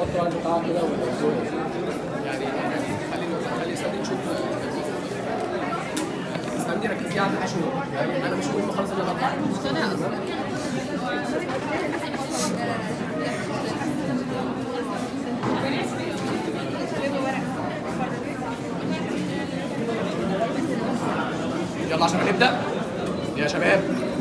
الطبع بتاعها كده يعني خلي خلي السد نشوف استني ركزي على الحشو يعني انا مش مهم خالص ان انا اطلع مقتنع اصلا يلا عشان هنبدا يا شباب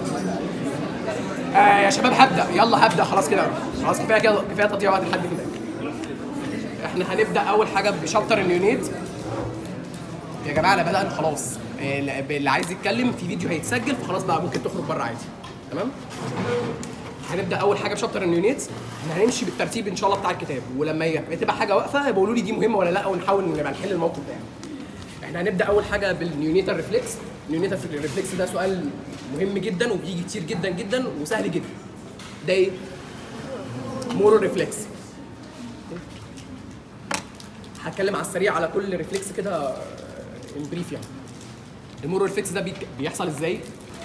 آه يا شباب هبدا يلا هبدا خلاص كده خلاص كفايه كده كفايه تضييع وقت لحد كده احنا هنبدا اول حاجه بشابتر اليونيت يا جماعه انا بدأنا خلاص آه، اللي اللي عايز يتكلم في فيديو هيتسجل فخلاص بقى ممكن تخرج بره عادي تمام هنبدا اول حاجه بشابتر اليونيت احنا هنمشي بالترتيب ان شاء الله بتاع الكتاب ولما ي- تبقى حاجه واقفه بيقولوا لي دي مهمه ولا لا ونحاول نبقى نحل الموقف ده يعني. احنا هنبدا اول حاجه بالنيونيتال ريفلكس النيونيتال ريفلكس ده سؤال مهم جدا وبيجي كتير جدا جدا وسهل جدا ده ايه مورو ريفلكس هتكلم على السريع على كل ريفلكس كده ان بريف يعني المورو ريفلكس ده بيك- بيحصل ازاي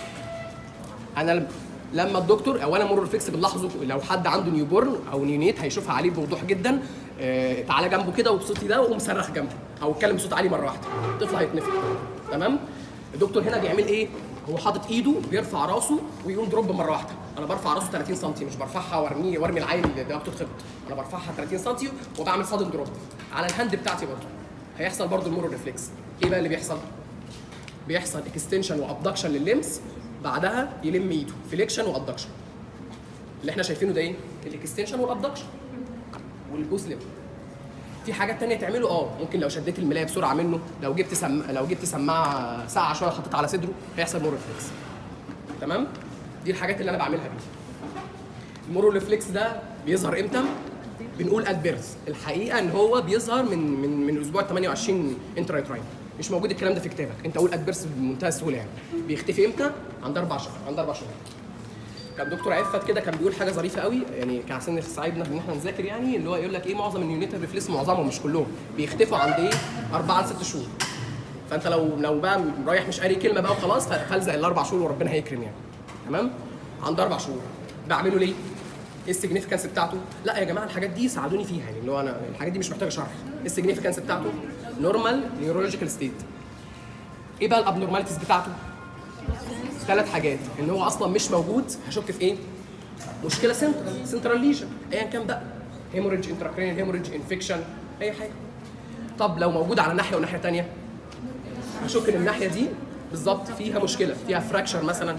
انا لم- لما الدكتور او انا مورو ريفلكس بنلاحظه لو حد عنده نيو بورن او نيونيت هيشوفها عليه بوضوح جدا آه، تعالى جنبه كده وبصوتي ده وقوم صرخ جنبه او اتكلم بصوت عالي مره واحده الطفل هيتنفخ تمام الدكتور هنا بيعمل ايه هو حاطط ايده بيرفع راسه ويقوم دروب مره واحده انا برفع راسه 30 سم مش برفعها وارميه وارمي العين اللي دماغته اتخبط انا برفعها 30 سم وبعمل صادم دروب على الهاند بتاعتي برضه هيحصل برضه المورو ريفلكس ايه بقى اللي بيحصل بيحصل اكستنشن وابدكشن لللمس بعدها يلم ايده فليكشن وابدكشن اللي احنا شايفينه ده ايه الاكستنشن والابدكشن والجزلم في حاجات تانية تعمله اه ممكن لو شديت الملايه بسرعه منه لو جبت سم... لو جبت سماعه ساعه شويه حطيتها على صدره هيحصل مورو ريفلكس تمام دي الحاجات اللي انا بعملها بيه المورو ريفلكس ده بيظهر امتى بنقول ات بيرث الحقيقه ان هو بيظهر من من من الاسبوع 28 انترايتراين مش موجود الكلام ده في كتابك انت قول ات بيرث بمنتهى السهوله يعني بيختفي امتى عند اربع شهور عند اربع شهور كان دكتور عفت كده كان بيقول حاجه ظريفه قوي يعني كان عشان يساعدنا ان احنا نذاكر يعني اللي هو يقول لك ايه معظم اليونيتال ريفلكس معظمهم مش كلهم بيختفوا عند ايه؟ اربعه لست شهور فانت لو لو بقى رايح مش قاري كلمه بقى وخلاص فالزق الاربع شهور وربنا هيكرم يعني تمام؟ عند اربع شهور بعمله ليه؟ ايه السيجنيفيكانس بتاعته؟ لا يا جماعه الحاجات دي ساعدوني فيها يعني اللي هو انا الحاجات دي مش محتاجه شرح ايه السيجنيفيكانس بتاعته؟ نورمال نيورولوجيكال ستيت ايه بقى الابنورماليتيز بتاعته؟ ثلاث حاجات ان هو اصلا مش موجود هشك في ايه؟ مشكله سنترال سنترال ليجن ايا كان بقى هيموريدج انتراكرينيال هيموريدج انفكشن اي حاجه طب لو موجود على ناحيه وناحيه ثانيه هشك ان الناحيه دي بالظبط فيها مشكله فيها فراكشر مثلا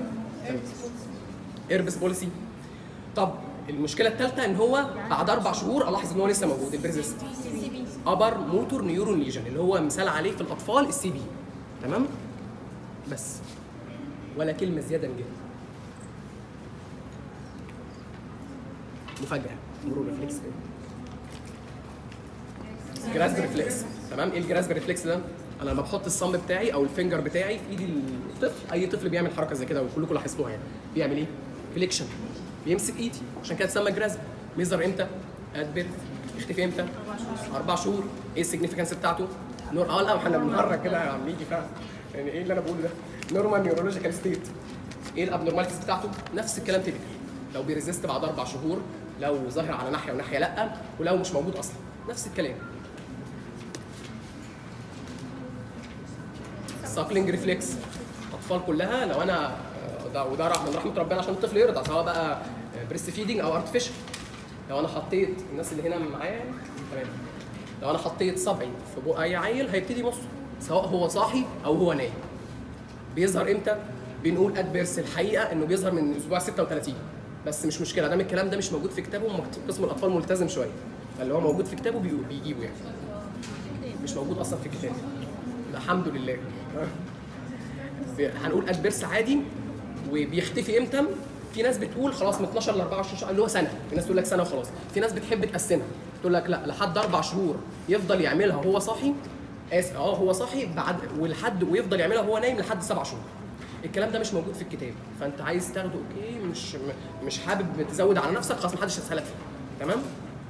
ايربس بوليسي طب المشكله الثالثه ان هو بعد اربع شهور الاحظ ان هو لسه موجود البريزست ابر موتور نيورون ليجن اللي هو مثال عليه في الاطفال السي بي تمام بس ولا كلمه زياده من كده مفاجاه مرور ريفلكس جراسب ريفلكس تمام ايه الجراسب ريفلكس ده انا لما بحط الصمب بتاعي او الفينجر بتاعي في ايدي الطفل اي طفل بيعمل حركه زي كده وكلكم لاحظتوها يعني بيعمل ايه فليكشن بيمسك ايدي عشان كده اتسمى جراسب بيظهر امتى ات بيرث يختفي امتى اربع شهور ايه السيجنيفيكانس بتاعته نور اه لا احنا بنهرج كده يا عم يجي فعلا يعني ايه اللي انا بقوله ده نورمال نيورولوجيكال ستيت ايه الابنورماليتيز بتاعته نفس الكلام تيبيكال لو بيريزيست بعد اربع شهور لو ظاهر على ناحيه وناحيه لا ولو مش موجود اصلا نفس الكلام ساكلينج ريفلكس الاطفال كلها لو انا آه، ده وده رح- من رحمه ربنا عشان الطفل يرضع سواء بقى بريست فيدنج او ارتفيشال لو انا حطيت الناس اللي هنا معايا يعني، تمام لو انا حطيت صبعي في بق اي عيل هيبتدي يمص سواء هو صاحي او هو نايم بيظهر امتى؟ بنقول ادبرس الحقيقه انه بيظهر من اسبوع 36 بس مش مشكله دام الكلام ده مش موجود في كتابه ومكت- قسم الاطفال ملتزم شويه فاللي هو موجود في كتابه بي- بيجيبه يعني مش موجود اصلا في الكتاب الحمد لله هنقول ادبرس عادي وبيختفي امتى في ناس بتقول خلاص من 12 ل 24 شهر اللي هو سنه في ناس تقول لك سنه وخلاص في ناس بتحب تقسمها تقول لك لا لحد اربع شهور يفضل يعملها وهو صاحي اسف اه هو صاحي بعد ولحد ويفضل يعملها وهو نايم لحد سبع شهور الكلام ده مش موجود في الكتاب فانت عايز تاخده اوكي مش م- مش حابب تزود على نفسك خلاص محدش هيسالك فيه تمام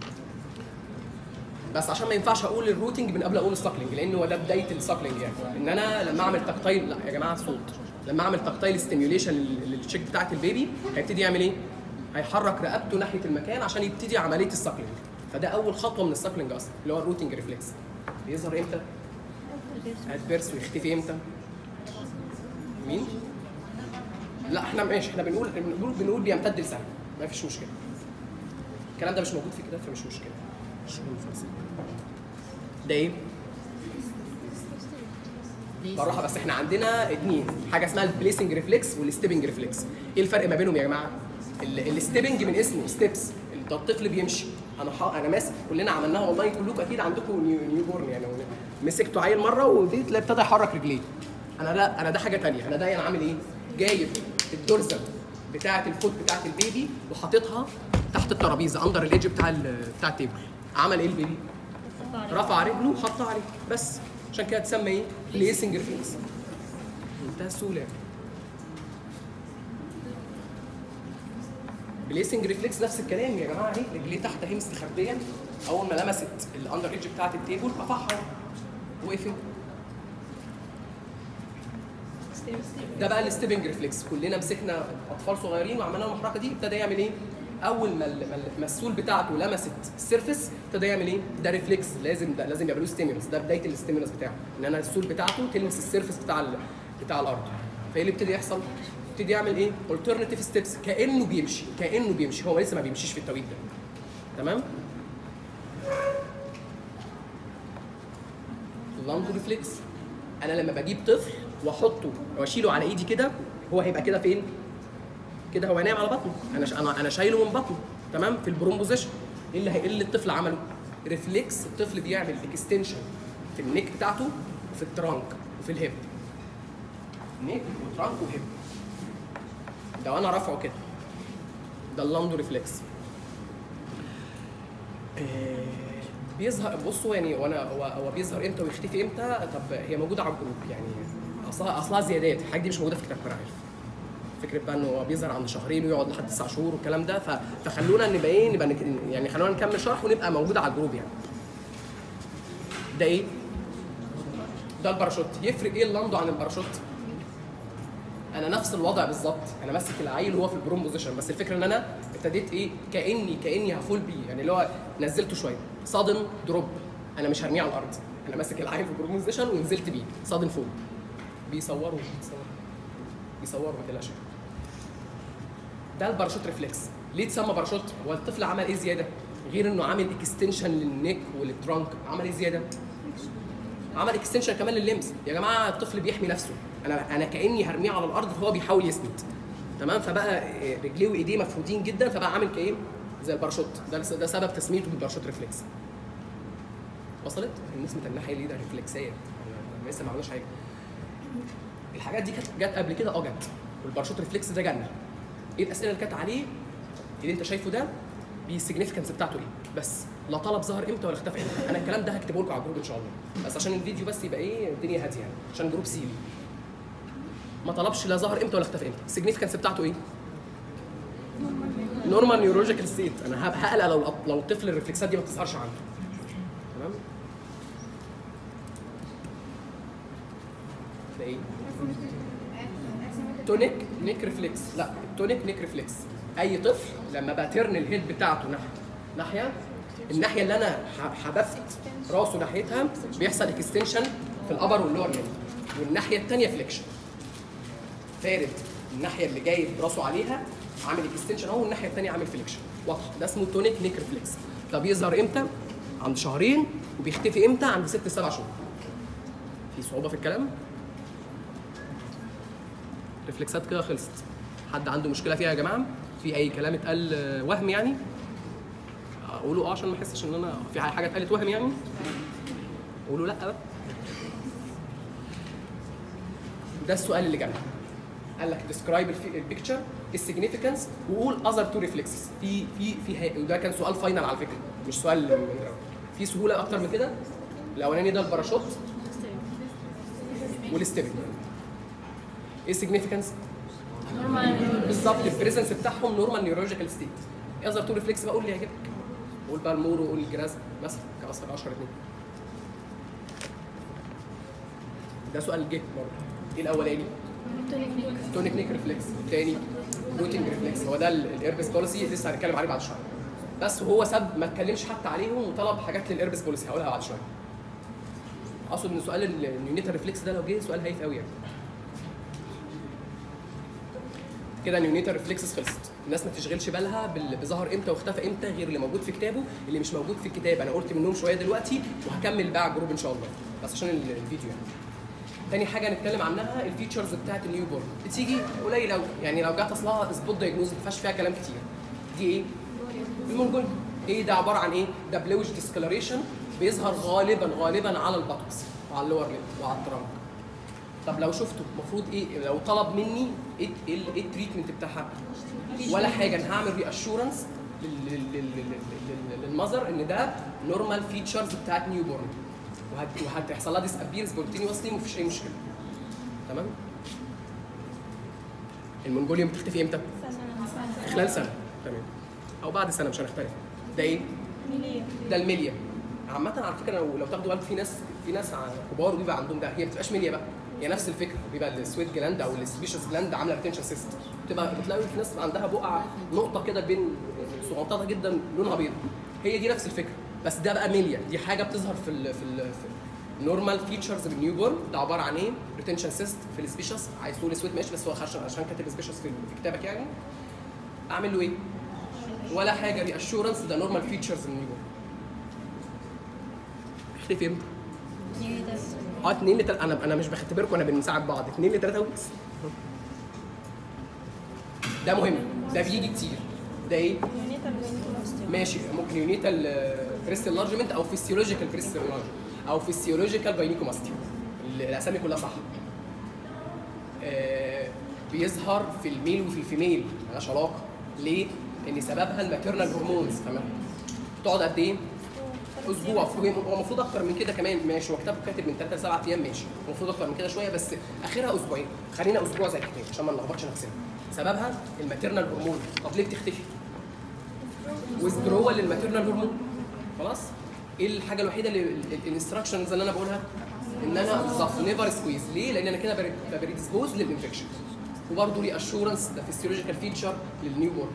بس عشان ما ينفعش اقول الروتنج من قبل اقول الساكلينج لان هو ده بدايه الساكلينج يعني ان انا لما اعمل تكتايل لا يا جماعه صوت لما اعمل تكتايل ستيميوليشن للتشيك بتاعت البيبي هيبتدي يعمل ايه؟ هيحرك رقبته ناحيه المكان عشان يبتدي عمليه الساكلينج فده اول خطوه من الساكلينج اصلا اللي هو الروتنج ريفلكس بيظهر امتى؟ ات بيرس ويختفي امتى؟ مين؟ لا احنا ماشي احنا بنقول بنقول بنقول بيمتد لسنه ما فيش مشكله الكلام ده مش موجود في الكتاب فمش مشكله ده ايه؟ بالراحه بس احنا عندنا اتنين حاجه اسمها البليسنج ريفلكس والستيبنج ريفلكس ايه الفرق ما بينهم يا جماعه الستيبنج من اسمه ستيبس ده الطفل بيمشي انا ح... انا ماسك كلنا عملناها والله كلكم اكيد عندكم نيو, نيو بورن يعني مسكتوا عيل مره ودي تلاقي ابتدى يحرك رجليه انا لا انا ده حاجه تانية انا ده انا عامل ايه جايب الدرزه بتاعه الفوت بتاعه البيبي وحاططها تحت الترابيزه اندر الايدج بتاع ال... بتاع التيبل عمل ايه البيبي رفع رجله وحطها عليه بس عشان كده تسمى ايه بليسنج ريفلكس منتهى السهوله بليسنج ريفلكس نفس الكلام يا جماعه اهي رجليه تحت اهي مستخبيه اول ما لمست الاندر ايدج بتاعه التيبل رفعها وقفت ده بقى الستيبنج ريفلكس كلنا مسكنا اطفال صغيرين وعملنا لهم الحركه دي ابتدى يعمل ايه؟ اول ما ال- ما المسؤول بتاعته لمست السيرفس ابتدى يعمل ايه؟ ده ريفلكس لازم ده لازم يعملوه ستيمولس ده بدايه الستيمولس بتاعه ان انا السول بتاعته تلمس السيرفس بتاع ال- بتاع الارض فايه اللي ابتدي يحصل؟ ابتدي يعمل ايه؟ الترناتيف ستيبس كانه بيمشي كانه بيمشي هو لسه ما بيمشيش في التوقيت ده تمام؟ اللانج ريفلكس انا لما بجيب طفل واحطه واشيله على ايدي كده هو هيبقى كده فين؟ كده هو نايم على بطنه انا ش... انا انا شايله من بطنه تمام في البروم بوزيشن ايه اللي هي... إيه اللي الطفل عمله؟ ريفلكس الطفل بيعمل اكستنشن في النيك بتاعته وفي الترانك وفي الهيب نيك وترانك وهيب ده وانا رافعه كده ده اللاندو ريفلكس آه، بيظهر بصوا يعني وانا هو هو بيظهر امتى ويختفي امتى طب هي موجوده على الجروب يعني اصلها اصلها زيادات الحاجه دي مش موجوده في كتاب عارف فكره بقى انه هو بيظهر عند شهرين ويقعد لحد تسع شهور والكلام ده ف... فخلونا نبقى ايه نبقى نك... يعني خلونا نكمل شرح ونبقى موجوده على الجروب يعني ده ايه؟ ده الباراشوت يفرق ايه اللاندو عن الباراشوت؟ انا نفس الوضع بالظبط انا ماسك العيل وهو في البروم بوزيشن بس الفكره ان انا ابتديت ايه كاني كاني هفول بيه يعني اللي هو نزلته شويه صادم دروب انا مش هرميه على الارض انا ماسك العيل في البروم بوزيشن ونزلت بيه صادم فول بيصوروا بيصوروا بيصوروا ما تقلقش ده الباراشوت ريفلكس ليه اتسمى باراشوت هو الطفل عمل ايه زياده غير انه عامل اكستنشن للنيك وللترانك عمل ايه زياده عمل اكستنشن كمان لللمس يا جماعه الطفل بيحمي نفسه انا انا كاني هرميه على الارض فهو بيحاول يسند تمام فبقى رجليه وايديه مفرودين جدا فبقى عامل كايه زي الباراشوت ده ده سبب تسميته بالباراشوت ريفلكس وصلت الناس متنحه ليه ده ريفلكسيه يعني لسه ما عملناش حاجه الحاجات دي كانت جت قبل كده اه جت والباراشوت ريفلكس ده جالنا ايه الاسئله اللي كانت عليه اللي انت شايفه ده بالسيجنفكنس بتاعته ايه بس لا طلب ظهر امتى ولا اختفى امتى انا الكلام ده هكتبه لكم على الجروب ان شاء الله بس عشان الفيديو بس يبقى ايه الدنيا هاديه يعني عشان جروب سيلي ما طلبش لا ظهر امتى ولا اختفى امتى السيجنفكنس بتاعته ايه نورمال نيورولوجيكال ستيت انا هب- هقلق لو لو الطفل الريفلكسات دي ما بتظهرش عنده تمام ده ايه تونيك نيك ريفلكس لا التونيك نيك ريفلكس اي طفل لما بترن الهيد بتاعته ناحيه ناحيه الناحيه اللي انا ح- حدفت راسه ناحيتها بيحصل اكستنشن في الابر واللور ليمب والناحيه الثانيه فليكشن فارد الناحيه اللي جاي براسه عليها عامل اكستنشن اهو والناحيه الثانيه عامل فليكشن واضح ده اسمه تونيك نيك ريفلكس ده بيظهر امتى عند شهرين وبيختفي امتى عند ست سبع شهور في صعوبه في الكلام ريفلكسات كده خلصت حد عنده مشكله فيها يا جماعه في اي كلام اتقال آه، وهم يعني قولوا اه عشان ما احسش ان انا في حاجه اتقالت وهم يعني قولوا لا بقى ده السؤال اللي جنبه قال لك ديسكرايب البيكتشر السيجنيفيكانس وقول اذر تو ريفلكسز في في في ها- وده كان سؤال فاينل على فكره مش سؤال من- في سهوله اكتر من كده الاولاني ده الباراشوت والستيبنج ايه السيجنيفيكانس؟ بالظبط البريزنس بتاعهم نورمال نيورولوجيكال ستيت اذر تو ريفلكس بقى قول لي يعجبك قول بقى المورو قول الجراز مثلا كاشهر اشهر اتنين ده سؤال جه برضه ايه الاولاني؟ تونيك نيك ريفلكس الثاني روتنج ريفلكس هو ده الايربس بوليسي لسه هنتكلم عليه بعد شهر بس وهو ساب ما اتكلمش حتى عليهم وطلب حاجات للاربس بوليسي هقولها بعد شويه اقصد ان سؤال ال- النيونيتال ريفلكس ده لو جه سؤال هايف قوي يعني كده النيونيتال ريفلكسز خلصت الناس ما تشغلش بالها بال- بظهر امتى واختفى امتى غير اللي موجود في كتابه اللي مش موجود في الكتاب انا قلت منهم شويه دلوقتي وهكمل بقى على الجروب ان شاء الله بس عشان ال- الفيديو يعني تاني حاجه هنتكلم عنها الفيتشرز بتاعت النيو بورن بتيجي قليل قوي يعني لو جت اصلها سبوت دايجنوز ما فيهاش فيها كلام كتير دي ايه المونجول ايه ده عباره عن ايه ده بلوش ديسكلريشن بيظهر غالبا غالبا على البطكس وعلى اللور ليب وعلى الترنك طب لو شفته المفروض ايه لو طلب مني ايه ايه ايه التريتمنت بتاعها ولا حاجه انا هعمل ري اشورنس للمذر ان ده نورمال فيتشرز بتاعت نيو بورن وهتحصل لها ديس ابيرز كونتينوسلي ومفيش اي مشكله تمام المونجوليوم بتختفي امتى؟ خلال سنه تمام او بعد سنه مش هنختلف ده ايه؟ ده الميليا عامة على فكرة لو لو تاخدوا بالكم في ناس في ناس ع- كبار بيبقى عندهم ده هي ما بتبقاش ميليا بقى هي نفس الفكرة بيبقى السويت جلاند او السبيشس جلاند عاملة ريتنشن سيستم بتبقى بتلاقي في ناس عندها بقعة نقطة كده بين صغنططة جدا لونها بيض هي دي نفس الفكرة بس ده بقى ميليا دي حاجة بتظهر في ال في ال في نورمال فيتشرز بالنيو بورن ده عبارة عن ايه؟ ريتنشن سيست في السبيشس عايز تقول سويت ماشي بس هو عشان عشان كاتب سبيشس في, في كتابك يعني اعمل له ايه؟ ولا حاجه ري اشورنس ده نورمال فيتشرز من نيو اختفي امتى؟ اه 2 ل انا انا مش بختبركم انا بنساعد بعض 2 ل 3 ويكس ده مهم ده بيجي كتير ده ايه؟ ماشي ممكن يونيتال بريست انلارجمنت او فيسيولوجيكال بريست انلارجمنت او فيسيولوجيكال باينيكوماستيا الاسامي كلها صح آه، بيظهر في الميل وفي الفيميل ملهاش علاقه ليه؟ لان سببها الماتيرنال هرمونز تمام بتقعد قد ايه؟ اسبوع هو المفروض اكتر من كده كمان ماشي هو كتاب كاتب من 3 ل 7 ايام ماشي المفروض اكتر من كده شويه بس اخرها اسبوعين خلينا اسبوع زي الكتاب عشان ما نلخبطش نفسنا سببها الماتيرنال هرمون طب ليه بتختفي؟ ويزدرول للماتيرنال هرمون خلاص ايه الحاجه الوحيده اللي الانستراكشنز اللي انا بقولها ان انا بالظبط نيفر سكويز ليه؟ لان انا كده بريدسبوز للانفكشن وبرضه لي اشورنس ده فيسيولوجيكال فيتشر للنيو بورن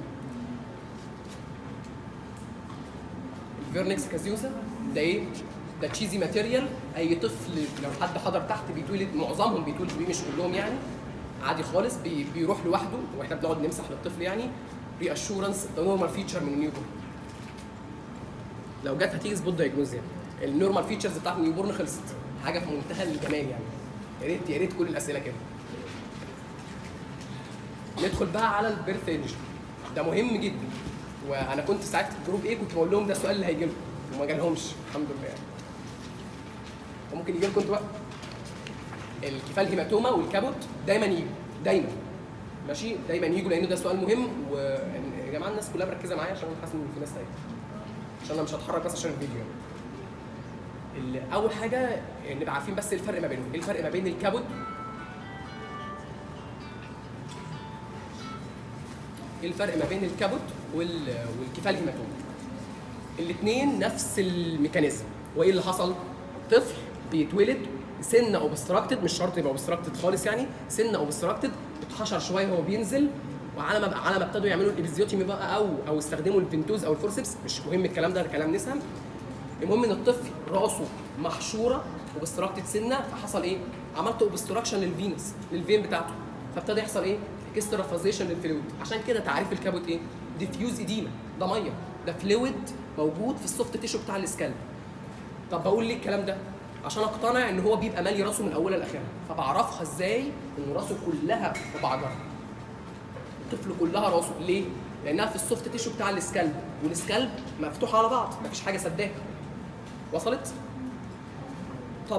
الفيرنكس كازيوسا ده ايه؟ ده تشيزي ماتيريال اي طفل لو حد حضر تحت بيتولد معظمهم بيتولدوا بيه مش كلهم يعني عادي خالص بي بيروح لوحده واحنا بنقعد نمسح للطفل يعني ري اشورنس ده نورمال فيتشر من النيو بورن لو جت هتيجي سبوت دايجنوز يعني النورمال فيتشرز بتاعت النيو بورن خلصت حاجه في منتهى الجمال يعني يا ريت يا ريت كل الاسئله كده ندخل بقى على البيرث ايج ده مهم جدا وانا كنت ساعات في جروب ايه كنت بقول لهم ده السؤال اللي هيجي لكم وما جالهمش الحمد لله يعني وممكن يجي لكم انتوا بقى الكفال هيماتوما والكابوت دايما يجوا دايما ماشي دايما يجوا لان ده سؤال مهم ويا جماعه الناس كلها مركزه معايا عشان انا حاسس ان في ناس تايهه عشان انا مش هتحرك بس عشان الفيديو يعني. ال- اول حاجه نبقى عارفين بس الفرق ما بينهم ايه الفرق ما بين الكابوت ايه الفرق ما بين الكابوت وال- والكفال هيماتوما الاثنين نفس الميكانيزم وايه اللي حصل طفل بيتولد سن اوبستراكتد مش شرط يبقى اوبستراكتد خالص يعني سن اوبستراكتد اتحشر شويه وهو بينزل وعلى ما على ما ابتدوا يعملوا الابيزيوتيمي بقى او او استخدموا الفنتوز او الفورسبس مش مهم الكلام ده ده كلام نسهم المهم ان الطفل راسه محشوره اوبستراكتد سنه فحصل ايه؟ عملت اوبستراكشن للفينس للفين بتاعته فابتدى يحصل ايه؟ اكسترافازيشن للفلويد عشان كده تعريف الكابوت ايه؟ ديفيوز اديما ده ميه ده فلويد موجود في السوفت تيشو بتاع السكالب طب بقول ليه الكلام ده؟ عشان اقتنع ان هو بيبقى مالي راسه من اولها لاخرها فبعرفها ازاي ان راسه كلها ببعجرها الطفل كلها راسه ليه؟ لانها في السوفت تيشو بتاع السكالب والسكالب مفتوح على بعض مفيش حاجه سداها وصلت؟ طب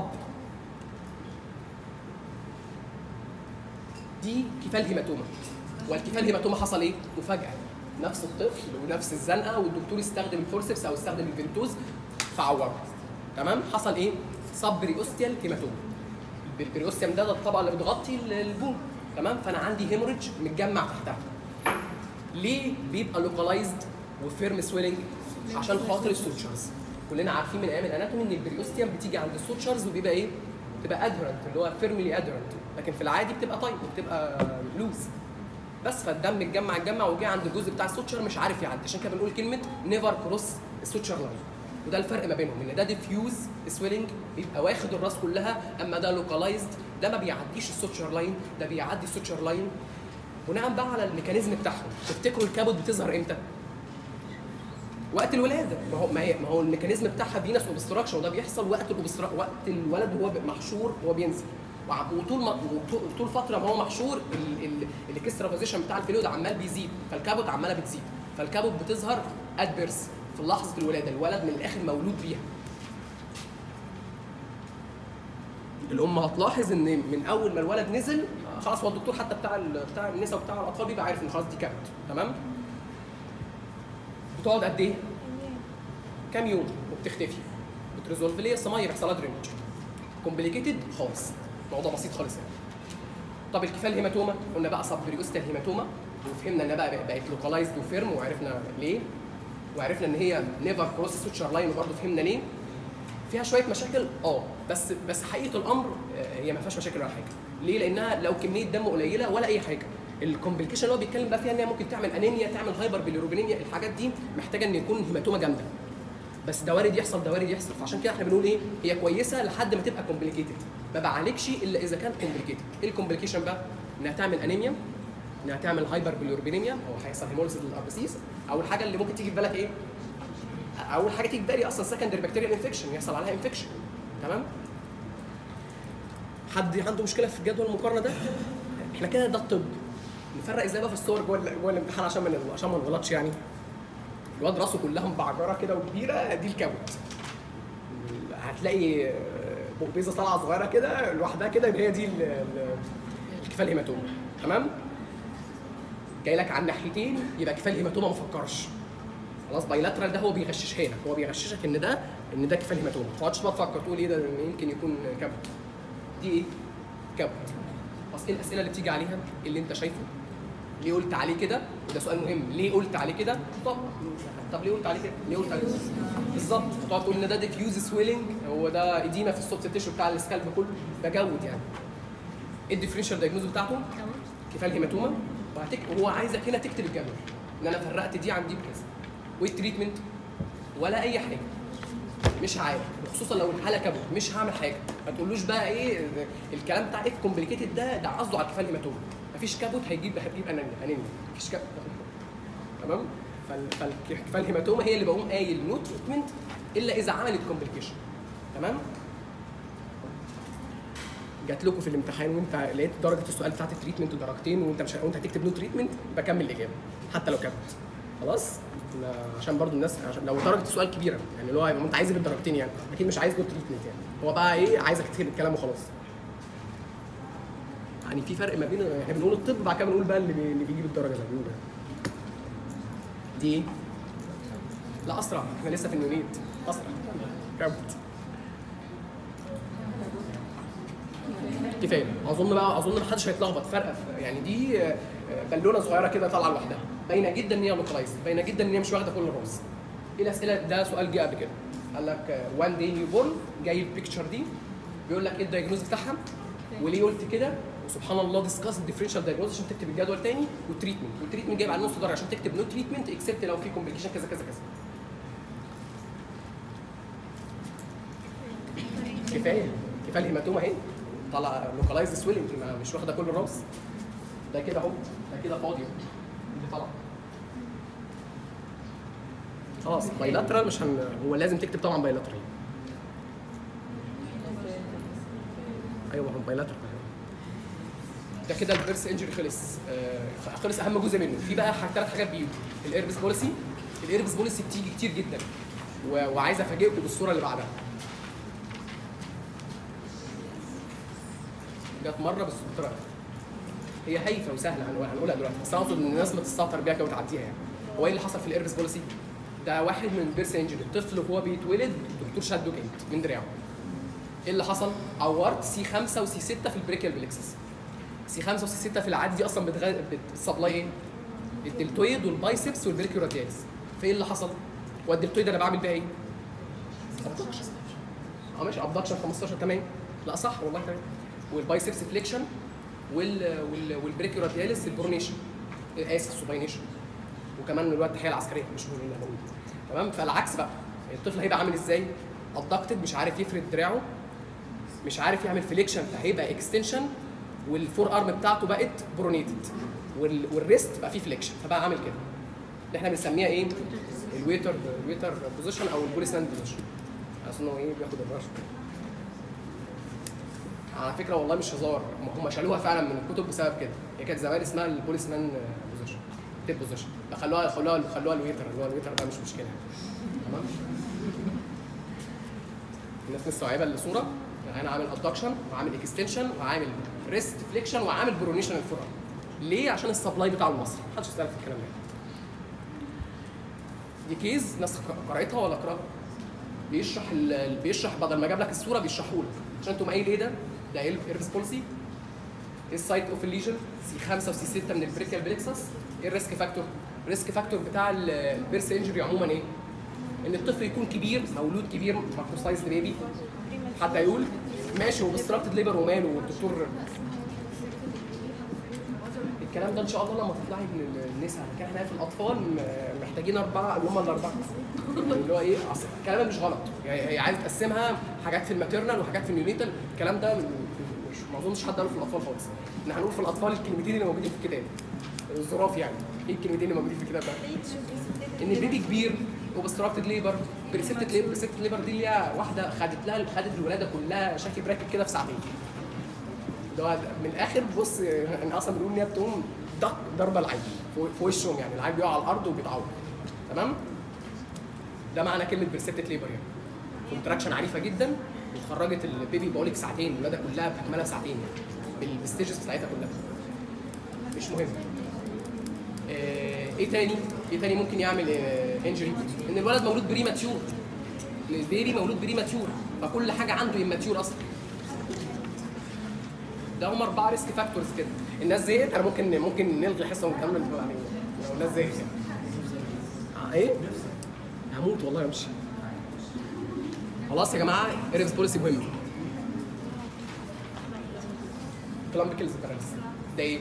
دي كفال هيماتوما والكفال هيماتوما حصل ايه؟ مفاجأة نفس الطفل ونفس الزنقة والدكتور استخدم الفورسبس او استخدم الفنتوز فعوره تمام؟ حصل ايه؟ سب بريوستيال هيماتوما البريوستيوم ده, ده الطبقة اللي بتغطي البون تمام؟ فانا عندي هيموريدج متجمع تحتها ليه بيبقى لوكالايزد وفيرم سويلنج عشان خاطر السوتشرز كلنا عارفين من ايام الاناتومي ان البريوستيوم بتيجي عند السوتشرز وبيبقى ايه بتبقى ادهرنت اللي هو فيرملي ادهرنت لكن في العادي بتبقى تايت وبتبقى لوز بس فالدم اتجمع اتجمع وجه عند الجزء بتاع السوتشر مش عارف يعدي عشان كده بنقول كلمه نيفر كروس السوتشر لاين وده الفرق ما بينهم ان ده ديفيوز سويلنج بيبقى واخد الراس كلها اما ده لوكالايزد ده ما بيعديش السوتشر لاين ده بيعدي السوتشر لاين بناء بقى على الميكانيزم بتاعهم تفتكروا الكابوت بتظهر امتى؟ وقت الولاده ما هو ما, هي ما هو الميكانيزم بتاعها فينس اوبستراكشن وده بيحصل وقت الأوبسترا... وقت الولد وهو محشور وهو بينزل وع- وطول ما وطول- طول فتره ما هو محشور ال- ال- الاكسترافازيشن بتاع الفلويد عمال بيزيد فالكابوت عماله بتزيد فالكابوت بتظهر ادبرس في لحظه الولاده الولد من الاخر مولود بيها الام هتلاحظ ان من اول ما الولد نزل خلاص هو الدكتور حتى بتاع ال- بتاع النساء وبتاع الاطفال بيبقى عارف ان خلاص دي كابوت تمام بتقعد قد ايه؟ كام يوم وبتختفي بتريزولف ليه الصمايل بيحصل لها درينج كومبليكيتد خالص موضوع بسيط خالص يعني طب الكفال هيماتوما قلنا بقى سب بريوستال هيماتوما وفهمنا انها بقى بقت لوكالايزد وفيرم وعرفنا ليه وعرفنا ان هي نيفر كروس سوتشر لاين وبرضه فهمنا ليه فيها شويه مشاكل اه بس بس حقيقه الامر آه، هي ما فيهاش مشاكل ولا حاجه ليه لانها لو كميه دم قليله ولا اي حاجه الكومبليكيشن اللي هو بيتكلم بقى فيها ان هي ممكن تعمل انيميا تعمل هايبر بيليروبينيميا الحاجات دي محتاجه ان يكون هيماتوما جامده بس ده وارد يحصل ده وارد يحصل فعشان كده احنا بنقول ايه هي كويسه لحد ما تبقى كومبليكيتد ما بعالجش الا اذا كان كومبليكيتد ايه الكومبليكيشن بقى انها تعمل انيميا انها تعمل هايبر بيليروبينيميا او هيحصل هيموليسيس للاربسيس او الحاجه اللي ممكن تيجي في بالك ايه اول حاجه تيجي في بالي اصلا سكندري بكتيريال انفكشن يحصل عليها انفكشن تمام حد عنده مشكله في جدول المقارنه ده احنا كده ده الطب نفرق ازاي بقى في الصور جوه ال- جوه الامتحان عشان ما ن- عشان ما نغلطش يعني الواد راسه كلها مبعجره كده وكبيره دي الكبد هتلاقي آه، بقبيزه طالعه صغيره كده لوحدها كده يبقى هي دي ال- ال- الكفال هيماتوما تمام جاي لك على الناحيتين يبقى كفال هيماتوما ما فكرش خلاص بايلاترال ده هو بيغششها لك هو بيغششك ان ده ان ده كفال هيماتوما ما تقعدش بقى تفكر تقول ايه ده يمكن يكون كبد دي ايه؟ كبد اصل ايه الاسئله اللي بتيجي عليها اللي انت شايفه ليه قلت عليه كده وده سؤال مهم ليه قلت عليه كده طب طب ليه قلت عليه كده ليه قلت عليه كده بالظبط تقعد تقول ان ده ديفيوز سويلنج هو ده اديمه في السوفت تيشو بتاع السكالب كله بجود يعني ايه الديفرنشال دايجنوز بتاعته كفايه الهيماتوما وهتك... وهو عايزك هنا تكتب الجدول ان انا فرقت دي عن دي بكذا والتريتمنت ولا اي حاجه مش عارف وخصوصا لو الحاله كبد مش هعمل حاجه ما تقولوش بقى ايه الكلام بتاع ايه كومبليكيتد ده ده قصده على الكفايه الهيماتوما مفيش كبد هيجيب هيجيب انيميا انيميا مفيش كبد تمام فال- فالكفايه الهيماتوما هي اللي بقوم قايل نو تريتمنت الا اذا عملت كومبليكيشن تمام جات لكم في الامتحان وانت لقيت درجه السؤال بتاعت التريتمنت درجتين وانت مش وانت هتكتب نو تريتمنت بكمل الاجابه حتى لو كبد خلاص لا- عشان برضو الناس عشان لو درجه السؤال كبيره يعني اللي هو يبقى انت عايز بالدرجتين يعني اكيد مش عايز نو تريتمنت يعني هو بقى ايه عايزك تكتب الكلام وخلاص يعني في فرق ما بين احنا بنقول الطب بعد كده بنقول بقى اللي, بي... اللي بيجيب الدرجه زي ما بيقولوا يعني. دي ايه؟ لا اسرع احنا لسه في النونيت اسرع كمل كفايه اظن بقى اظن ما حدش هيتلخبط فرقه في- يعني دي آه، بالونه صغيره كده طالعه لوحدها باينه جدا ان هي لوكلايز باينه جدا ان هي مش واخده كل الراس ايه الاسئله ده سؤال جه قبل كده قال لك وان داي نيو بورن جاي البيكتشر دي بيقول لك ايه الدايجنوز بتاعها وليه قلت كده وسبحان الله ديسكاس الديفرنشال دايجنوز عشان تكتب الجدول تاني والتريتمنت والتريتمنت جايب على نص درجه عشان تكتب نو تريتمنت اكسبت لو في كومبليكيشن كذا كذا كذا كفايه كفايه الهيماتوما اهي طالعه لوكالايز سويلنج مش واخده كل الراس ده كده اهو ده كده فاضي اللي طالعه خلاص بايلاترال مش هن... هو لازم تكتب طبعا بايلاترال ايوه هو بايلاترال ده كده البيرس انجري خلص آه خلص اهم جزء منه في بقى ثلاث حاجات بيجوا الايربس بوليسي الايربس بوليسي بتيجي كتير جدا و... وعايز افاجئكم بالصوره اللي بعدها جت مره بس بطريقه هي هايفه وسهله هنقول- هنقولها دلوقتي بس انا اقصد ان الناس ما تستهتر بيها كده وتعديها يعني هو ايه اللي حصل في الايربس بوليسي؟ ده واحد من بيرس انجري الطفل وهو بيتولد الدكتور شده جامد من دراعه ايه اللي حصل؟ عورت سي 5 وسي 6 في البريكيال بلكسس سي 5 وسي 6 في العادي دي اصلا بتغ... بتسبلاي ايه؟ الدلتويد والبايسبس والبريكيو رادياليس فايه اللي حصل؟ والدلتويد انا بعمل بيها ايه؟ ابدكشن اه ماشي ابدكشن 15 تمام لا صح والله تمام والبايسبس فليكشن وال وال والبريكيو رادياليس البرونيشن اسف سوباينيشن وكمان اللي هو التحيه العسكريه مش مهم انها موجوده تمام فالعكس بقى الطفل هيبقى عامل ازاي؟ ادكتد مش عارف يفرد دراعه مش عارف يعمل فليكشن فهيبقى اكستنشن والفور ارم بتاعته بقت برونيتد والريست بقى فيه فليكشن فبقى عامل كده اللي احنا بنسميها ايه؟ الويتر الويتر بوزيشن او البوليس هاند بوزيشن اصل ايه بياخد الرش على فكره والله مش هزار هم شالوها فعلا من الكتب بسبب كده هي كانت زمان اسمها البوليس مان بوزيشن تيب بوزيشن خلوها خلوها خلوها الويتر اللي هو الويتر ده مش مشكله تمام الناس مستوعبه الصوره يعني انا عامل ادكشن وعامل اكستنشن وعامل ريست فليكشن وعامل برونيشن الفورم ليه عشان السبلاي بتاع المصري محدش يسال في الكلام ده دي كيز ناس قرأتها ولا قراها بيشرح ال... بيشرح بدل ما جاب لك الصوره بيشرحوا لك عشان تقوم قايل ايه ده؟ ده ايه الايرفس بوليسي؟ ايه السايت اوف الليجن؟ سي 5 وسي 6 من البريكيال بليكسس ايه الريسك فاكتور؟ الريسك فاكتور بتاع البيرس انجري عموما ايه؟ ان الطفل يكون كبير مولود كبير ماكرو سايز بيبي حد هيقول ماشي وبستراكتد ليبر وماله والدكتور الكلام ده ان شاء الله لما تطلعي من النساء لكن احنا في الاطفال م- محتاجين اربعه اللي هم الاربعه اللي هو ايه اصل الكلام ده مش غلط يعني هي عايزه تقسمها حاجات في الماتيرنال وحاجات في النيونيتال الكلام ده م- مش ما اظنش حد قاله في الاطفال خالص احنا هنقول في الاطفال الكلمتين اللي موجودين في الكتاب الظراف يعني ايه الكلمتين اللي موجودين في الكتاب ده؟ ان البيبي كبير وبستراكتد ليبر بريسبتد ليبر بريسبتد ليبر دي اللي هي واحده خدت لها خدت الولاده كلها شكل براكت كده في ساعتين ده هو من الاخر بص انا اصلا بنقول ان هي بتقوم دق ضربه العين في في وشهم يعني العين بيقع على الارض وبيتعور تمام ده معنى كلمه بريسبتد ليبر يعني كونتراكشن عنيفه جدا وخرجت البيبي بقول لك ساعتين الولاده كلها باكملها في ساعتين يعني بالستيجز بتاعتها كلها مش مهم آه، ايه تاني؟ ايه تاني ممكن يعمل انجري؟ ان الولد مولود بريماتيور البيبي مولود بريماتيور فكل حاجه عنده اماتيور اصلا ده هم اربعه ريسك فاكتورز كده الناس زهقت انا ممكن ممكن نلغي الحصه ونكمل يعني لو الناس زهقت يعني آه، ايه؟ هموت والله امشي خلاص يا جماعه ايرفس بوليسي مهم كلامبيكلز باراليس ده ايه؟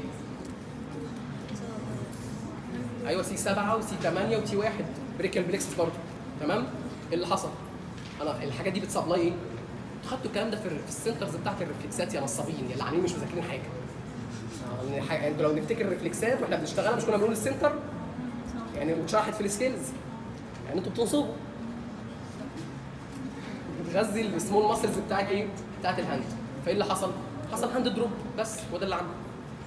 ايوه سي 7 وسي 8 وتي 1 بريكال بليكس برضه تمام؟ ايه اللي حصل؟ انا الحاجات دي بتسبلاي ايه؟ خدتوا الكلام ده في الر- في السنترز بتاعت الريفلكسات يا نصابين يا العاملين مش مذاكرين حاجه. يعني ح- انتوا لو نفتكر الريفلكسات واحنا بنشتغلها مش كنا بنقول السنتر؟ يعني اتشرحت في السكيلز. يعني انتوا بتنصبوا. بتغذي السمول ماسلز بتاعت ايه؟ بتاعت الهاند. فايه اللي حصل؟ حصل هاند دروب بس هو ده اللي عمله.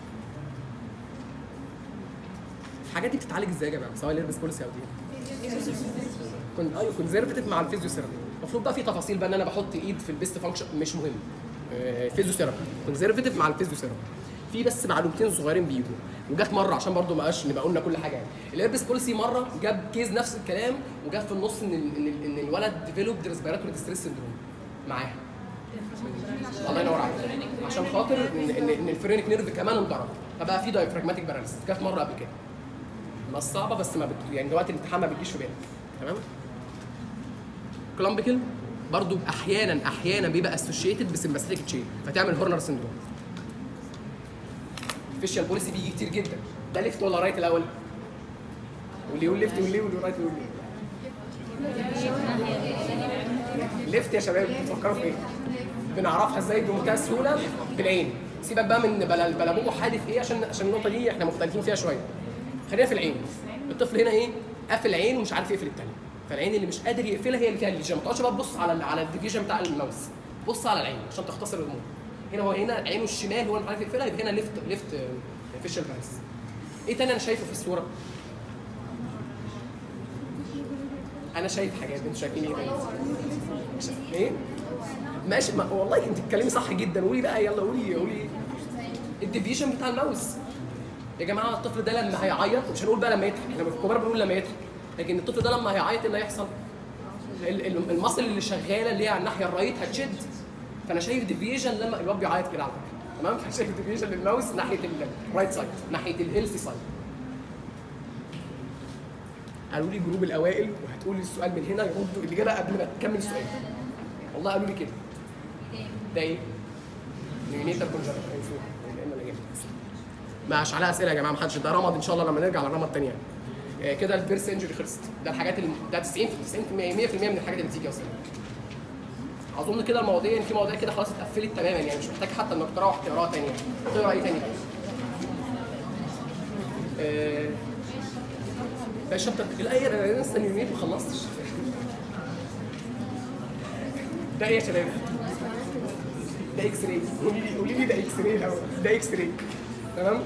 الحاجات دي بتتعالج ازاي يا جماعه؟ سواء الايربس بوليسي او دي. كنت ايوه كونزرفتيف مع الفيزيوثيرابي المفروض بقى في تفاصيل بقى ان انا بحط ايد في البيست فانكشن مش مهم آه، فيزيوثيرابي كونزرفتيف مع الفيزيوثيرابي في بس معلومتين صغيرين بيجوا وجت مره عشان برضو ما بقاش نبقى قلنا كل حاجه يعني الايربس بوليسي مره جاب كيز نفس الكلام وجاب في النص ان ال- ان, ال- إن الولد ديفلوب ريسبيراتوري ديستريس سندروم معاها الله ينور عليك عشان خاطر ان ان, إن الفرينك نيرف كمان انضرب فبقى في دايفراجماتيك باراليسيس جت مره قبل كده بس صعبه بس ما بت... يعني دلوقتي الامتحان ما بتجيش في بالك تمام كلامبيكل برضو احيانا احيانا بيبقى اسوشيتد بسمباثيك تشين فتعمل هورنر سندروم فيشال بوليسي بيجي كتير جدا ده ليفت ولا رايت الاول واللي يقول ليفت واللي يقول رايت يقول ليفت يا شباب بتفكروا في ايه بنعرفها ازاي بمنتهى السهوله بالعين سيبك بقى من بلا بلا بوبو حادف ايه عشان عشان النقطه دي احنا مختلفين فيها شويه خلينا في العين الطفل هنا ايه قافل عين ومش عارف يقفل التانية فالعين اللي مش قادر يقفلها هي اللي فيها الليجن ما تقعدش بقى تبص على ال- على الديفيجن بتاع الماوس بص على العين عشان تختصر الامور هنا هو هنا عينه الشمال هو اللي مش عارف يقفلها يبقى هنا ليفت ليفت فيشل باس ايه تاني انا شايفه في الصوره انا شايف حاجات انتوا شايفين ايه تاني؟ شايف- ايه ماشي ما والله انت بتتكلمي صح جدا قولي بقى يلا قولي قولي الديفيجن بتاع الماوس يا جماعه الطفل ده لما هيعيط مش هنقول بقى لما يضحك احنا في الكبار بنقول لما يضحك لكن الطفل ده لما هيعيط ايه اللي هيحصل؟ ال- ال- المصل اللي شغاله اللي هي على الناحيه الرايت هتشد فانا شايف ديفيجن لما الواد بيعيط كده على فكره تمام فانا شايف ديفيجن للماوس ناحيه الرايت سايد ناحيه الهيلثي سايد قالوا لي جروب الاوائل وهتقولي السؤال من هنا يردوا الاجابه قبل ما تكمل السؤال والله قالوا لي كده ده ايه؟ نيونيتال كونجنتال مش عليها اسئله يا جماعه ما حدش ده رمض ان شاء الله لما نرجع للرمض الثانيه آه، كده البيرس انجري خلصت ده الحاجات اللي ده 90 90% 100% من الحاجات اللي بتيجي اصلا اظن كده المواضيع ان في مواضيع كده خلاص اتقفلت تماما يعني مش محتاج حتى انك تروح تقراها تاني تقرا ايه تاني آه، ده الشابتر الايه انا لسه اليومين ما خلصتش ده ايه يا شباب؟ ده اكس راي قولي لي قولي لي ده اكس راي الاول ده اكس راي تمام؟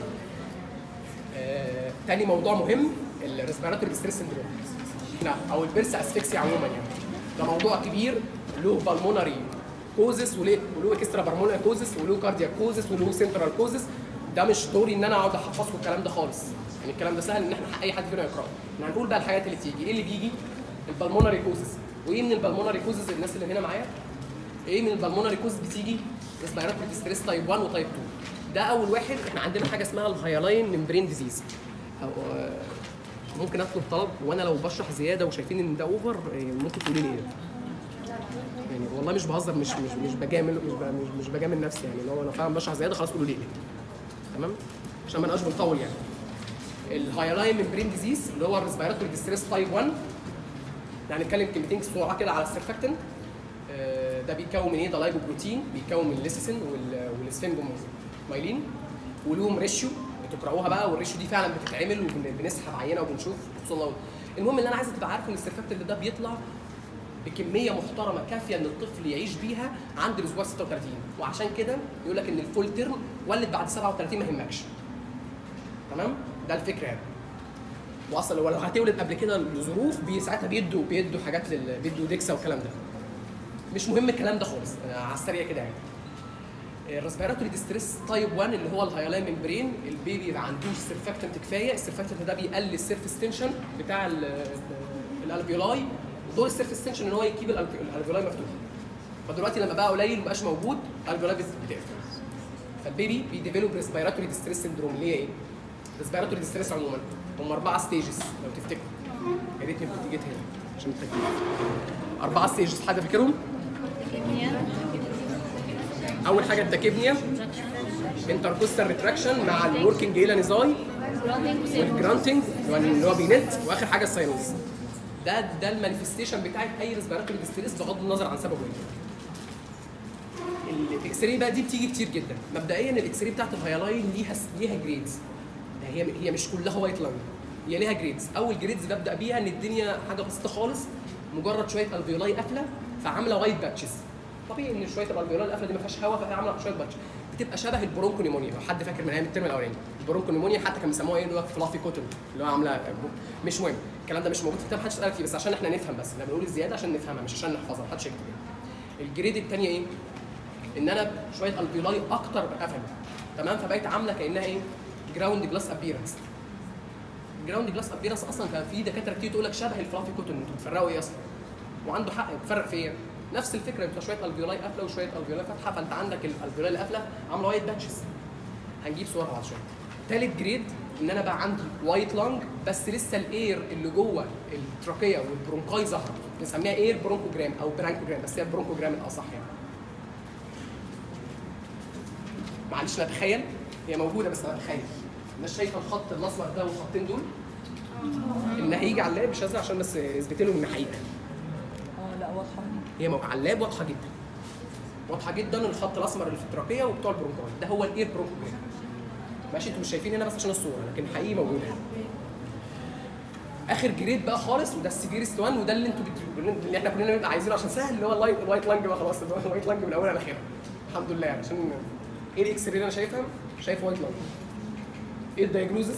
آه، تاني موضوع مهم الريسبيراتوري ستريس سندروم نعم او البرس اسفكسي عموما يعني ده موضوع كبير له بالمونري كوزس وله وله اكسترا بالمونري كوزس وله كاردياك كوزس وله سنترال كوزس ده مش دوري ان انا اقعد احفظكم الكلام ده خالص يعني الكلام ده سهل ان احنا اي حد فينا يقراه احنا هنقول بقى الحاجات اللي تيجي ايه اللي بيجي البالمونري كوزس وايه من البالمونري كوزس الناس اللي هنا معايا ايه من البالمونري كوز بتيجي ريسبيراتوري ستريس تايب 1 وتايب 2 ده اول واحد احنا عندنا حاجه اسمها الهايلاين ممبرين ديزيز أو آه، ممكن اطلب طلب وانا لو بشرح زياده وشايفين ان ده اوفر آه، ممكن تقولي لي ايه يعني والله مش بهزر مش مش مش بجامل مش ب- مش, مش بجامل نفسي يعني لو انا فعلا بشرح زياده خلاص قولوا لي ايه تمام عشان ما نبقاش بنطول يعني الهايلاين ممبرين ديزيز اللي هو الريسبيراتوري ستريس تايب 1 يعني نتكلم كلمتين بسرعه كده على السيرفكتن آه، ده بيتكون من ايه؟ ده لايبوبروتين بيتكون من الليسيسين وال- والسفنجومايلين ولهم ريشيو بتقراوها بقى والريشيو دي فعلا بتتعمل وبنسحب عينه وبنشوف خصوصا لو المهم اللي انا عايزك تبقى عارف ان السيرفكتن ده بيطلع بكميه محترمه كافيه ان الطفل يعيش بيها عند الاسبوع 36 وعشان كده يقول لك ان الفول تيرم ولد بعد 37 ما يهمكش تمام ده الفكره يعني واصلا لو لو هتولد قبل كده لظروف بي ساعتها بيدوا بيدوا حاجات لل بيدوا ديكسا والكلام ده مش مهم الكلام ده خالص آه، على السريع كده يعني الريسبيراتوري ديستريس تايب 1 اللي هو الهايلاين ممبرين البيبي ما عندوش سيرفكتنت كفايه السيرفكتنت ده بيقلل السيرفيس تنشن بتاع ال- ال- الالفيولاي ودور السيرفيس تنشن ان هو يكيب الألف- الالفيولاي مفتوح فدلوقتي لما بقى قليل ومبقاش موجود الالفيولاي بت- بتقفل فالبيبي بيديفلوب ريسبيراتوري ديستريس سندروم اللي هي ايه؟ ريسبيراتوري ديستريس عموما هم اربعه ستيجز لو تفتكروا يا ريتني كنت جيت هنا عشان التكليف اربعه ستيجز حد فاكرهم؟ اول حاجه التاكيبنيا انتركوستال ريتراكشن مع الوركينج ايلانيزاي والجرانتنج اللي هو بينت واخر حاجه الساينوز ده ده المانيفستيشن بتاعت اي ريسبيراتوري ديستريس بغض النظر عن سببه ايه الاكس راي بقى دي بتيجي كتير جدا مبدئيا الاكس راي بتاعت الهايلاين ليها ليها جريدز هي هي مش كلها وايت لاين هي ليها جريدز اول جريدز ببدا بيها ان الدنيا حاجه بسيطه خالص مجرد شويه الفيولاي قافله فعامله وايت باتشز طبيعي ان شويه الالفيولاي القافله دي ما فيهاش هواء فهي عامله شويه باتش بتبقى شبه البرونكو نيمونيا لو حد فاكر من ايام الترم الاولاني البرونكو نيمونيا حتى كانوا بيسموها ايه اللي هو فلافي كوتون اللي هو عامله مش مهم الكلام ده مش موجود في الكتاب محدش سال فيه بس عشان احنا نفهم بس احنا بنقول الزياده عشان نفهمها مش عشان نحفظها محدش يكتب يعني. الجريد الثانيه ايه؟ ان انا شويه الفيولاي اكتر قفلوا تمام فبقيت عامله كانها ايه؟ جراوند جلاس ابيرنس جراوند جلاس ابيرنس اصلا كان في دكاتره كتير تقول لك شبه الفلافي كوتون انتوا بتفرقوا ايه اصلا؟ وعنده حق بتفرق في ايه؟ نفس الفكره انت شويه الفيولاي قافله وشويه الفيولاي فاتحه فانت عندك الالفيولاي اللي قافله عامله وايت باتشز هنجيب صورها بعد شويه تالت جريد ان انا بقى عندي وايت لانج بس لسه الاير اللي جوه التراكيه والبرونكاي ظهر بنسميها اير برونكوجرام او برانكوجرام بس هي البرونكوجرام الاصح يعني معلش نتخيل هي موجوده بس نتخيل الناس شايفه الخط الاسمر ده والخطين دول ان هيجي على اللاب مش هزعل عشان بس اثبت لهم ان حقيقه اه لا واضحه هي مو- على اللاب واضحه جدا واضحه جدا الخط الاسمر اللي في التراكيه وبتوع البرونكاي ده هو الاير برونكوجرام ماشي انتوا مش شايفين هنا بس عشان الصوره لكن حقيقي موجود هنا اخر جريد بقى خالص وده السيفيرست وان وده اللي انتوا بت... اللي احنا كلنا بنبقى عايزينه عشان سهل اللي هو اللايت الوايت لانج بقى خلاص اللي هو الوايت لانج من اولها لاخرها الحمد لله يعني عشان ايه الاكس راي اللي انا شايفها شايف وايت لانج ايه الدايجنوزس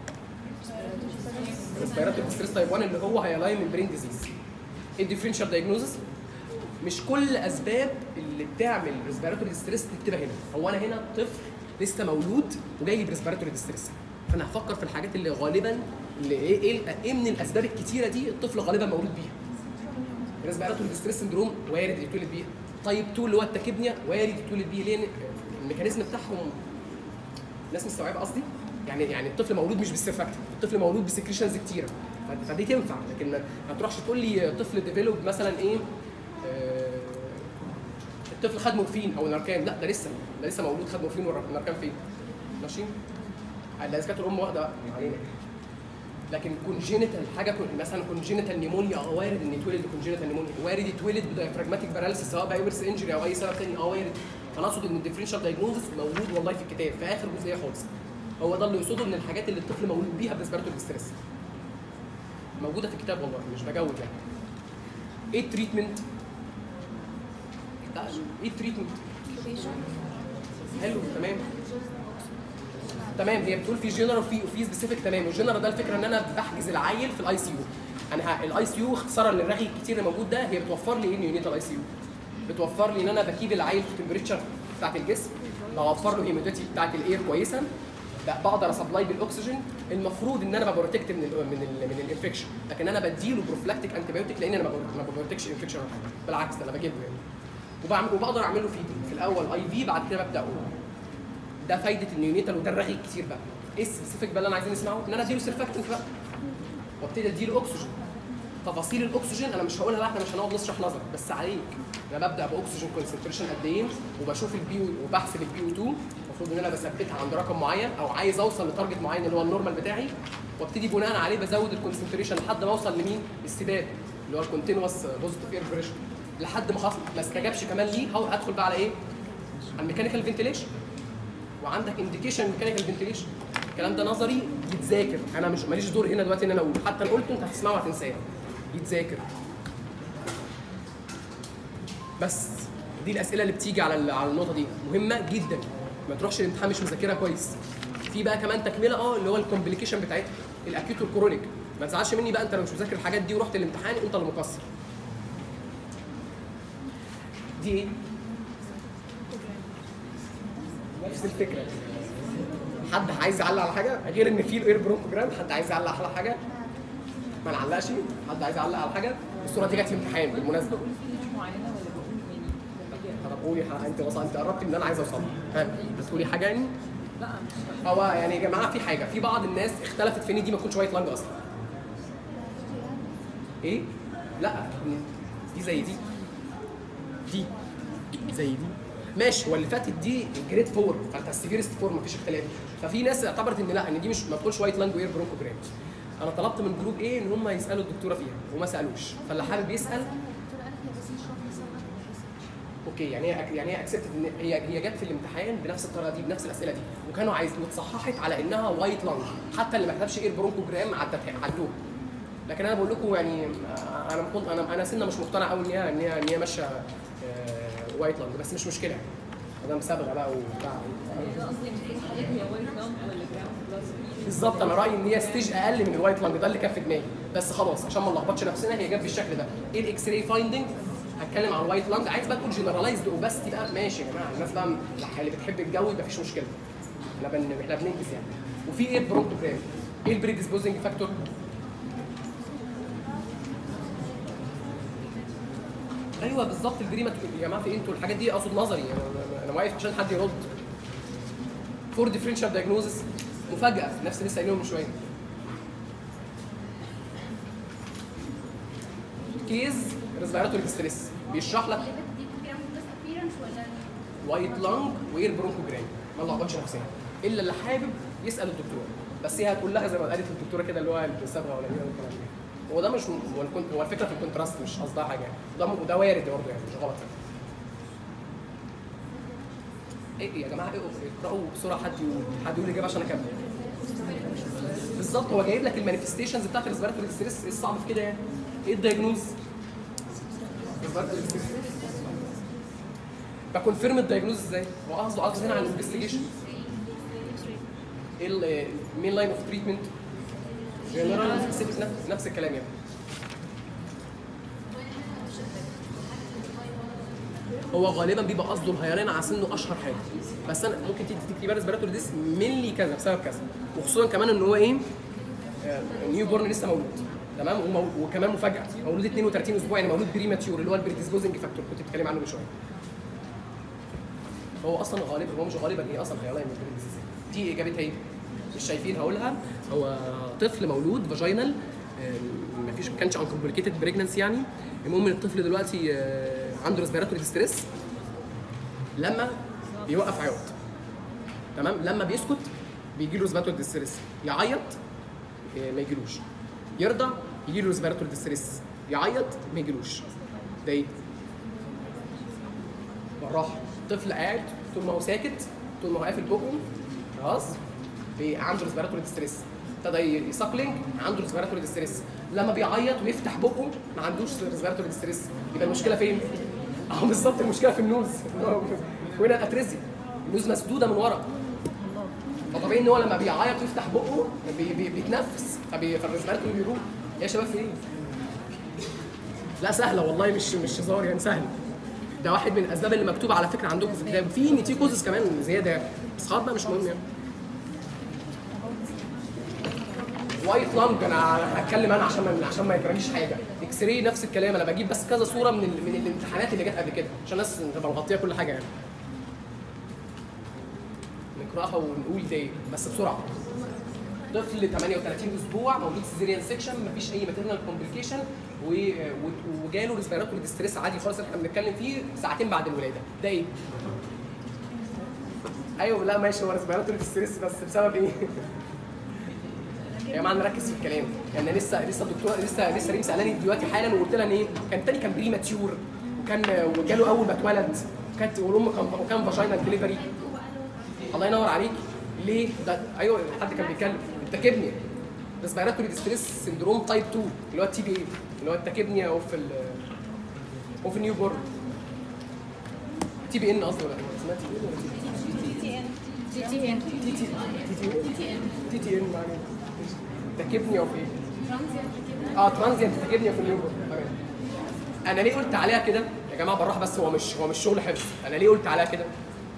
ريسبيراتوري ستريس تايب 1 اللي هو هيلاين ممبرين ديزيز ايه الديفرنشال دايجنوزس مش كل اسباب اللي بتعمل ريسبيراتوري ستريس تكتبها هنا هو انا هنا طفل لسه مولود وجاي لي بريسبيراتوري ستريس فانا هفكر في الحاجات اللي غالبا اللي ايه ايه ايه من الاسباب الكتيره دي الطفل غالبا مولود بيها ريسبيراتوري ستريس سندروم وارد يتولد بيها تايب 2 اللي هو التكبنيا وارد يتولد بيه لان الميكانيزم بتاعهم الناس مستوعبه قصدي يعني يعني الطفل مولود مش بالسيرفاكتيف الطفل مولود بسكريشنز كتيره ف- فدي تنفع لكن ما ما تروحش تقول لي طفل ديفلوب مثلا ايه آه، الطفل خد مورفين او ناركان لا ده لسه ده لسه مولود خد مورفين والناركان فين ماشي لا اذا كانت الام واخده بقى علينا لكن كونجينيتال حاجه كون مثلا كونجينيتال نيمونيا اه وارد ان يتولد بكونجينيتال نيمونيا وارد يتولد بدايفراجماتيك باراليسيس سواء بايورس انجري او اي سبب تاني اه وارد انا اقصد ان الديفرنشال دايجنوزس موجود والله في الكتاب في اخر جزئيه خالص هو ده اللي يقصده من الحاجات اللي الطفل مولود بيها بريسبيراتوري ستريس موجوده في الكتاب والله مش بجود يعني ايه التريتمنت؟ لا ايه التريتمنت؟ حلو تمام تمام هي بتقول في جنرال وفي وفي سبيسيفيك تمام والجنرال ده الفكره ان انا بحجز العيل في الاي سي يو انا الاي سي يو اختصارا للرغي الكتير اللي موجود ده هي بتوفر لي ايه نيونيت الاي سي يو بتوفر لي ان انا بكيب العيل في التمبريتشر بتاعت الجسم بوفر له هيموديتي بتاعت الاير كويسه ب- بقدر اسبلاي بالاكسجين المفروض ان انا ببروتكت من ال من ال من الانفكشن لكن انا بديله بروفلاكتيك انتي بايوتيك لان انا ما ببر- ما ببروتكش انفكشن ولا حاجه بالعكس ده انا بجيبه يعني وبعمل وبقدر اعمل له فيدنج في الاول اي في بعد كده ببدا أقول. ده فايده النيونيتال وده الرغي الكتير بقى ايه السبيسيفيك بقى اللي انا عايزين نسمعه ان انا اديله سيرفاكتنت بقى وابتدي اديله اكسجين تفاصيل الاكسجين انا مش هقولها بقى احنا مش هنقعد نشرح نظري بس عليك انا ببدا باكسجين كونسنتريشن قد ايه وبشوف البي وبحسب البي او 2 المفروض ان انا بثبتها عند رقم معين او عايز اوصل لتارجت معين اللي هو النورمال بتاعي وابتدي بناء عليه بزود الكونسنتريشن لحد ما اوصل لمين؟ السباب اللي هو الكونتينوس بوزيتيف اير بريشر لحد ما خلاص ما استجابش كمان ليه هو- هدخل بقى على ايه؟ على الميكانيكال فنتيليشن وعندك انديكيشن ميكانيكال فنتيليشن الكلام ده نظري يتذاكر انا مش ماليش دور هنا دلوقتي ان انا اقول حتى لو قلته انت هتسمعه وهتنساه يتذاكر بس دي الاسئله اللي بتيجي على ال- على النقطه دي مهمه جدا ما تروحش الامتحان مش مذاكرها كويس في بقى كمان تكمله اه اللي هو الكومبليكيشن بتاعتها الاكيوت والكرونيك ما تزعلش مني بقى انت لو مش مذاكر الحاجات دي ورحت الامتحان انت اللي مقصر دي ايه نفس الفكره حد عايز يعلق على حاجه غير ان في الاير برونكوجرام حد عايز يعلق على حاجه ما نعلقش حد عايز يعلق على حاجه الصوره دي جت في امتحان بالمناسبه بقول في معينه ولا بقول يعني لما أجي طب قولي ح- انت وصلت انت قربتي من اللي انا عايز اوصله ها بتقولي حاجه يعني لا مش هو يعني يا جماعه في حاجه في بعض الناس اختلفت في ان دي ما تكونش وايت لانج اصلا ايه لا دي زي دي دي زي دي ماشي هو اللي فاتت دي جريد فور فانت السيفيرست فور مفيش اختلاف ففي ناس اعتبرت ان لا ان دي مش ما تكونش وايت لانج وير برونكوجرام انا طلبت من جروب ايه ان هم يسالوا الدكتوره فيها وما سالوش فاللي حابب يسال اوكي يعني هي يعني هي اكسبتد ان هي هي جت في الامتحان بنفس الطريقه دي بنفس الاسئله دي وكانوا عايزين وتصححت على انها وايت لانج حتى اللي ما كتبش اير برونكوجرام عدتها عدوها لكن انا بقول لكم يعني آه، انا كنت انا انا سنه مش مقتنع قوي ان هي ان هي ان هي ماشيه آه، وايت لانج بس مش مشكله يعني انا مسابقه بقى وبتاع انا قصدي مش حضرتك هي وايت جامب ولا جراوند بلس بالظبط انا رايي ان هي ستيج اقل من الوايت لانج ده اللي كان في دماغي بس خلاص عشان ما نلخبطش نفسنا هي جت بالشكل ده ايه الاكس راي فايندنج هتكلم عن الوايت لانج عايز بقى تقول جنرالايزد اوباستي بقى ماشي يا جماعه الناس بقى اللي بتحب الجو يبقى مفيش مشكله احنا بن... احنا بننجز يعني وفي ايه برونكوجرام ايه البريديسبوزنج فاكتور ايوه بالظبط البريما يا جماعه في إيه؟ انتوا الحاجات دي اقصد نظري انا, أنا- انا واقف عشان حد يرد فور ديفرنشال دايجنوزس مفاجاه نفس اللي لسه قايلينه من شويه كيز ريسبيراتوري ستريس بيشرح لك وايت لانج واير برونكوجرام ما نلخبطش نفسنا الا اللي حابب يسال الدكتوره بس هي هتقول لها زي ما قالت الدكتوره كده اللي هو الصبغه ولا ايه والكلام ده هو ده مش هو الكون- هو الفكره في الكونتراست مش قصدها حاجه يعني وده وده وارد برضه يعني مش غلط يعني. ايه يا جماعه ايه اقراوا بسرعه حد يقول حد يقول الاجابه عشان اكمل بالظبط هو جايب لك المانيفستيشنز بتاعت الريسبيراتوري ستريس ايه الصعب في كده يعني؟ ايه الدايجنوز؟ respiratory distress. بكونفيرم الدايجنوز ازاي؟ هو قصده قصده هنا على الانفستيجيشن ايه المين لاين اوف تريتمنت؟ جنرال سبيسيفيك نفس نفس الكلام يعني هو غالبا بيبقى قصده الهيران على سنه اشهر حاجه بس انا ممكن تيجي تكتب ريسبيراتوري ديس مينلي كذا بسبب كذا وخصوصا كمان ان هو ايه نيو بورن لسه مولود تمام ومو- وكمان مفاجاه مولود 32 اسبوع يعني مولود بريماتيور اللي هو البريديسبوزنج فاكتور كنت بتتكلم عنه من شويه هو اصلا غالبا هو مش غالبا هي اصلا هيلاين دي اجابتها ايه؟ مش شايفين هقولها هو طفل مولود فاجينال ما فيش ما كانش انكومبليكيتد بريجنسي يعني المهم ان الطفل دلوقتي آه، عنده ريسبيراتوري ستريس لما بيوقف عياط تمام لما بيسكت بيجي له ريسبيراتوري ديستريس يعيط إيه، ما يجيلوش يرضع يجي له ريسبيراتوري ديستريس يعيط ما يجيلوش ده ايه؟ بالراحه طفل قاعد طول ما هو ساكت طول ما هو قافل بقه خلاص بي- عنده ريسبيراتوري ديستريس ابتدى يساكلينج عنده ريسبيراتوري ديستريس لما بيعيط ويفتح بقه ما عندوش ريسبيراتوري ديستريس يبقى المشكله فين؟ اهو بالظبط المشكله في النوز وهنا الاتريزي النوز مسدوده من ورا فطبيعي ان هو لما بيعيط ويفتح بقه بي بي بيتنفس فبي- فالريسبيراتوري بيروح يا شباب في ايه؟ لا سهله والله مش مش هزار يعني سهله ده واحد من الاسباب اللي مكتوبه على فكره عندكم في الكتاب في نيتيكوزس كمان زياده يعني بس خلاص بقى مش مهم يعني وايت لانج انا هتكلم انا عشان ما عشان ما يجراليش حاجه اكس راي نفس الكلام انا بجيب بس كذا صوره من ال... من الامتحانات اللي جت قبل كده عشان الناس تبقى مغطيه كل حاجه يعني نقراها ونقول تاني بس بسرعه طفل 38 اسبوع مولود سيزيريان سيكشن مفيش اي ماتيرنال كومبليكيشن وجاله ريسبيراتوري ديستريس عادي خالص اللي احنا بنتكلم فيه ساعتين بعد الولاده ده ايه؟ ايوه لا ماشي هو ريسبيراتوري ديستريس بس بسبب ايه؟ يا جماعه نركز في الكلام يعني أنا لسه لسه الدكتوره لسه لسه ريم سالاني دلوقتي حالا وقلت لها ان ايه كان التاني كان بري ماتيور وكان وجاله اول ما اتولد وكانت والام كان وكان فاجينال ديليفري الله ينور عليك ليه ده ايوه حد كان بيتكلم التكبني ريسبيراتوري ديستريس سندروم تايب 2 اللي هو التي بي اي اللي هو التكبني او في ال او في النيو بورن تي بي ان قصدي ولا إيه؟ اسمها تي بي ان ولا تي تي ان تي تي ان تي تي تي تي ان تي تي ان يعني تكبني او في ايه؟ اه ترانزيانت تكبني في النيو بورن تمام انا ليه قلت عليها كده يا جماعه بالراحه بس هو مش هو مش شغل حفظ انا ليه قلت عليها كده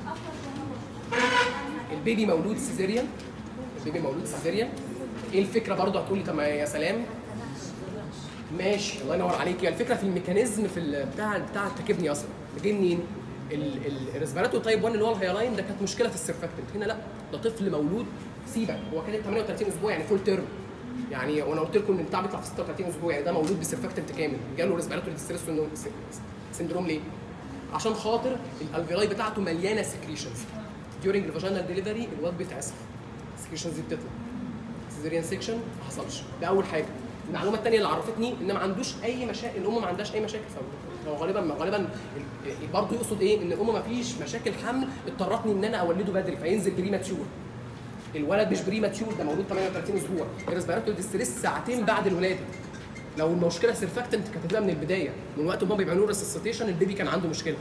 البيبي مولود سيزيريان البيبي مولود سيزيريان ايه الفكره برضه هتقولي طب ما يا سلام ماشي الله ينور عليك هي الفكره في الميكانيزم في ال- بتاع بتاع التكبني اصلا جاي منين؟ الريسبيراتو تايب 1 اللي هو الهيالاين ده كانت مشكله في السيرفكتنت هنا لا ده طفل مولود سيبك هو كان 38 اسبوع يعني فول تيرم يعني وانا قلت لكم ان البتاع بيطلع في 36 اسبوع يعني ده مولود بسيرفكتنت كامل جاله ريسبيراتوري ديستريس سندروم ليه؟ عشان خاطر الالفيلاي بتاعته مليانه سكريشنز during الفاجينال ديليفري الواد بيتعصر السكريشنز دي بتطلع سيزيريان سيكشن ما حصلش ده اول حاجه المعلومه الثانيه اللي عرفتني ان ما عندوش اي مشاكل الام ما عندهاش اي مشاكل في هو غالبا غالبا برضه يقصد ايه ان الام ما فيش مشاكل حمل اضطرتني ان انا اولده بدري فينزل بري ماتشور الولد مش بري ماتشور ده مولود 38 اسبوع الريسبيراتوري ديستريس ساعتين بعد الولاده لو المشكله سيرفاكتنت كانت هتبقى من البدايه من وقت ما بيعملوا ريسسيتيشن البيبي كان عنده مشكله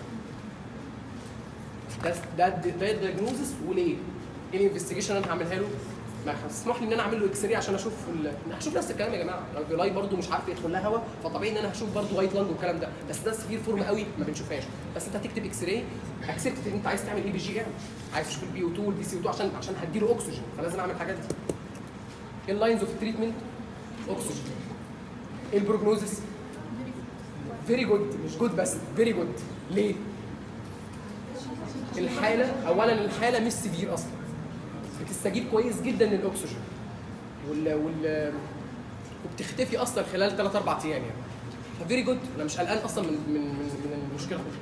ده ده ده الدايجنوزس وليه؟ ايه الانفستيجيشن انا هعملها له؟ ما هتسمح لي ان انا اعمل له اكس راي عشان اشوف ال... أنا هشوف نفس الكلام يا جماعه الفيلاي برضو مش عارف يدخل لها هواء فطبيعي ان انا هشوف برضو وايت لانج والكلام ده بس ده سفير فورم قوي ما بنشوفهاش بس انت هتكتب اكس راي اكسبت ان انت عايز تعمل اي بي جي ام عايز تشوف البي او 2 والبي سي او 2 عشان عشان هديله اكسجين فلازم اعمل الحاجات دي ايه اللاينز اوف تريتمنت؟ اكسجين ايه البروجنوزس؟ فيري جود مش جود بس فيري جود ليه؟ الحاله اولا الحاله مش سيفير اصلا بتستجيب كويس جدا للاكسجين وال وال وبتختفي اصلا خلال 3 4 ايام يعني فيري جود انا مش قلقان اصلا من من من, من المشكله دي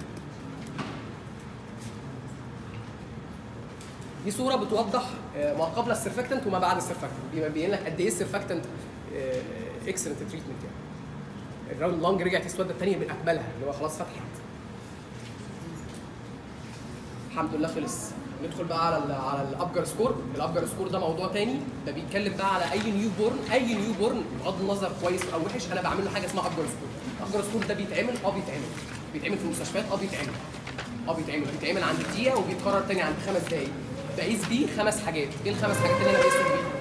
دي صوره بتوضح آه، ما قبل السيرفكتنت وما بعد السيرفكتنت بيبين لك قد ايه السيرفكتنت اكسلنت تريتمنت يعني الراوند لونج رجعت اسودة الثانيه من اكملها اللي هو خلاص فتحت الحمد لله خلص ندخل بقى على ال على الابجر سكور الابجر سكور ده موضوع تاني ده بيتكلم بقى على اي نيو بورن اي نيو بورن بغض النظر كويس او وحش انا بعمل له حاجه اسمها ابجر سكور الابجر سكور ده بيتعمل اه بيتعمل بيتعمل في المستشفيات اه بيتعمل اه بيتعمل بيتعمل عند دقيقه وبيتكرر تاني عند خمس دقايق بقيس بيه خمس حاجات ايه الخمس حاجات اللي انا بقيسهم بيه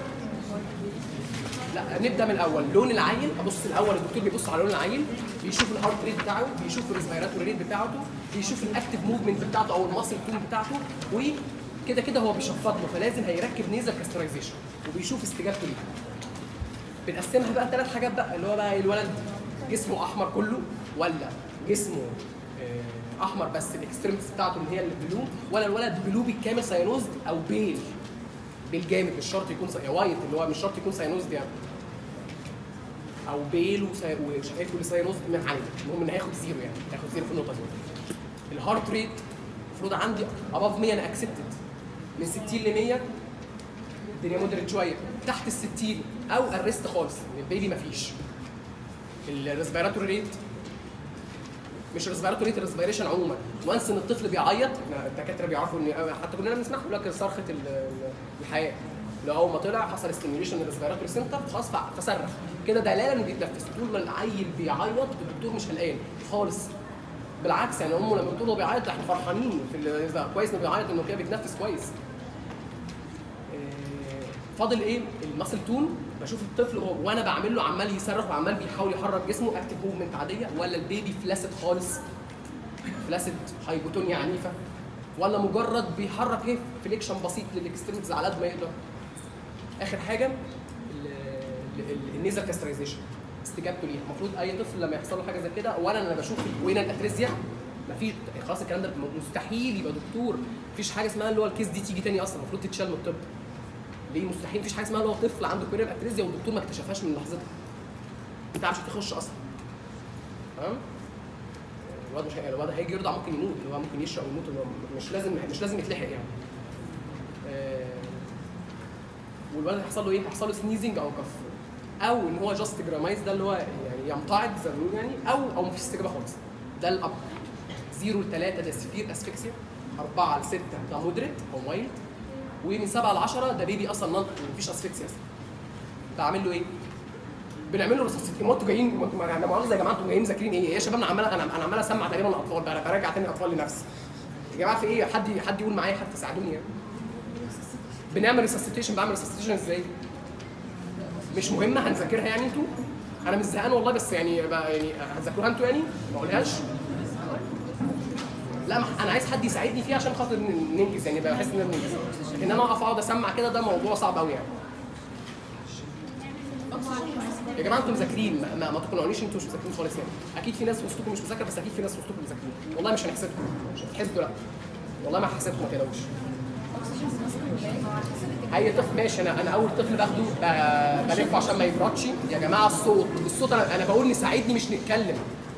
لا نبدا من الاول لون العيل ابص الاول الدكتور بيبص على لون العيل بيشوف الهارت ريت بتاعه بيشوف الريسبيراتوري ريت بتاعته بيشوف الاكتيف موفمنت بتاعته او الماسل تون بتاعته وكده كده هو بيشفط له فلازم هيركب نيزل كاسترايزيشن وبيشوف استجابته ليه بنقسمها بقى ثلاث حاجات بقى اللي هو بقى الولد جسمه احمر كله ولا جسمه آه، احمر بس الاكستريمتس بتاعته اللي هي البلو ولا الولد بلو بالكامل ساينوزد او بيل بالجامد مش شرط يكون سي... وايت اللي هو مش شرط يكون ساينوزد يعني او بيل وسي... وشهيته لساينوزد من عليه المهم ان هياخد زيرو يعني هياخد زيرو في النقطه دي الهارت ريت المفروض عندي اباف 100 انا اكسبتد من 60 ل 100 الدنيا مودريت شويه تحت ال 60 او الريست خالص ان البيبي مفيش الريسبيراتوري ريت مش الريسبيراتوري ريت الريسبيريشن عموما وانس ان الطفل بيعيط احنا الدكاتره بيعرفوا ان حتى كلنا بنسمع يقول لك صرخه ال- ال- الحياه لو اول ما طلع حصل ستيميوليشن للريسبيراتوري سنتر خلاص ف- فصرخ كده دلاله انه بيتنفس طول ما العيل بيعيط الدكتور مش قلقان خالص بالعكس يعني امه لما بتقول له بيعيط احنا فرحانين في ال- إذا كويس انه بيعيط انه كده بيتنفس كويس آه، فاضل ايه الماسل تون بشوف الطفل هو وانا بعمل له عمال يصرخ وعمال بيحاول يحرك جسمه اكتف موفمنت عاديه ولا البيبي فلاسد خالص فلاسد هايبوتونيا عنيفه ولا مجرد بيحرك ايه فليكشن بسيط للاكستريمز على قد ما يقدر اخر حاجه ال- ال- النيزل كاسترايزيشن استجابته ليها المفروض اي طفل لما يحصل له حاجه زي كده اولا انا بشوف الكوينه الاتريزيا مفيش خلاص الكلام ده مستحيل يبقى دكتور مفيش حاجه اسمها اللي هو الكيس دي تيجي تاني اصلا المفروض تتشال من الطب ليه مستحيل مفيش حاجه اسمها اللي هو طفل عنده كوينه الاتريزيا والدكتور ما اكتشفهاش من لحظتها انت عارف تخش اصلا تمام الواد مش هي- الواد هيجي يرضع ممكن يموت اللي هو ممكن يشرب ويموت اللي هو مش لازم مش لازم يتلحق يعني آه، والولد هيحصل له ايه؟ هيحصل له سنيزنج او كف او ان هو جاست جرامايز ده اللي هو يعني يمتعض زي ما بيقولوا يعني او او مفيش استجابه خالص ده الاب 0 ل 3 ده سفير اسفكسيا 4 ل 6 ده مودريت او مايلد ومن 7 ل 10 ده بيبي اصلا نون مفيش اسفكسيا اصلا بعمل له ايه؟ بنعمل له ريسسيتي ما انتوا جايين ما- ما- انا مؤاخذه يا جماعه انتوا جايين مذاكرين ايه؟ يا شباب انا عمال انا انا عمال اسمع تقريبا الاطفال بقى انا براجع تاني الاطفال لنفسي يا جماعه في ايه؟ حد حد يقول معايا حد تساعدوني يعني بنعمل ريسسيتيشن بعمل ريسسيتيشن ازاي؟ مش مهمه هنذاكرها يعني انتوا؟ انا مش زهقان والله بس يعني بقى يعني هتذاكروها انتوا يعني؟ ما اقولهاش؟ لا ما انا عايز حد يساعدني فيها عشان خاطر ن- ننجز يعني بحس ان ننجز ان انا اقف اقعد اسمع كده ده موضوع صعب قوي يعني يا جماعه انتوا مذاكرين ما, ما, ما تقنعونيش انتوا مش مذاكرين خالص يعني اكيد في ناس وسطكم مش مذاكره بس اكيد في ناس وسطكم مذاكرين والله مش هنحسدكم مش هتحسدوا لا والله ما هحسدكم ما تقلقوش اي طفل ماشي انا انا اول طفل باخده ب- بلفه عشان ما يبردش يا جماعه الصوت الصوت انا انا بقول نساعدني مش نتكلم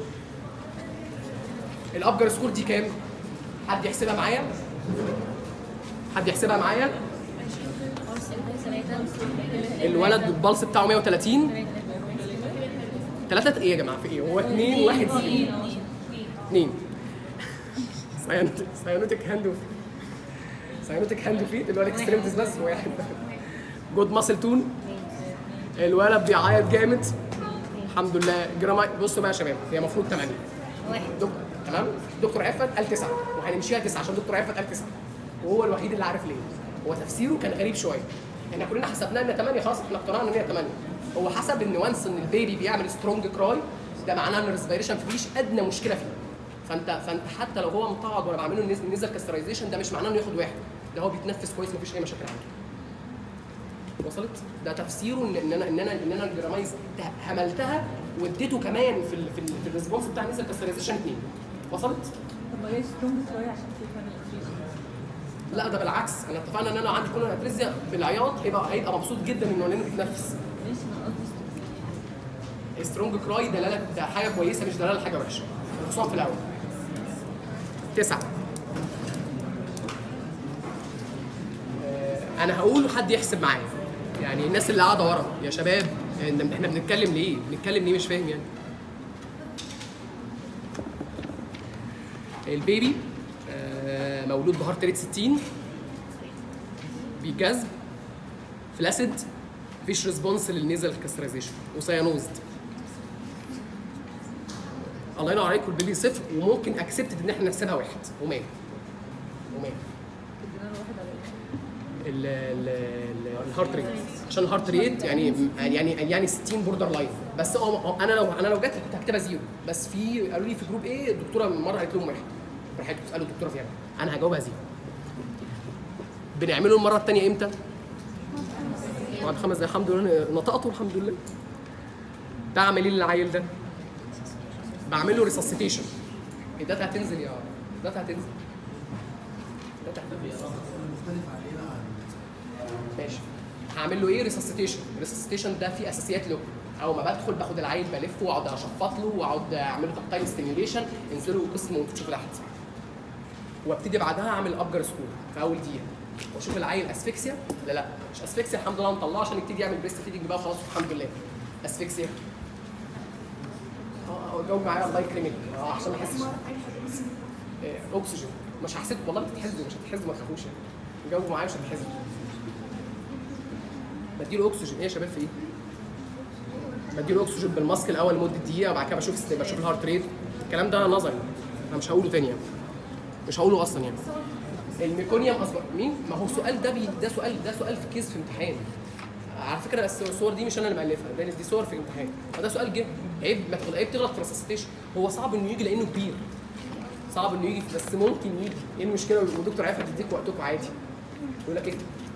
الابجر سكور دي كام؟ حد يحسبها معايا؟ حد يحسبها معايا؟ الولد البلس بتاعه 130 ثلاثة ايه يا جماعة في ايه؟ هو اثنين واحد زيرو اثنين ساينوتيك ساينوتيك هاند وفيت ساينوتيك هاند وفيت اللي هو الاكستريمتيز بس واحد جود ماسل تون الولد بيعيط جامد الحمد لله جراماي بصوا بقى يا شباب هي المفروض 8 واحد دكتور تمام دكتور عفت قال تسعه وهنمشيها تسعه عشان دكتور عفت قال تسعه وهو الوحيد اللي عارف ليه هو تفسيره كان غريب شويه احنا كلنا حسبناها ان 8 خلاص احنا اقتنعنا ان هي 8 هو حسب ان وانس ان البيبي بيعمل سترونج كراي ده معناه ان الريسبيريشن مفيش ادنى مشكله فيه فانت فانت حتى لو هو متعض وانا بعمل له نيزل كاسترايزيشن ده مش معناه انه ياخد واحد ده هو بيتنفس كويس مفيش اي مشاكل عنده وصلت ده تفسيره ان ان انا ان انا ان انا الجرامايز ته- هملتها واديته كمان في ال في, ال في الريسبونس بتاع النيزل كاسترايزيشن 2 وصلت طب ما هي سترونج شويه عشان في فن لا ده بالعكس انا اتفقنا ان انا عندي كل اتريزيا بالعياط هيبقى هيبقى مبسوط جدا انه لانه بيتنفس ماشي انا قصدي سترونج كراي دلاله ده حاجه كويسه مش دلاله حاجه وحشه خصوصا في الاول تسعه آه، انا هقول وحد يحسب معايا يعني الناس اللي قاعده ورا يا شباب إن- احنا بنتكلم ليه؟ بنتكلم ليه مش فاهم يعني البيبي آه، مولود بهارت ريت 60 بيجذب فلاسد مفيش ريسبونس للنيزل كاسترايزيشن وسيانوزد الله ينور عليكم البيبي صفر وممكن اكسبتد ان احنا نحسبها واحد ومال ومال ادينا له واحد على ايه ال- ال- ال- الهارت ريت عشان الهارت ريت يعني يعني يعني 60 بوردر لاين بس هو- هو انا لو انا لو جت كنت هكتبها زيرو بس في قالوا لي في جروب ايه الدكتوره مره قالت لهم واحد راحت تسالوا الدكتوره فيها انا هجاوبها زيرو بنعمله المره الثانيه امتى؟ بعد خمس دقايق الحمد لله نطقته الحمد لله بعمل ايه للعيل ده؟ بعمل له ريسسيتيشن الداتا هتنزل يا الداتا هتنزل الداتا هتنزل ماشي هعمل له ايه ريسسيتيشن الريسسيتيشن ده فيه اساسيات له اول ما بدخل باخد العيل بلفه واقعد اشفط له واقعد اعمل له تايم ستيميوليشن انزلوا قسم وانتوا تشوفوا تحت وابتدي بعدها اعمل ابجر سكور في اول دقيقه واشوف العيل اسفكسيا لا لا مش اسفكسيا الحمد لله مطلعه عشان يبتدي يعمل بريست فيدنج بقى وخلاص الحمد لله اسفكسيا اه جاوب معايا الله يكرمك اه عشان ما احسش إيه، اكسجين مش هحسد والله بتتحسدوا مش هتتحسدوا ما تخافوش يعني جاوبوا معايا مش هتتحسدوا بديله اكسجين ايه يا شباب في ايه؟ بديله اكسجين بالماسك الاول لمده دقيقه وبعد كده بشوف است- بشوف الهارت ريت الكلام ده نظري انا مش هقوله تاني يعني مش هقوله اصلا يعني الميكونيوم اصبر مين؟ ما هو السؤال ده بي... ده سؤال ده سؤال في كيس في امتحان على فكره الس- الصور دي مش انا اللي مالفها ده دي صور في امتحان فده سؤال جه عيب ما تغلط عيب تغلط في الريسستيشن هو صعب انه يجي لانه كبير صعب انه يجي بس ممكن يجي ايه المشكله والدكتور عارف هتديك وقتكم عادي يقول لك ايه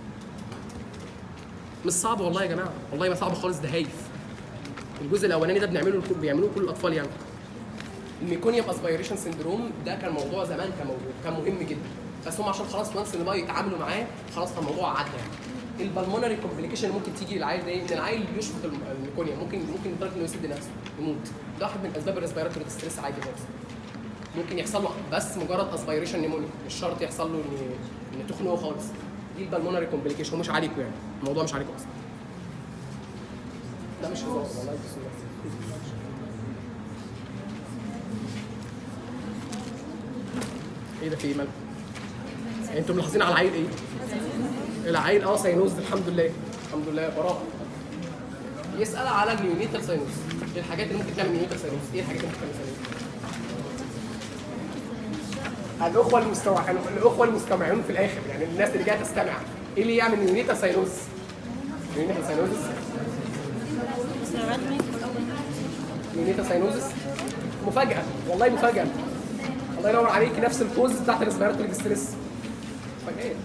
مش صعب والله يا جماعه والله ما صعب خالص ده هايف الجزء الاولاني ده بنعمله لكل- بيعملوه كل الاطفال يعني الميكونيوم اسبيريشن سندروم ده كان موضوع زمان كان موضوع كان مهم جدا بس هم عشان خلاص وانس ان بقى يتعاملوا معاه خلاص فالموضوع عدى يعني البلمونري كومبليكيشن ممكن تيجي للعيل ده إيه؟ ان العيل يشفط الم- الميكونيوم ممكن ممكن لدرجه انه يسد نفسه يموت ده واحد من اسباب الريسبيراتوري ستريس عادي خالص ممكن يحصل له بس مجرد اسبيريشن نيمونيا مش شرط يحصل له ان ان تخنقه خالص دي البلمونري كومبليكيشن هو مش عليكم يعني الموضوع مش عليكم اصلا ده مش هزار والله دي صورة. ايه ده في ايه مالك؟ انتوا ملاحظين على العيل ايه؟ العيل اه ساينوز الحمد لله الحمد لله براءة يسأل على النيونيتال ساينوز ايه الحاجات اللي ممكن تعمل نيونيتال ساينوز؟ ايه الحاجات اللي ممكن تعمل ساينوز؟ الاخوه المستمع الاخوه المستمعون في الاخر يعني الناس اللي جايه تستمع ايه اللي يعمل نيونيتال ساينوز؟ نيونيتال ساينوزس نيونيتال ساينوزس مفاجأة والله مفاجأة الله ينور عليك نفس الكوز بتاعت الريسبيراتوري ستريس مفاجآت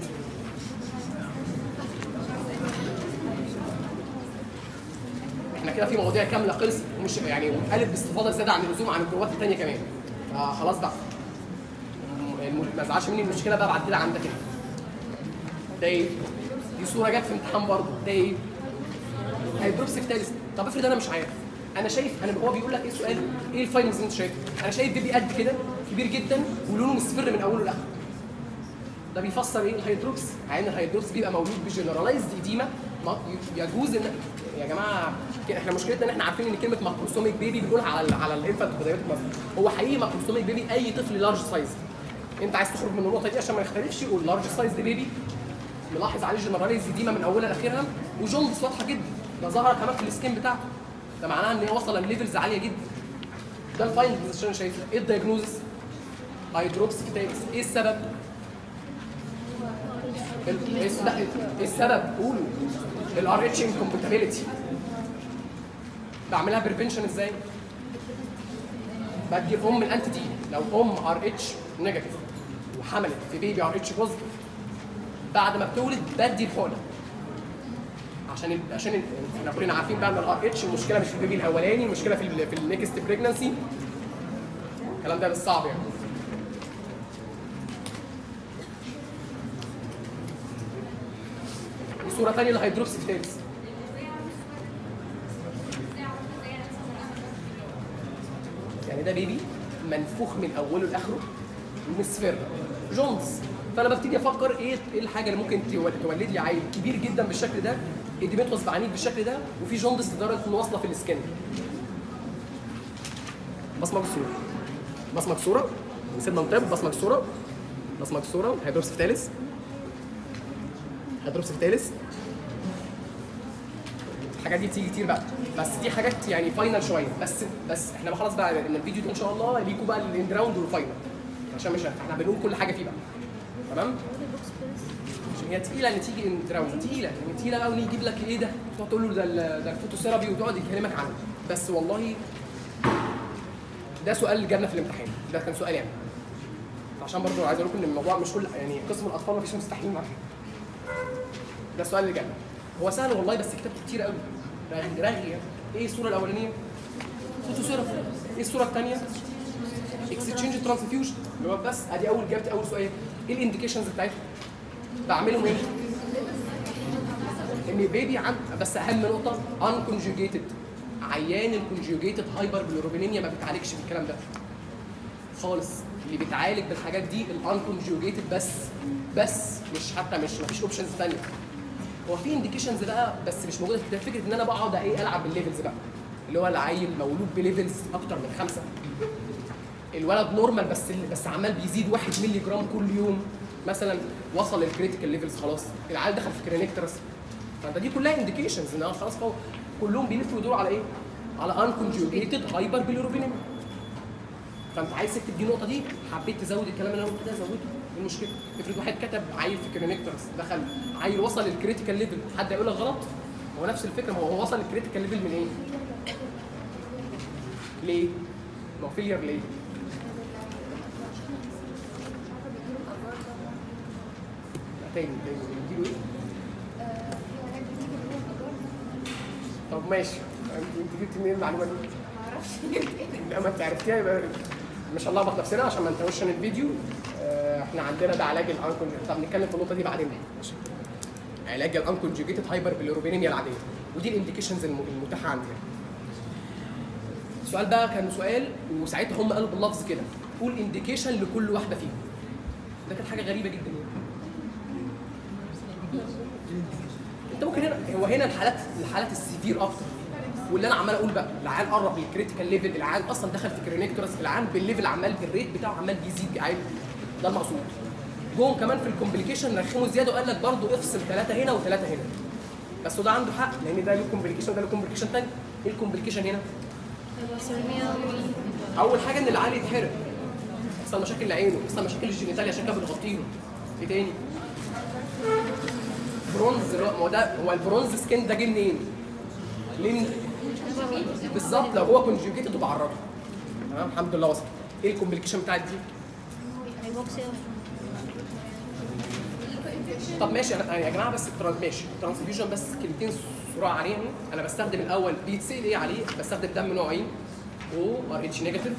احنا كده في مواضيع كاملة خلصت ومش يعني واتقالت باستفاضة زيادة عن اللزوم عن الجروبات التانية كمان فخلاص بقى الم- ما تزعلش مني المشكلة بقى بعد كده عندك انت ده ايه؟ دي صورة جت في امتحان برضه ده ايه؟ هيدروبسي في تالس طب افرض انا مش عارف انا شايف انا هو بيقول لك ايه السؤال ايه الفاينلز اللي انت شايفه انا شايف بيبي قد كده كبير جدا ولونه مصفر من اوله لاخره ده بيفسر ايه الهيدروبس عين الهيدروبس بيبقى مولود بجنرالايزد ايديما ما- يجوز ان يا جماعه ك- احنا مشكلتنا ان احنا عارفين ان كلمه ماكروسوميك بيبي بنقولها على ال على الانفانت بدايات مصر هو حقيقي ماكروسوميك بيبي اي طفل لارج سايز انت عايز تخرج من النقطه دي عشان ما نختلفش قول لارج سايز دي بيبي ملاحظ عليه جنرالايز ديما من اولها لاخرها وجوندس واضحه جدا ده ظهر كمان في السكين بتاعته ده معناها ان هي وصل لليفلز عاليه جدا ده الفايندنجز عشان شايفها ايه الدايجنوزس هيدروبس فيتاليس ايه السبب ال- ايه الس- لا ايه السبب قولوا الار اتش انكومباتيبيلتي بعملها بريفنشن ازاي بدي الام الانتي دي لو ام ار اتش نيجاتيف وحملت في بيبي ار اتش بوزيتيف بعد ما بتولد بدي الحقنه عشان ال... عشان ال... احنا كلنا عارفين بقى ان الار اتش المشكله مش في البيبي الاولاني المشكله في ال... في النكست بريجنسي الكلام ده مش صعب يعني دي صوره ثانيه للهيدروبسي فيتاليس يعني ده بيبي منفوخ من اوله لاخره مصفر جونز فانا ببتدي افكر ايه ايه الحاجه اللي ممكن تول- تولد لي عيل كبير جدا بالشكل ده اديمتوس عنيف بالشكل ده وفي جوندس لدرجه انه واصله في السكن بصمه بالصوره بصمه صوره سيبنا نطب بصمه صوره بصمه صوره هيدروبس فيتاليس هيدروبس فيتاليس الحاجات دي بتيجي كتير بقى بس دي حاجات يعني فاينل شويه بس بس احنا بقى خلاص بقى ان الفيديو ده ان شاء الله ليكوا بقى الاند راوند والفاينل عشان مش احنا بنقول كل حاجه فيه بقى تمام عشان هي تقيله ان تيجي اند راوند تقيله يعني تقيله قوي يجيب لك ايه ده تقعد تقول له ده ال- ده الفوتوثيرابي وتقعد يكلمك عنه بس والله ده سؤال جالنا في الامتحان ده كان سؤال يعني عشان برضه عايز اقول لكم ان الموضوع مش كل يعني قسم الاطفال مفيش مستحيل معاه ده السؤال اللي جالنا هو سهل والله بس كتابته كتير قوي رغي رغي يعني. ايه الصوره الاولانيه؟ فوتوثيرابي ايه الصوره الثانيه؟ اكستشينج ترانسفيوجن اللي هو بس ادي اول جابت اول سؤال ايه الانديكيشنز بتاعتهم؟ بعملهم ايه؟ ان بيبي عند بس اهم نقطه انكونجوجيتد عيان الكونجوجيتد هايبر بلوروبينيميا ما بتعالجش بالكلام ده خالص اللي بيتعالج بالحاجات دي الانكونجوجيتد بس بس مش حتى مش مفيش اوبشنز ثانيه هو في انديكيشنز بقى بس مش موجوده في فكره ان انا بقعد ايه العب بالليفلز بقى اللي هو العيل مولود بليفلز اكتر من خمسه الولد نورمال بس بس عمال بيزيد 1 مللي جرام كل يوم مثلا وصل للكريتيكال ليفلز خلاص العيال دخل في كرينيكترس فانت دي كلها انديكيشنز ان خلاص هو كلهم بيلفوا يدوروا على ايه؟ على انكونجوجيتد هايبر بيليروبينيميا فانت عايز تكتب دي النقطه دي حبيت تزود الكلام اللي انا قلته ده زوده ايه المشكله؟ افرض واحد كتب عيل في كرينيكترس دخل عيل وصل للكريتيكال ليفل حد هيقول لك غلط؟ هو نفس الفكره ما هو هو وصل للكريتيكال ليفل من ايه؟ ليه؟ ما هو فيلير ليه؟ لا، تاني تاني بيديله ايه؟ طب ماشي انت انت جبت منين المعلومه دي؟ لا ما انت عرفتيها يبقى مش هنلخبط نفسنا عشان ما نتوهش عن الفيديو آه، احنا عندنا ده علاج الانكون طب نتكلم في النقطه دي بعدين ماشي علاج الانكونجوجيتد هايبر بيليروبينيميا العاديه ودي الانديكيشنز الم- المتاحه عندنا السؤال بقى كان سؤال وساعتها هم قالوا باللفظ كده قول انديكيشن لكل واحده فيهم ده كانت حاجه غريبه جدا يعني انت ممكن هنا هو هنا الحالات الحالات السيفير اكتر واللي انا عمال اقول بقى العيان قرب للكريتيكال ليفل العيان اصلا دخل في كرينيكتورس العيان بالليفل عمال الريت بتاعه عمال بيزيد عالي ده المقصود جوهم كمان في الكومبليكيشن رخموا زياده وقال لك برضه افصل ثلاثه هنا وثلاثه هنا بس وده عنده حق لان ده له كومبليكيشن وده له كومبليكيشن ثاني ايه الكومبليكيشن هنا؟ اول حاجه ان العيال يتحرق يحصل مشاكل لعينه يحصل مشاكل الجينيتاليا عشان كده بتغطيه ايه تاني؟ برونز ما هو ده هو البرونز سكين ده جه منين؟ ليه بالظبط لو هو كونجوجيتد وبعرضه تمام الحمد لله وصل ايه الكومبليكيشن بتاعت دي؟ طب ماشي انا يا جماعه بس الترانس ماشي الترانسفيوجن بس كلمتين سرعه عليه يعني. انا بستخدم الاول بيتسال ايه عليه بستخدم دم نوعين او ار اتش نيجاتيف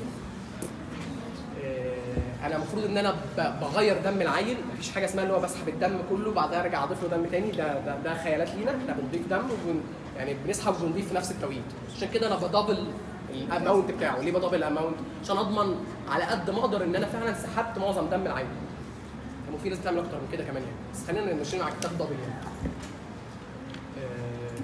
انا المفروض ان انا ب- بغير دم العيل مفيش حاجه اسمها اللي هو بسحب الدم كله بعدها ارجع اضيف له دم تاني ده ده, ده خيالات لينا احنا بنضيف دم وبن يعني بنسحب وبنضيف في نفس التوقيت عشان كده انا بدبل الاماونت بتاعه ليه بدبل الاماونت عشان اضمن على قد ما اقدر ان انا فعلا سحبت معظم دم العيل كان في ناس بتعمل اكتر من كده كمان يعني بس خلينا نمشي مع كتاب دبل يعني آه،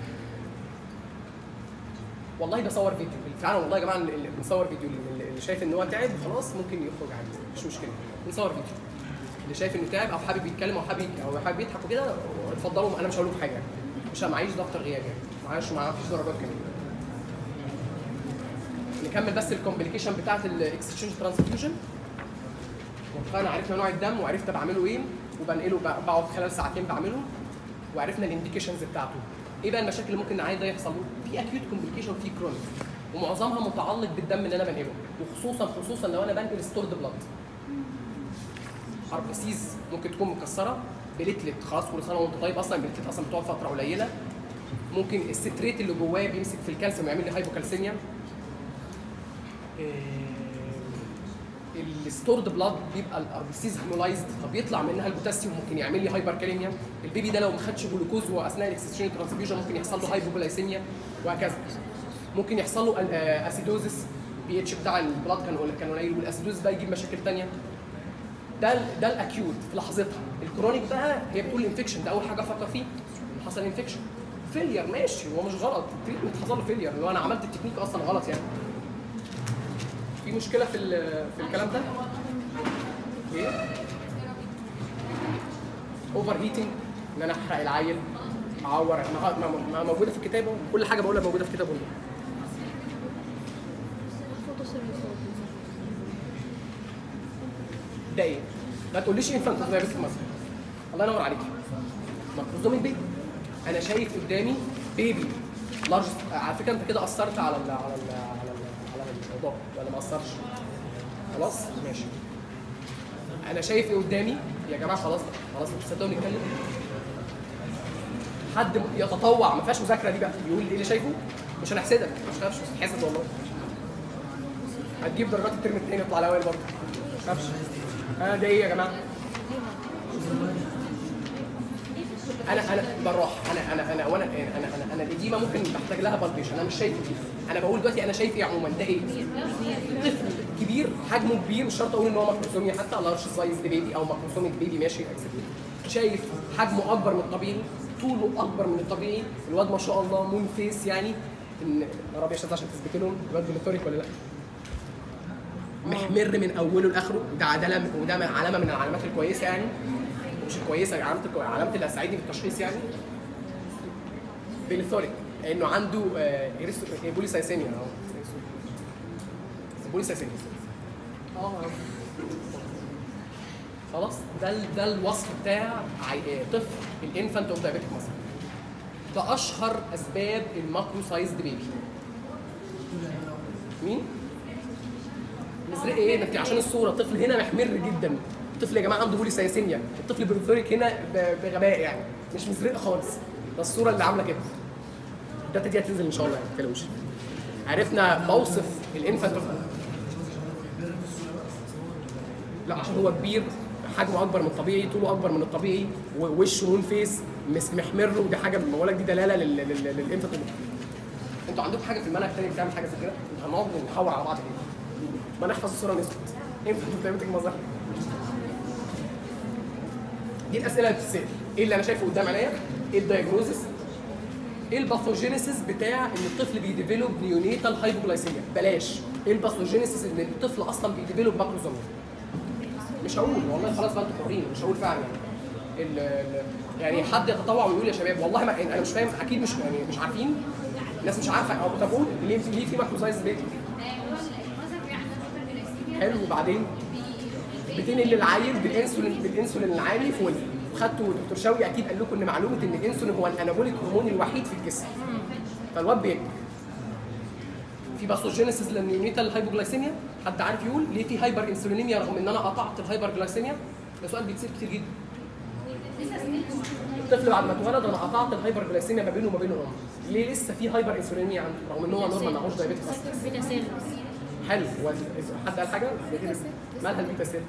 والله بصور فيديو فعلا والله يا جماعه اللي اللي بنصور فيديو اللي اللي شايف ان هو تعب خلاص ممكن يخرج عادي مش مشكله بنصور فيديو اللي شايف انه تعب او حابب يتكلم او حابب او حابب يضحك وكده اتفضلوا انا مش هقول لكم حاجه مش معيش دفتر غياب يعني معايش ما فيش درجات كمان نكمل بس الكومبليكيشن بتاعت الاكستشينج ترانسفيوجن فانا عرفنا نوع الدم وعرفت بعمله ايه وبنقله ب- بقعد خلال ساعتين بعمله وعرفنا الانديكيشنز بتاعته ايه بقى المشاكل اللي ممكن العيان ده يحصل له في اكيوت كومبليكيشن وفي كرونيك ومعظمها متعلق بالدم اللي انا بنقله وخصوصا خصوصا لو انا بنقل ستورد بلاد اربسيز ممكن تكون مكسره بليتلت خلاص كل سنه وانت طيب اصلا البليتلت اصلا بتقعد فتره قليله ممكن الستريت اللي جواه بيمسك في الكالسيوم ويعمل لي هايبوكالسيميا الستورد بلاد بيبقى الاربسيز هيمولايزد فبيطلع منها البوتاسيوم ممكن يعمل لي هايبر كاليميا البيبي ده لو ما خدش جلوكوز واثناء الاكستشن ترانسفيوجن ممكن يحصل له هايبوجلايسيميا وهكذا ممكن يحصل له آه، اسيدوزس البي اتش بتاع البلاد كان قل- كان قليل والاسيدوزس ده يجيب مشاكل ثانيه ده ال- ده الاكيوت في لحظتها الكرونيك بقى هي بتقول انفكشن ده اول حاجه افكر فيه حصل انفكشن فيلير ماشي هو مش غلط التريتمنت حصل له فيلير اللي هو انا عملت التكنيك اصلا غلط يعني في مشكله في ال- في الكلام ده ايه اوفر هيتنج ان انا احرق العيل اعور ما- ما ما موجوده في الكتاب أهو. كل حاجه بقولها موجوده في كتاب ده ايه؟ ما تقوليش انفانت دايابيتس مثلا الله ينور عليك مكروزومي بيبي انا شايف قدامي بيبي لارج على فكره انت كده اثرت على ال على ال على ال على الموضوع ولا ما اثرش؟ خلاص ماشي انا شايف ايه قدامي يا جماعه خلاص بقى. خلاص تصدقوا نتكلم حد يتطوع ما فيهاش مذاكره دي بقى يقول ايه اللي شايفه مش هنحسدك مش تخافش مش هتحسد والله هتجيب درجات الترم الثاني يطلع الاوائل برضه ما تخافش انا ده ايه يا جماعه انا انا بالراحه انا انا انا وانا انا انا انا الاديمه ممكن بحتاج لها بالبيشن انا مش شايف دي انا بقول دلوقتي انا شايف ايه عموما ده ايه طفل كبير حجمه كبير مش شرط اقول ان هو ماكروسومي حتى لارج سايز بيبي او ماكروسوميك بيبي ماشي accepted. شايف حجمه اكبر من الطبيعي طوله اكبر من الطبيعي الواد ما شاء الله مون فيس يعني ان يا رب يا شاذ عشان تثبت لهم الواد بليثوريك ولا لا محمر من اوله لاخره ده ده لم- وده من علامه من العلامات الكويسه يعني مش الكويسه علامه الكو- علامه اللي هتساعدني في التشخيص يعني بليثوريك انه عنده آه، إيريس- بوليسايسيميا اهو بوليسايسيميا اه خلاص ده ال- ده الوصف بتاع عي- آه، طفل الانفانت اوف دايابيتك مثلا ده اشهر اسباب الماكرو سايزد بيبي مين؟ مزرق ايه؟ انت عشان الصوره طفل هنا محمر جدا الطفل يا جماعه عنده بوليسايسيميا الطفل بروثوريك هنا ب- بغباء يعني مش مزرق خالص ده الصوره اللي عامله كده الداتا دي هتنزل ان شاء الله يعني ما تقلقوش عرفنا موصف الانفانت لا عشان هو كبير حجمه اكبر من الطبيعي طوله اكبر من الطبيعي ووشه مون فيس مس- محمر ودي حاجه بقول لك دي دلاله لل- لل- للانفانت انتوا عندكم حاجه في المنهج تاني بتعمل حاجه زي كده؟ هنقعد نحور على بعض كده ما نحفظ الصوره نسكت انفانت دايابيتك مظهر دي الاسئله اللي بتتسال ايه اللي انا شايفه قدام عينيا؟ ايه الدايجنوزس؟ ايه الباثوجينيسيس بتاع ان الطفل بيديفلوب نيونيتال هايبوجلايسيميا بلاش ايه الباثوجينيسيس ان الطفل اصلا بيديفلوب ماكروزوميا مش هقول والله خلاص بقى انتوا حرين مش هقول فعلا يعني ال ال يعني حد يتطوع ويقول يا شباب والله ما انا مش فاهم اكيد مش يعني مش عارفين الناس مش عارفه او طب قول ليه ليه في ماكروسايز بيت حلو وبعدين بتنقل للعيل بالانسولين بالانسولين العالي في ولد خدتوا دكتور شوقي اكيد قال لكم ان معلومه ان الانسولين هو الانابوليك هرمون الوحيد في الجسم فالواد بيكبر في باثوجينيسيس للنيونيتال هايبوجلايسيميا حد عارف يقول ليه في هايبر انسولينيميا رغم ان انا قطعت الهايبر جلايسيميا ده سؤال بيتصير كتير جدا الطفل بعد ما اتولد انا قطعت الهايبر جلايسيميا ما بينه وما بين الام ليه لسه في هايبر انسولينيميا عنده رغم ان هو نورمال معهوش دايابيتس اصلا بيتا سيل حلو و- حد قال حاجه مالها البيتا سيل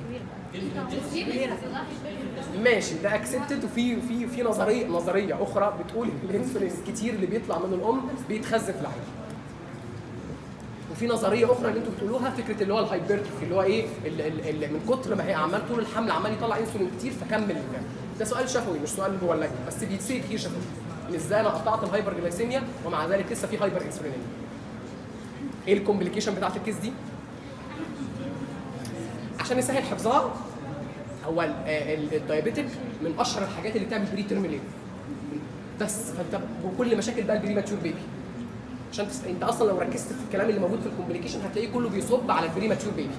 ماشي ده اكسبتد وفي في في نظريه نظريه اخرى بتقول ان الانسولين الكتير اللي بيطلع من الام بيتخزن في العين وفي نظريه اخرى اللي انتوا بتقولوها فكره اللي هو الهايبرتروفي اللي هو ايه اللي اللي من كتر ما هي عمال طول الحمل عمال يطلع انسولين كتير فكمل الكلام ده سؤال شفوي مش سؤال جوه اللجنه بس بيتسال كتير شفوي ان ازاي انا قطعت الهايبر جلايسيميا ومع ذلك لسه في هايبر انسولينيميا ايه الكومبليكيشن بتاعت الكيس دي عشان نسهل حفظها هو ال- ال- الدايابيتك من اشهر الحاجات اللي بتعمل بري تيرم ليبر بس فانت وكل مشاكل بقى البري ماتيور بيبي عشان تس... انت اصلا لو ركزت في الكلام اللي موجود في الكومبليكيشن هتلاقيه كله بيصب على البري ماتيور بيبي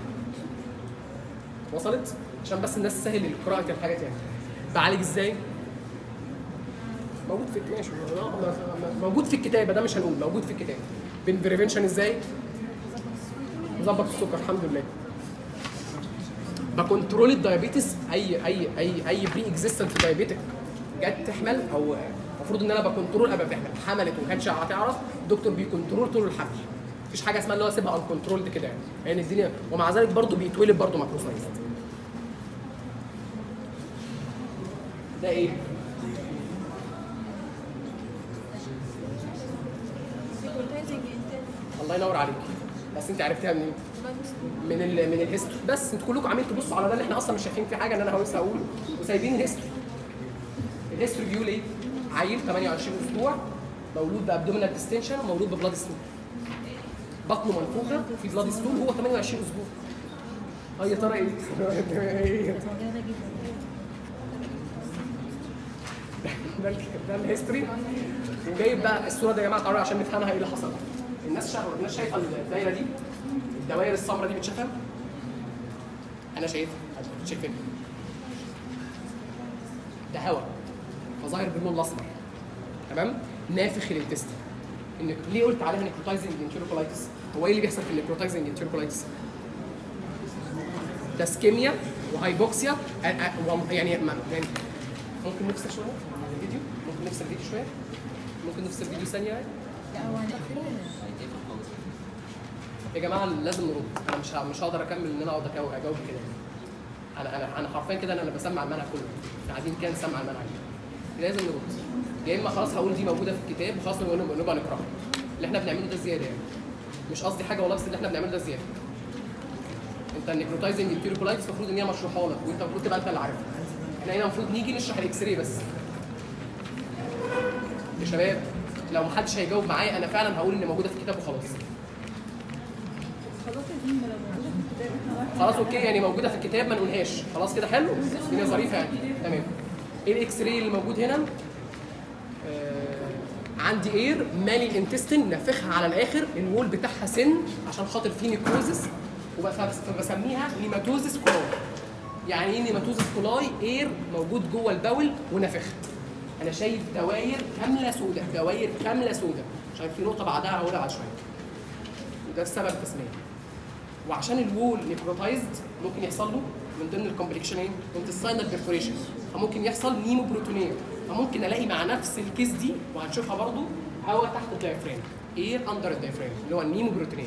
وصلت عشان بس الناس تسهل قراءه الحاجات يعني بعالج ازاي موجود في ماشي موجود في الكتابه ده مش هنقول موجود في الكتابه بالبريفنشن ازاي نظبط السكر الحمد لله بكنترول الدايابيتس اي اي اي اي بري اكزيستنت دايابيتك جت تحمل او المفروض ان انا بكنترول قبل ما تحمل حملت وما كانتش هتعرف الدكتور بيكنترول طول الحمل مفيش حاجه اسمها اللي هو سيبها ان كنترولد كده يعني يعني الدنيا ومع ذلك برضه بيتولد برضه ماكروسايز ده ايه؟ الله ينور عليك بس انت عرفتها منين؟ من ال من الهيستوري بس انتوا كلكم عاملين تبصوا على ده اللي احنا اصلا مش شايفين فيه حاجه ان انا لسه هقوله وسايبين الهيستوري الهيستوري بيقول ايه؟ عيل 28 اسبوع مولود بابدومينال ديستنشن ومولود ببلاد ستول بطنه منفوخه في بلاد ستول هو 28 اسبوع اه يا ترى ايه؟ ده ال- ده الهيستوري وجايب بقى الصوره دي يا جماعه تعالوا عشان نفهمها ايه اللي حصل الناس شايفه الناس شايفه الدايره دي الدوائر السمراء دي بتشوفها انا شايفها شايفينها ده هواء فظاهر باللون الاصفر تمام نافخ الانتستين ان ليه قلت عليها نيكروتايزنج انتيروكولايتس هو ايه اللي بيحصل في النيكروتايزنج انتيروكولايتس تسكيميا وهايبوكسيا أ- أ- و- يعني ما- يعني ممكن نفصل شويه الفيديو ممكن نفصل الفيديو شويه ممكن نفصل الفيديو ثانيه يعني يا جماعه لازم نرد انا مش ه- مش هقدر اكمل ان انا اقعد أجاوب- اجاوب كده انا انا انا حرفيا كده انا بسمع المنهج كله احنا قاعدين كده نسمع المنهج لازم نرد يا اما خلاص هقول دي موجوده في الكتاب وخلاص نبقى نبقى نبقى نقراها اللي احنا بنعمله ده زياده يعني مش قصدي حاجه والله بس اللي احنا بنعمله ده زياده انت النيكروتايزنج انتيروكولايتس المفروض ان هي مشروحه لك وانت المفروض تبقى انت اللي عارفها احنا هنا المفروض نيجي نشرح الاكس راي بس يا شباب لو محدش هيجاوب معايا انا فعلا هقول ان موجوده في الكتاب وخلاص خلاص يا دين لو موجوده في الكتاب احنا واحد خلاص اوكي يعني موجوده في الكتاب ما نقولهاش خلاص كده حلو الدنيا ظريفه يعني تمام ايه الاكس راي اللي موجود هنا آه عندي اير مالي الانتستين نافخها على الاخر الوول بتاعها سن عشان خاطر فيه نيكروزس وبس- فبسميها نيماتوزس كولاي يعني ايه نيماتوزس كولاي اير موجود جوه البول ونافخ انا شايف دواير كامله سوداء دواير كامله سوداء شايف في نقطه بعدها هقولها بعد شويه وده السبب التسميه وعشان الوول نيكروتايزد ممكن يحصل له من ضمن الكومبليكيشن ايه؟ انتستاينال بيرفوريشن فممكن يحصل نيمو بروتونيا فممكن الاقي مع نفس الكيس دي وهنشوفها برضو هواء تحت الدايفرام اير اندر الدايفرام اللي هو النيمو بروتونيا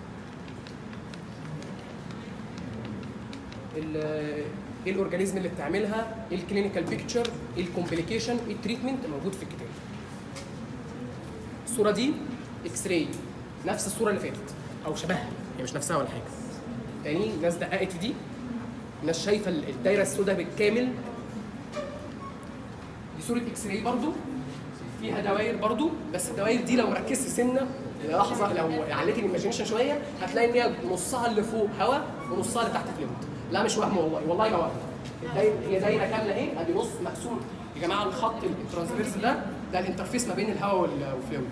ال- ايه الاورجانيزم اللي بتعملها ايه الكلينيكال بيكتشر ايه الكومبليكيشن ايه التريتمنت موجود في الكتاب الصوره دي اكس راي نفس الصوره اللي فاتت او شبهها هي مش نفسها ولا حاجه تاني ناس دققت في دي ناس شايفه ال- الدايره السوداء بالكامل دي صوره اكس راي برضو فيها دواير برضو بس الدواير دي لو ركزت سنه لحظه لو عليت الايماجينيشن شويه هتلاقي ان هي نصها اللي فوق هواء ونصها اللي تحت فلويد لا مش وهم والله والله ما وهم الدايره هي دايره كامله اهي ادي نص مقسوم يا جماعه الخط الترانسفيرس ده ده الانترفيس ما بين الهواء وال- والفلويد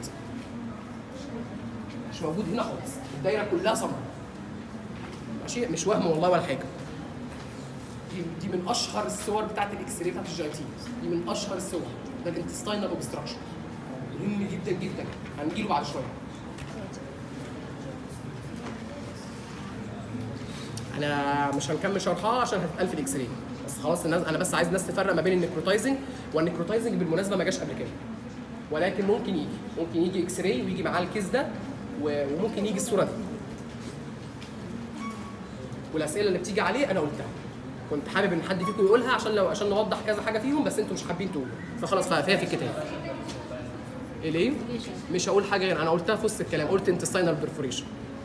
مش موجود هنا خالص الدايره كلها سمراء ماشي مش وهم والله ولا حاجه دي دي من اشهر الصور بتاعت الاكس راي بتاعت الجي تي دي من اشهر الصور ده الانتستاينال اوبستراكشن مهم جدا جدا هنجيله بعد شويه انا مش هنكمل شرحها عشان هتتقال في الاكس راي بس خلاص الناس انا بس عايز الناس تفرق ما بين النيكروتايزنج والنيكروتايزنج بالمناسبه ما جاش قبل كده ولكن ممكن يجي ممكن يجي اكس راي ويجي معاه الكيس ده و- وممكن يجي الصوره دي والاسئله اللي بتيجي عليه انا قلتها كنت حابب ان حد فيكم يقولها عشان لو عشان نوضح كذا حاجه فيهم بس انتوا مش حابين تقولوا فخلاص فهي في الكتاب ليه؟ مش هقول حاجه غير انا قلتها في وسط الكلام قلت انتستاينال بيرفوريشن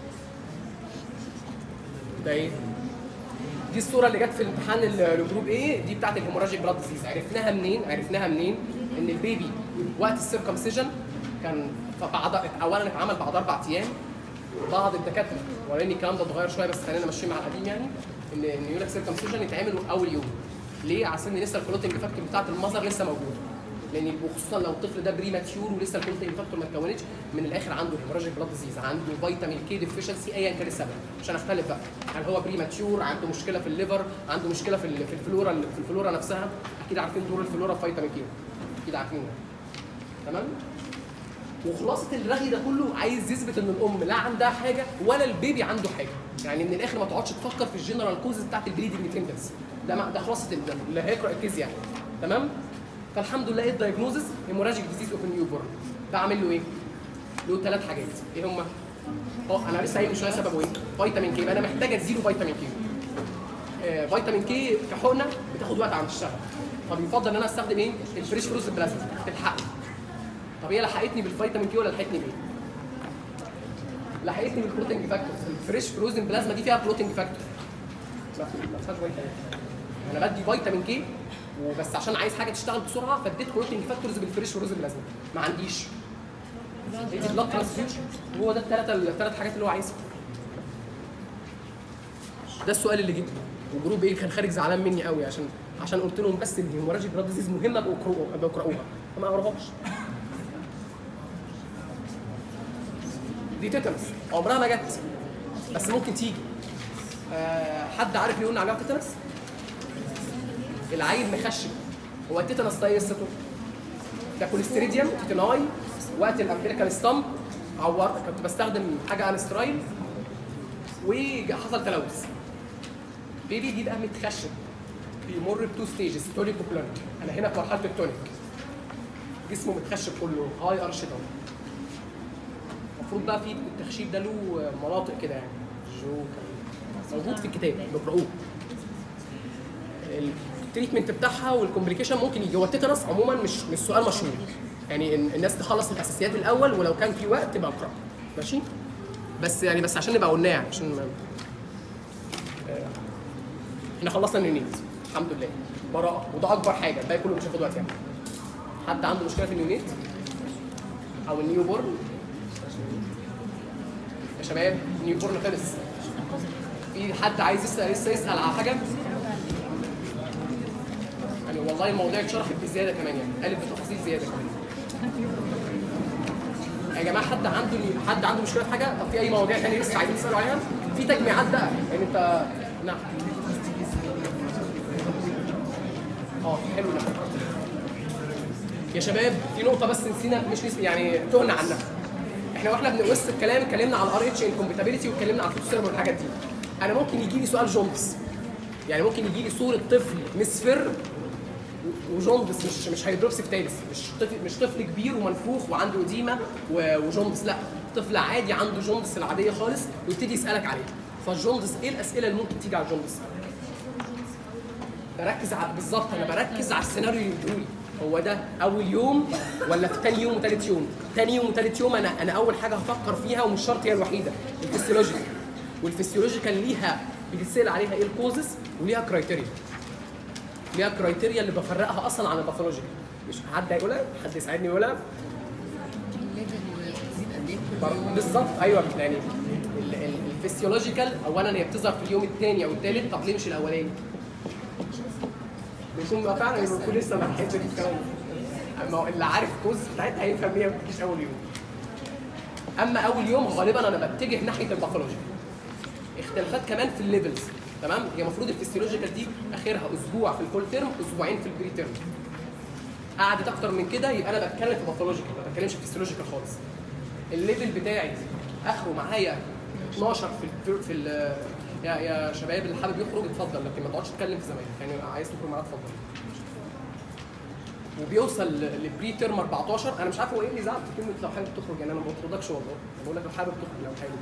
ده ايه؟ دي الصوره اللي جت في الامتحان ال- الجروب ايه دي بتاعت الهيموراجيك بلاد ديزيز عرفناها منين؟ عرفناها منين؟ ان البيبي وقت السيركمسيجن كان بعد اولا اتعمل بعد اربع ايام بعض الدكاتره وراني الكلام ده اتغير شويه بس خلينا ماشيين مع القديم يعني ان ان يقول لك سيركمسيجن يتعمل اول يوم ليه؟ عشان لسه الكلوتنج فاكتور بتاعت المذر لسه موجوده لان وخصوصا لو الطفل ده بريماتيور ولسه الكلوتنج فاكتور ما اتكونتش من الاخر عنده هيموراجيك بلاد ديزيز عنده فيتامين كي ديفيشنسي ايا كان السبب عشان اختلف بقى هل هو بريماتيور عنده مشكله في الليفر عنده مشكله في ال- في الفلورا في الفلورا نفسها اكيد عارفين دور الفلورا في فيتامين كي اكيد عارفين ده تمام وخلاصه الرغي ده كله عايز يثبت ان الام لا عندها حاجه ولا البيبي عنده حاجه يعني من الاخر ما تقعدش تفكر في الجنرال كوزز بتاعت البليدنج تندنس ده مع- ده خلاصه ال- اللي هيقرا الكيس يعني تمام فالحمد لله ايه الدايجنوزز هيموراجيك ديزيز اوف نيو بورن ده عامل له ايه؟ له ثلاث حاجات ايه هم؟ اه انا لسه قايل من شويه سببه ايه؟ فيتامين كي يبقى انا محتاج اديله فيتامين كي آه، فيتامين كي كحقنه بتاخد وقت عن الشغل طب يفضل ان انا استخدم ايه؟ الفريش فروز بلازما تلحقني طب هي لحقتني بالفيتامين كي ولا لحقتني بايه؟ لحقتني بالبروتين فاكتورز الفريش فروزن بلازما دي فيها بروتين فاكتور ما ما فيهاش فيتامين انا بدي فيتامين كي وبس عشان عايز حاجه تشتغل بسرعه فاديت بروتين فاكتورز بالفريش فروزن بلازما ما عنديش هي دي بلاد ترانسفيوجن هو ده الثلاثه الثلاث حاجات اللي هو عايزها ده السؤال اللي جه وجروب ايه كان خارج زعلان مني قوي عشان عشان قلت لهم بس ان الهيموراجيك بلاد ديزيز مهمه بقرأوها بقرأوها فما قروهاش دي تيتانس عمرها ما جت بس ممكن تيجي آه حد عارف ليه قلنا عليها تيتانس؟ العيل مخشب هو التيتانس ده ايه قصته؟ ده كوليستريديوم تيتاناي وقت الامبليكال ستامب عور كنت بستخدم حاجه انسترايل وحصل تلوث بيبي دي بقى متخشب بيمر بتو ستيجز تونيك وبلانك انا هنا في مرحله التونيك جسمه متخشب كله هاي ارش داون المفروض بقى في التخشيب ده له مناطق كده يعني جو كان موجود في الكتاب بقرأوه التريتمنت بتاعها والكومبليكيشن ممكن يجي هو التيتانس عموما مش مش سؤال مشهور يعني إن الناس تخلص الاساسيات الاول ولو كان في وقت تبقى اقرا ماشي بس يعني بس عشان نبقى قلناها عشان ما... آه، احنا خلصنا النيونيت الحمد لله براءة وده أكبر حاجة الباقي كله مش هياخد وقت يعني حد عنده مشكلة في النيونيت؟ أو النيو بورن؟ يا شباب نيو بورن خلص في حد عايز يسأل لسه يسأل على حاجة؟ يعني والله الموضوع اتشرحت بزيادة كمان يعني قالت بتفاصيل زيادة كمان يا جماعه حد عنده حد عنده مشكله في حاجه طب في اي مواضيع ثانيه لسه عايزين تسالوا عليها في تجميعات بقى يعني انت نعم اه حلو ده يا شباب في نقطه بس نسينا مش نسينا يعني تهنا عنها احنا واحنا بنوسط الكلام اتكلمنا على الار اتش انكومباتيبيلتي واتكلمنا على الفوتوسيرم والحاجات دي انا ممكن يجي لي سؤال جوندس يعني ممكن يجي لي صوره طفل مصفر وجوندس مش مش هيدروبسيفتاليس مش طفل مش طفل كبير ومنفوخ وعنده اديمه و- وجوندس لا طفل عادي عنده جوندس العاديه خالص ويبتدي يسالك عليه فالجوندس ايه الاسئله اللي ممكن تيجي على الجوندس؟ بركز على بالظبط انا بركز على السيناريو اللي بيقولي هو ده اول يوم ولا في تاني يوم وتالت يوم؟ تاني يوم وتالت يوم انا انا اول حاجه هفكر فيها ومش شرط هي الوحيده الفسيولوجيكال والفسيولوجيكال ليها بيتسال عليها ايه الكوزس وليها كرايتيريا ليها كرايتيريا اللي بفرقها اصلا عن الباثولوجيكال مش حد هيقولها حد يساعدني يقولها بر- بالظبط ايوه يعني ال- ال- الفسيولوجيكال اولا هي بتظهر في اليوم الثاني او الثالث طب ليه مش الاولاني؟ بيكون بقى فعلا بيكون لسه ما لحقتش الكلام اما هو اللي عارف الكوز بتاعتها هيفهم ليه ما بتجيش اول يوم اما اول يوم غالبا انا بتجه ناحيه الباثولوجي اختلافات كمان في الليفلز تمام هي المفروض الفسيولوجيكال دي اخرها اسبوع في الفول تيرم اسبوعين في البري تيرم قعدت اكتر من كده يبقى انا بتكلم في باثولوجيكال ما بتكلمش في فسيولوجيكال خالص الليفل بتاعي اخره معايا 12 في ال في ال يا يا شباب اللي حابب يخرج اتفضل لكن ما تقعدش تتكلم في زمايلك يعني عايز تخرج معايا اتفضل وبيوصل لبري تيرم 14 انا مش عارف هو ايه اللي زعل في كلمه لو حابب تخرج يعني انا ما بطردكش والله أنا بقول لك لو حابب تخرج لو حابب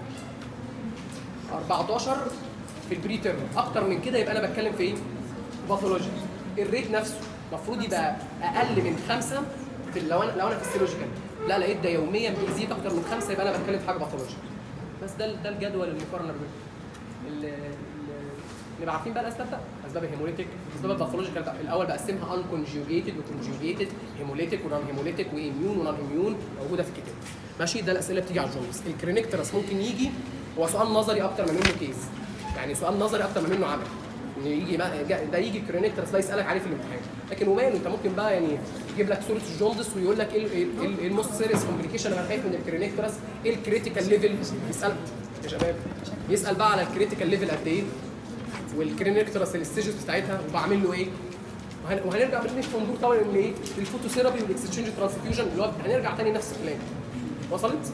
14 في البري تيرم اكتر من كده يبقى انا بتكلم في ايه؟ باثولوجي الريت نفسه المفروض يبقى اقل من خمسه في لو انا لو انا في السيولوجيكال لا لقيت ده يوميا بيزيد اكتر من خمسه يبقى انا بتكلم في حاجه باثولوجي بس ده ده الجدول المقارنه بين ال- ال- نبقى عارفين بقى الاسباب بقى اسباب الهيموليتيك اسباب الباثولوجيكال بقى الاول بقسمها ان كونجيوجيتد وكونجيوجيتد هيموليتيك ونون هيموليتيك واميون ونون اميون موجوده في الكتاب ماشي ده الاسئله بتيجي على الجونز الكرينيكترس ممكن يجي هو سؤال نظري اكتر ما منه كيس يعني سؤال نظري اكتر ما منه عمل ان يجي بقى جا- ده يجي كرينيكترس ده يسالك عليه في الامتحان لكن وماله انت ممكن بقى يعني يجيب لك صوره الجوندس ويقول لك ايه ال- ايه ال- ايه الموست سيريس كومبليكيشن انا خايف من الكرينيكترس ايه الكريتيكال ليفل يسال يا شباب يسال بقى على الكريتيكال ليفل قد ايه والكرينيكترس الستيجز بتاعتها وبعمل له ايه وهن- وهنرجع بنفس منظور طبعا ان ايه الفوتوثيرابي والاكستشينج ترانسفيوجن اللي هو هنرجع تاني نفس الكلام وصلت؟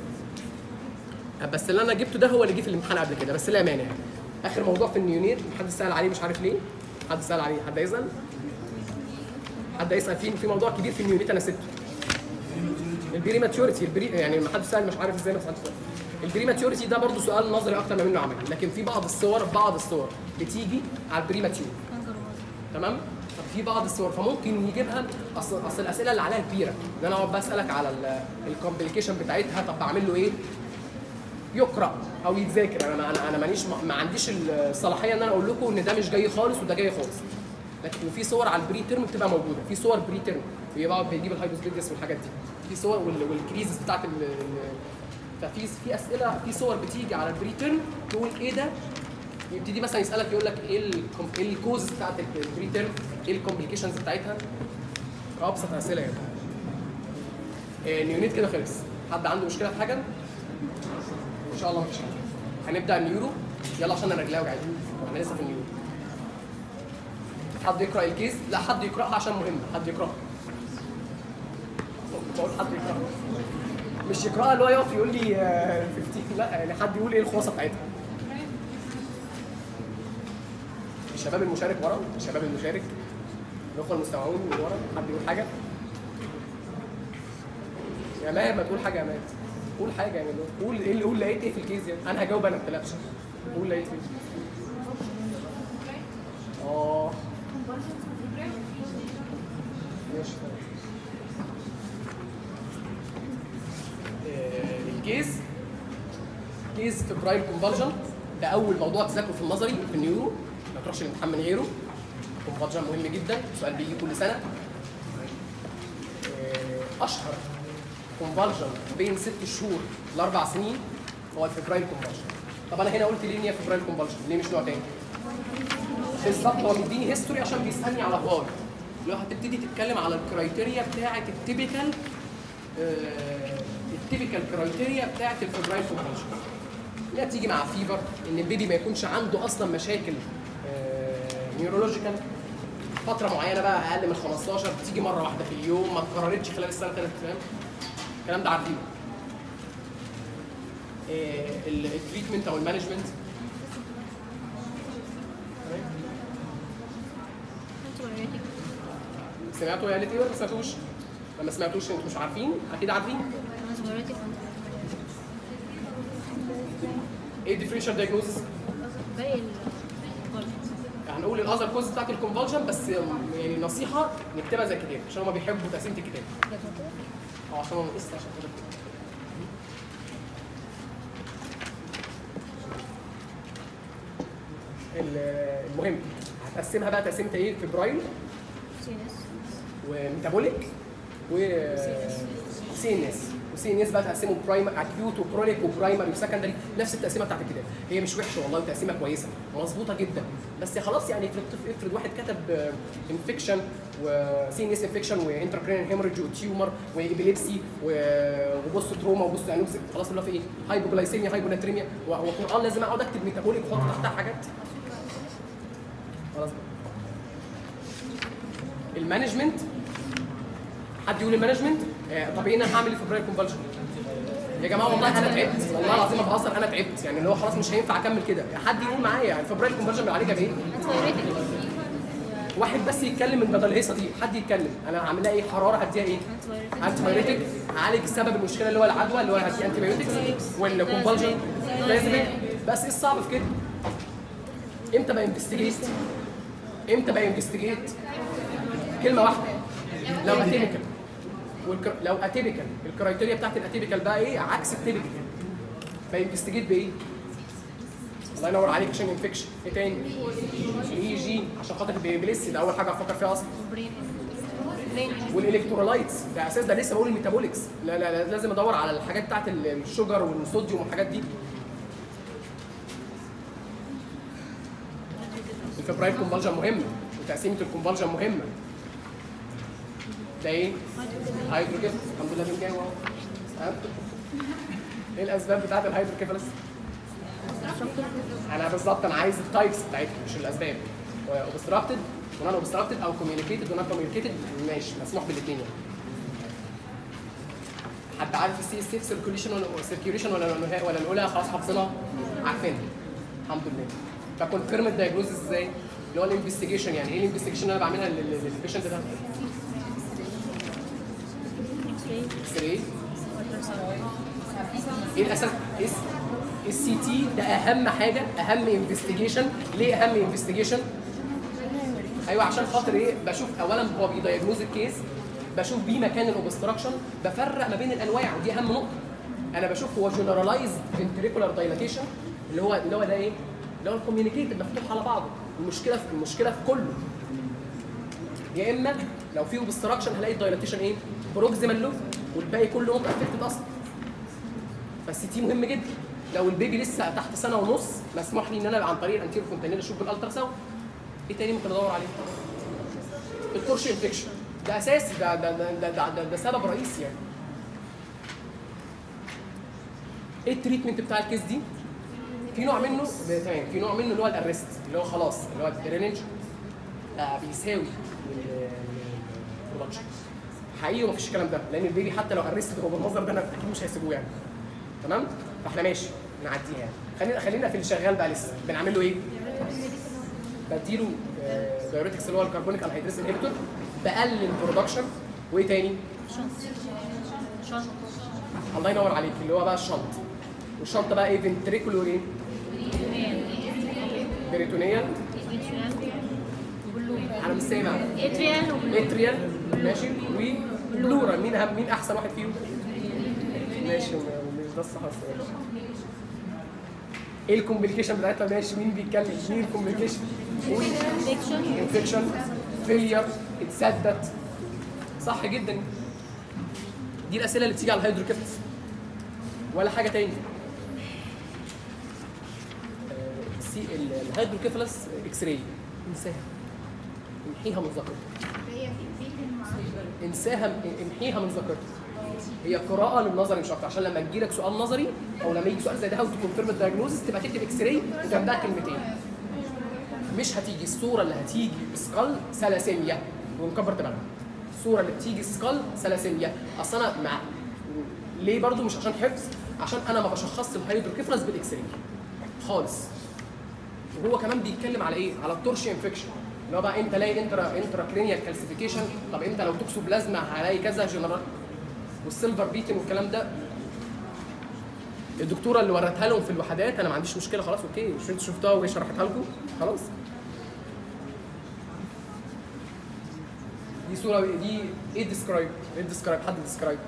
بس اللي انا جبته ده هو اللي جه في الامتحان قبل كده بس لا مانع يعني اخر موضوع في النيونيت محدش سال عليه مش عارف ليه حد سال عليه حد يسال حد يسال في في موضوع كبير في النيونيت انا سبته البري ماتيوريتي البري يعني ما حد سال مش عارف ازاي ما سالتش البري ماتيوريتي ده برضه سؤال نظري اكتر ما منه عملي لكن في بعض الصور بعض الصور بتيجي على البري ماتيور تمام طب في بعض الصور فممكن يجيبها اصل اصل الاسئله اللي عليها كبيره ان انا اقعد بسالك على الكومبليكيشن بتاعتها طب بعمل له ايه يقرا او يتذاكر انا انا انا مانيش ما عنديش الصلاحيه ان انا اقول لكم ان ده مش جاي خالص وده جاي خالص لكن وفي صور على البري تيرم بتبقى موجوده في صور بري تيرم بيبقى بيجيب الهايبوسبيديس والحاجات دي في صور وال- والكريزز بتاعت ال ال- ففي في اسئله في صور بتيجي على البري تيرم تقول ايه ده يبتدي مثلا يسالك يقول لك ايه الكم- ايه الكوزز بتاعت البري تيرم ايه الكومبليكيشنز بتاعتها ابسط اسئله يعني آه، اليونيت كده خلص حد عنده مشكله في حاجه ان شاء الله مفيش حاجه هنبدا النيورو يلا عشان انا رجلي وجعتني احنا لسه في النيورو حد يقرا الكيس لا حد يقراها عشان مهم حد يقراها بقول حد يقراها مش يقراها اللي هو يقف يقول لي آه، 15 لا يعني حد يقول ايه الخلاصه بتاعتها الشباب المشارك ورا الشباب المشارك الاخوه المستمعون من ورا حد يقول حاجه يا ماهر ما تقول حاجه يا ماهر قول حاجه يعني قول ايه اللي قول لقيت ايه في الكيس يعني انا هجاوب انا ما تقلقش قول لقيت ايه اه ماشي آه، الكيس از فبرايل كونفالجن ده اول موضوع تذاكره في النظري في النيورو ما تروحش الامتحان من غيره كونفالجن مهم جدا سؤال بيجي كل سنه آه، اشهر كونفالجن بين ست شهور لاربع سنين هو الفبرايل كونفالجن طب انا هنا قلت ليه ان هي فبرايل كونفالجن ليه مش نوع تاني بالظبط هو مديني هيستوري عشان بيسالني على فار لو هتبتدي تتكلم على الكرايتيريا بتاعه التيبيكال التيبيكال كرايتيريا بتاعه الفبرايل كونفالجن اللي هتيجي مع فيفر ان البيبي ما يكونش عنده اصلا مشاكل نيورولوجيكال فتره معينه بقى اقل من 15 بتيجي مره واحده في اليوم ما اتكررتش خلال السنه ثلاث ايام الكلام ده عارفينه آه، ال- التريتمنت او المانجمنت سمعتوا قالت ايه ولا ما سمعتوش؟ لما سمعتوش انتوا مش عارفين اكيد عارفين ايه الديفرنشال دايجنوزس؟ هنقول الاذر كوز بتاعت الكونفولجن بس يعني نصيحه نكتبها زي الكتاب عشان هما بيحبوا تقسيمه الكتاب اه عشان انا نقصت عشان كده ال- المهم هتقسمها بقى تقسيمه ايه فبرايل وميتابوليك و سي ان اس وسي ان اس بقى تقسمه برايم اكيوت وكرونيك وبرايمري وسكندري نفس التقسيمه بتاعت الكتاب هي مش وحشه والله تقسيمه كويسه مظبوطه جدا بس خلاص يعني افرض افرض واحد كتب انفكشن وسي ان اس انفكشن وانتركرينال هيموريدج وتيومر وابيليبسي وبوست تروما وبوست انوكسيك خلاص اللي هو في ايه هايبوجلايسيميا هايبوناتريميا وهو القران لازم اقعد اكتب ميتابوليك واحط تحتها حاجات خلاص بقى. المانجمنت حد يقول المانجمنت آه، طب ايه انا هعمل ايه في فبراير كونفالجن يا جماعه والله انا تعبت والله العظيم ما بهزر انا تعبت يعني اللي هو خلاص مش هينفع اكمل كده حد يقول معايا يعني فبراير كونفالجن بنعالجها بايه؟ واحد بس يتكلم من بدل الهيصه دي حد يتكلم انا هعمل لها ايه حراره هديها ايه؟ انتي بايوتيك هعالج سبب المشكله اللي هو العدوى اللي هو هدي انتي بايوتكس والكونفالجن لازم بس ايه الصعب في كده؟ امتى بانفستيجيت؟ امتى بانفستيجيت؟ كلمه واحده لو اتيبيكال والكر... لو اتيبيكال الكرايتيريا بتاعت الاتيبيكال بقى ايه عكس التيبيكال بانفستيجيت بايه؟ الله ينور عليك عشان انفكشن ايه تاني؟ الاي جي عشان خاطر البيبليس ده اول حاجه افكر فيها اصلا والالكترولايتس ده اساس ده لسه بقول الميتابوليكس لا لا, لا لازم ادور على الحاجات بتاعت ال- الشجر والصوديوم والحاجات دي الفبرايل كونفالجن مهمه وتقسيمه الكونفالجن مهمه ده ايه؟ هيدروكيفالس الحمد لله بنجاوب اهو ها؟ ايه الاسباب بتاعت الهيدروكيفالس؟ انا بالظبط انا عايز التايبس بتاعتها مش الاسباب اوبستراكتد ونون اوبستراكتد او كوميونيكيتد ونون كوميونيكيتد ماشي مسموح بالاثنين يعني حد عارف السي اس اف سيركيوليشن ولا سيركيوليشن ولا ولا ولا الاولى خلاص حافظينها عارفينها الحمد لله فكونفيرم الدايجنوزس ازاي؟ اللي هو الانفستيجيشن يعني ايه الانفستيجيشن اللي انا بعملها للبيشنت ده؟ اكس راي ايه الاساس؟ السي تي ده اهم حاجه اهم انفستيجيشن ليه اهم انفستيجيشن؟ ايوه عشان خاطر ايه بشوف اولا هو بيدايجنوز الكيس بشوف بيه مكان الاوبستراكشن بفرق ما بين الانواع ودي اهم نقطه انا بشوف هو جنرالايز فنتريكولار دايلاتيشن اللي هو اللي هو ده ايه؟ اللي هو الكوميونيكيتد مفتوح على بعضه المشكله في المشكله في كله يا اما لو في اوبستراكشن هلاقي الدايلاتيشن ايه؟ بروكسيمال له والباقي كله نوت افكتد اصلا فالسي تي مهم جدا لو البيبي لسه تحت سنه ونص مسموح لي ان انا عن طريق الانتيرو فونتانيل اشوف بالالترا ساوند ايه تاني ممكن ادور عليه؟ التورش انفكشن ده اساسي ده ده ده ده, ده, ده, ده سبب رئيسي يعني ايه التريتمنت بتاع الكيس دي؟ في نوع منه تمام في نوع منه اللي هو الارست اللي هو خلاص اللي هو الدرينج آه بيساوي البرودكشن حقيقي مفيش الكلام ده لان البيبي حتى لو ارست هو بالمنظر ده انا اكيد مش هيسيبوه يعني تمام فاحنا ماشي نعديها يعني خلينا خلينا في اللي شغال بقى لسه بنعمل له ايه؟ بديله دايوريتكس اللي هو الكربونيك انهيدريس انهبيتور بقلل البرودكشن وايه تاني؟ الله ينور عليك اللي هو بقى الشنط والشنطه بقى ايه فنتريكولور ايه؟ بريتونيال انا مش سامع اتريال وبلو اتريال ماشي وبلورال مين اهم مين احسن واحد فيهم؟ ماشي م- مش ده الصح بس ماشي ايه الكومبليكيشن بتاعتها ماشي مين بيتكلم مين الكومبليكيشن انفكشن فيلير اتسدت صح جدا دي الاسئله اللي بتيجي على الهيدروكيفالس ولا حاجه تاني آه، سي ال- الهيدروكيفالس اكس راي انساها امحيها من ذاكرتك هي في في انساها امحيها من ذاكرتك هي قراءة للنظري مش اكتر عشان لما يجي لك سؤال نظري او لما يجي سؤال زي ده هاو تو كونفيرم الدايجنوزس تبقى تكتب اكس راي وجنبها كلمتين مش هتيجي الصورة اللي هتيجي سكال سلاسيميا ونكبر دماغنا الصورة اللي بتيجي سكال سلاسيميا اصل انا مع ليه برضو مش عشان حفظ عشان انا ما بشخصش الهيدروكيفالس بالاكس راي خالص وهو كمان بيتكلم على ايه؟ على التورشي انفكشن اللي هو بقى امتى الاقي انترا انترا كرينيال كالسيفيكيشن طب امتى لو توكسوبلازما هلاقي كذا جنرال والسيلفر بيتن والكلام ده الدكتوره اللي ورتها لهم في الوحدات انا ما عنديش مشكله خلاص اوكي مش انتوا شفتوها وهي شرحتها لكم خلاص دي صوره دي ايه ديسكرايب ايه ديسكرايب حد ديسكرايب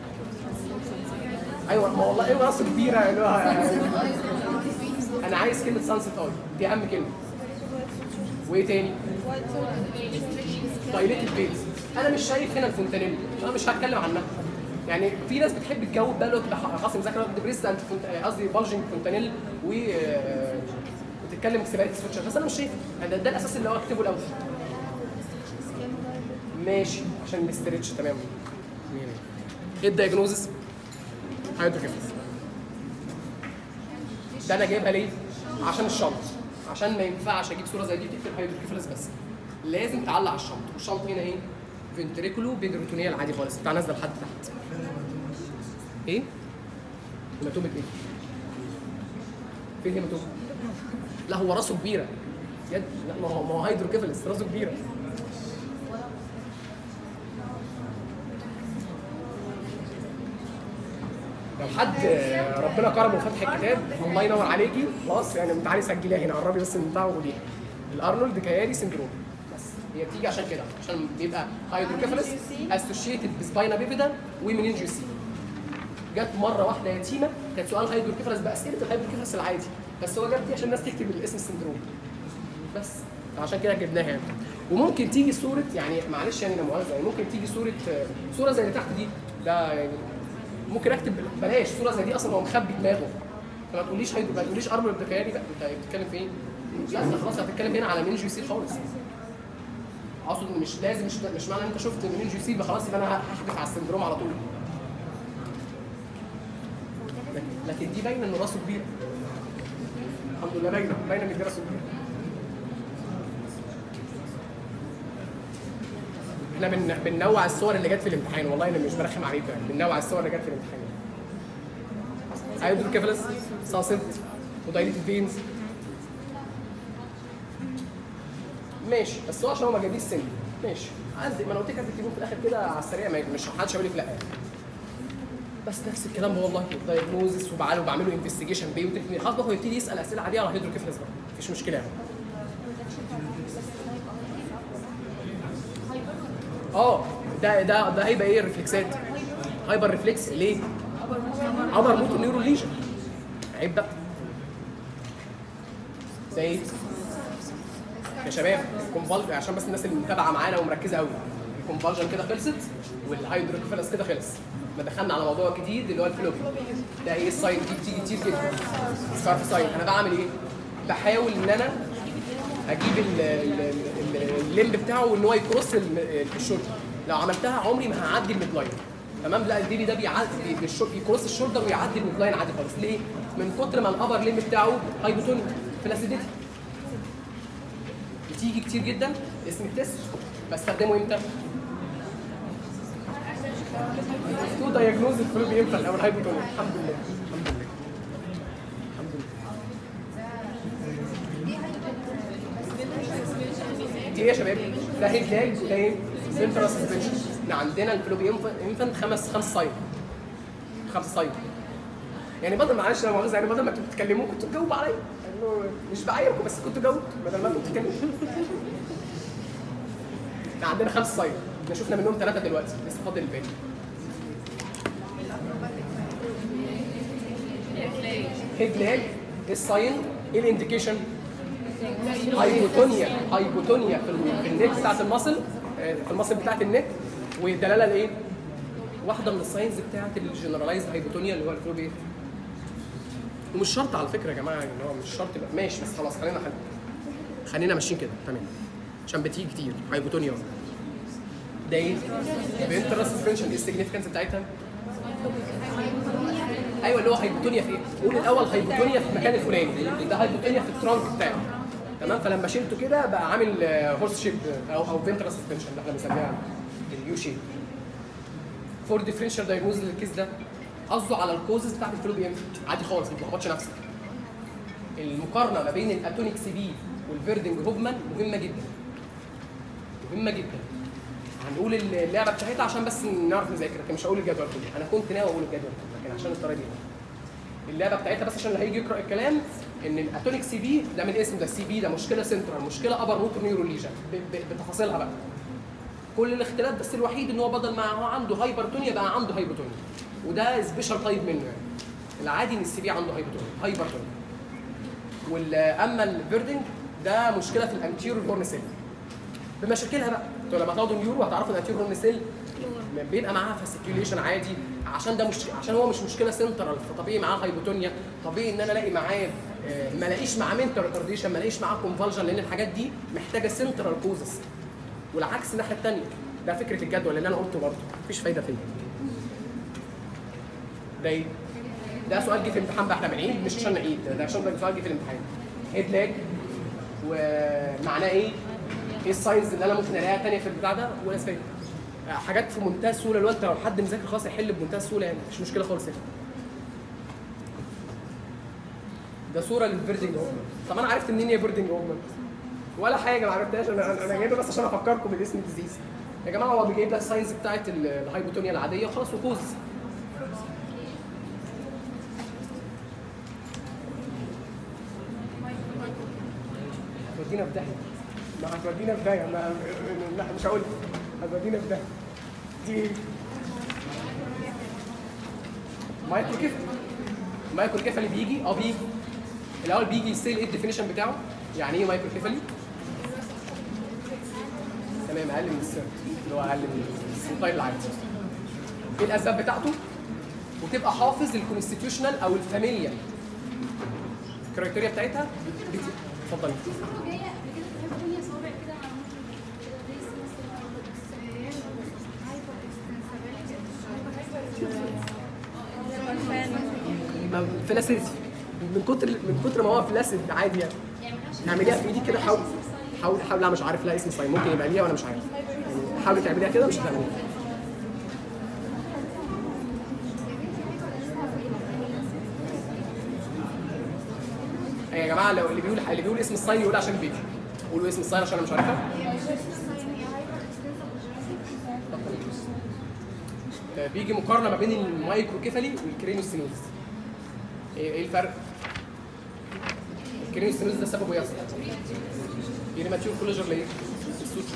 ايوه ما والله ايه راسه كبيره اللي هو انا عايز كلمه سانست اي دي اهم كلمه وايه تاني؟ دايليتد فيز انا مش شايف هنا الفونتانيل انا مش هتكلم عنها يعني في ناس بتحب تجاوب بقى له خلاص مذاكره دبريست انت فونت- قصدي بالجنج فونتانيل و آه، وتتكلم سبايت سويتشر بس انا مش شايف يعني ده, ده الاساس اللي هو اكتبه الاول ماشي عشان الاسترتش تمام مية مية. ايه الدايجنوزس؟ هيدروكيفالس ده انا جايبها ليه؟ عشان الشنط عشان ما ينفعش اجيب صوره زي دي وتكتب هيدروكيفالس بس لازم تعلق على الشنط والشنط هنا ايه؟ فنتريكولو بيجروتونيال عادي خالص بتاع نازله لحد تحت ايه؟ هيماتومة ايه؟ فين هيماتومة؟ لا هو راسه كبيره يد لا ما هو ما هو هيدروكيفالس راسه كبيره لو حد ربنا كرمه وفتح الكتاب الله ينور عليكي خلاص يعني تعالي سجليها هنا قربي بس من بتاعه وقوليها الارنولد كياري سندروم بس هي بتيجي عشان كده عشان بيبقى هيدروكيفالس اسوشيتد بسباينا بيفيدا ومننجيوسي جت مره واحده يتيمه كانت سؤال هيدروكيفالس باسئله الهيدروكيفالس العادي بس هو جاب دي عشان الناس تكتب الاسم السندروم بس عشان كده جبناها يعني وممكن تيجي صوره يعني معلش يعني لا مؤاخذه يعني ممكن تيجي صوره صوره زي اللي تحت دي ده يعني ممكن اكتب بلاش صوره زي دي اصلا هو مخبي دماغه فما تقوليش هيدرو ما تقوليش ارمر الدكياري لا انت بتتكلم في ايه؟ لا انت خلاص هتتكلم هنا على منينجيو سي خالص اقصد مش لازم مش, مش معنى ان انت شفت منينجيو سي يبقى خلاص يبقى انا هحدف على السندروم على طول لكن, لكن دي باينه ان راسه كبير الحمد لله باينه باينه ان دي راسه كبير احنا بن... بننوع الصور اللي جت في الامتحان والله انا مش برخم عليكم يعني بننوع الصور اللي جت في الامتحان هيدروكيفالس ساسنت ودايليتد فينز ماشي بس هو عشان هو ما جابليش سن ماشي عندي ما انا قلت لك هتكتبوه في الاخر كده على السريع ما مش محدش هيقول لك لا بس نفس الكلام هو والله دايجنوزس وبعمله بعمله انفستيجيشن بيه خلاص بقى هو يبتدي يسال اسئله عاديه على هيدروكيفالس بقى مفيش مشكله يعني اه ده ده ده هيبقى ايه الريفلكسات هايبر ريفلكس ليه ابر موتور نيورو ليجن عيب بقى زي ايه يا شباب الكونفالج عشان بس الناس اللي متابعه معانا ومركزه قوي الكونفالجن كده خلصت والهيدروكيفالس كده خلص ما دخلنا على موضوع جديد اللي هو الفلوبي ده ايه الساين دي بتيجي كتير جدا سكارف ساين انا بعمل ايه بحاول ان انا اجيب ال- ال- ال- الليمب بتاعه وان هو يكروس ال- الشولدر لو عملتها عمري ما هعدي الميد لاين تمام لا البيبي ده بيعدي بالشو- يكروس الشولدر ويعدي الميد لاين عادي خالص ليه؟ من كتر ما الابر ليمب بتاعه هايبوتونيك فلاسيديتي بتيجي كتير جدا اسم التست بستخدمه امتى؟ تو دايجنوز الفلوبي انفال او الهايبوتونيك الحمد لله الحمد لله الحمد لله دي ايه يا شباب؟ ده هيد لاج وده ايه؟ سنترال سسبنشن احنا عندنا الفلوبي انفانت خمس خمس سايد خمس سايد يعني بدل معلش لا مؤاخذه يعني بدل ما انتوا بتتكلموا كنتوا تجاوبوا عليا انه مش بعايركم بس كنتوا جاوبوا بدل ما انتوا بتتكلموا احنا عندنا خمس سايد احنا شفنا منهم ثلاثه دلوقتي لسه فاضل الباقي هيد لاج ايه الساين ايه الانديكيشن هايبوتونيا هايبوتونيا في ال- في النك بتاعت المصل آه، في المصل بتاعت النك والدلاله لايه؟ واحده من الساينز بتاعت الجنرالايزد هايبوتونيا اللي هو الفلو بيه ومش شرط على فكره يا جماعه ان هو مش شرط يبقى ماشي بس خلاص خلينا خلينا خلينا ماشيين كده تمام عشان بتيجي كتير هايبوتونيا ده ايه؟ فينترال سسبنشن ايه السيجنفكنس بتاعتها؟ ايوه اللي هو هايبوتونيا في ايه؟ قول الاول هايبوتونيا في المكان الفلاني ده هايبوتونيا في الترانك بتاعه تمام فلما شلته كده بقى عامل هورس شيب او او فينترال سسبنشن اللي احنا بنسميها اليو شيب فور ديفرنشال دايجنوز للكيس ده قصده على الكوزز بتاعت الفلو بي ام عادي خالص ما تلخبطش نفسك المقارنه ما بين الاتونيك سي بي والفيردنج هوفمان مهمه جدا مهمه جدا هنقول اللعبه بتاعتها عشان بس نعرف نذاكر لكن مش هقول الجدول كله انا كنت ناوي اقول الجدول لكن عشان الطريقه دي اللعبه بتاعتها بس عشان اللي هيجي يقرا الكلام ان الاتونيك سي بي ده من الاسم ده سي بي ده مشكله سنترال مشكله ابر موتور نيورو ليجن بتفاصيلها بقى كل الاختلاف بس الوحيد ان هو بدل ما هو عنده هايبرتونيا بقى عنده هايبوتونيا وده سبيشال تايب منه يعني العادي ان السي بي عنده هايبوتونيا هايبرتونيا واما الفيردنج ده مشكله في الانتيريور هورن سيل بمشاكلها بقى انتوا لما تاخدوا نيورو هتعرفوا ان الانتيريور هورن سيل بيبقى معاها فاسيكيوليشن عادي عشان ده مش عشان هو مش مشكله سنترال فطبيعي معاه هايبوتونيا طبيعي ان انا الاقي معاه آه، ما الاقيش معاه منتال ريتارديشن ما الاقيش معاه كونفالجن لان الحاجات دي محتاجه سنترال كوزس والعكس الناحيه الثانيه ده فكره الجدول اللي انا قلته برضه مفيش فايده فيه ده ايه؟ ده سؤال جه في الامتحان بقى احنا بنعيد مش عشان نعيد ده عشان ده سؤال جه في الامتحان هيد لاج ومعناه ايه؟ ايه الساينز اللي انا ممكن الاقيها تانية في البتاع ده ولا فاهم حاجات في منتهى السهوله الوقت لو حد مذاكر خلاص يحل بمنتهى السهوله يعني مفيش مشكله خالص يعني ده صوره للفيردنج هوفمان طب انا عرفت منين هي فيردنج هوفمان ولا حاجه ما عرفتهاش انا انا أنا جايبها بس عشان افكركم بالاسم الديزيز يا جماعه هو بيجيب لك الساينز بتاعت ال- الهايبوتونيا العاديه وخلاص وكوز هتودينا في داهيه ما هتودينا في داهيه ما- لا مش هقول هتودينا في داهيه دي ايه؟ مايكرو كيفالي مايكرو كيفالي بيجي اه بيجي الاول بيجي يستيل ايه الديفينيشن بتاعه يعني ايه مايكرو كيفالي تمام اقل من السيرت اللي هو اقل من السنتايل العادي ايه الاسباب بتاعته وتبقى حافظ الكونستيتيوشنال او الفاميليا الكرايتيريا بتاعتها بت- اتفضلي جايه قبل كده في الدنيا صوابع كده على كده زي ما- فلاسيدي من كتر من كتر ما هو فلاسيد عادي يعني اعمليها في ايديك كده حاول حاول حاول لا مش عارف لا اسم صايم ممكن يبقى ليها وانا مش عارف يعني حاولي تعمليها كده مش هتعمليها يا جماعه لو اللي بيقول اللي بيقول اسم الصاين يقول عشان الفيديو قولوا اسم الصاين عشان انا مش عارفها آه، بيجي مقارنه ما بين المايكروكيفالي والكرينوستينوز ايه إيه الفرق؟ الكرينوستينوز ده سببه ايه اصلا؟ يريماتيور كولوجر ليه؟ السوتشر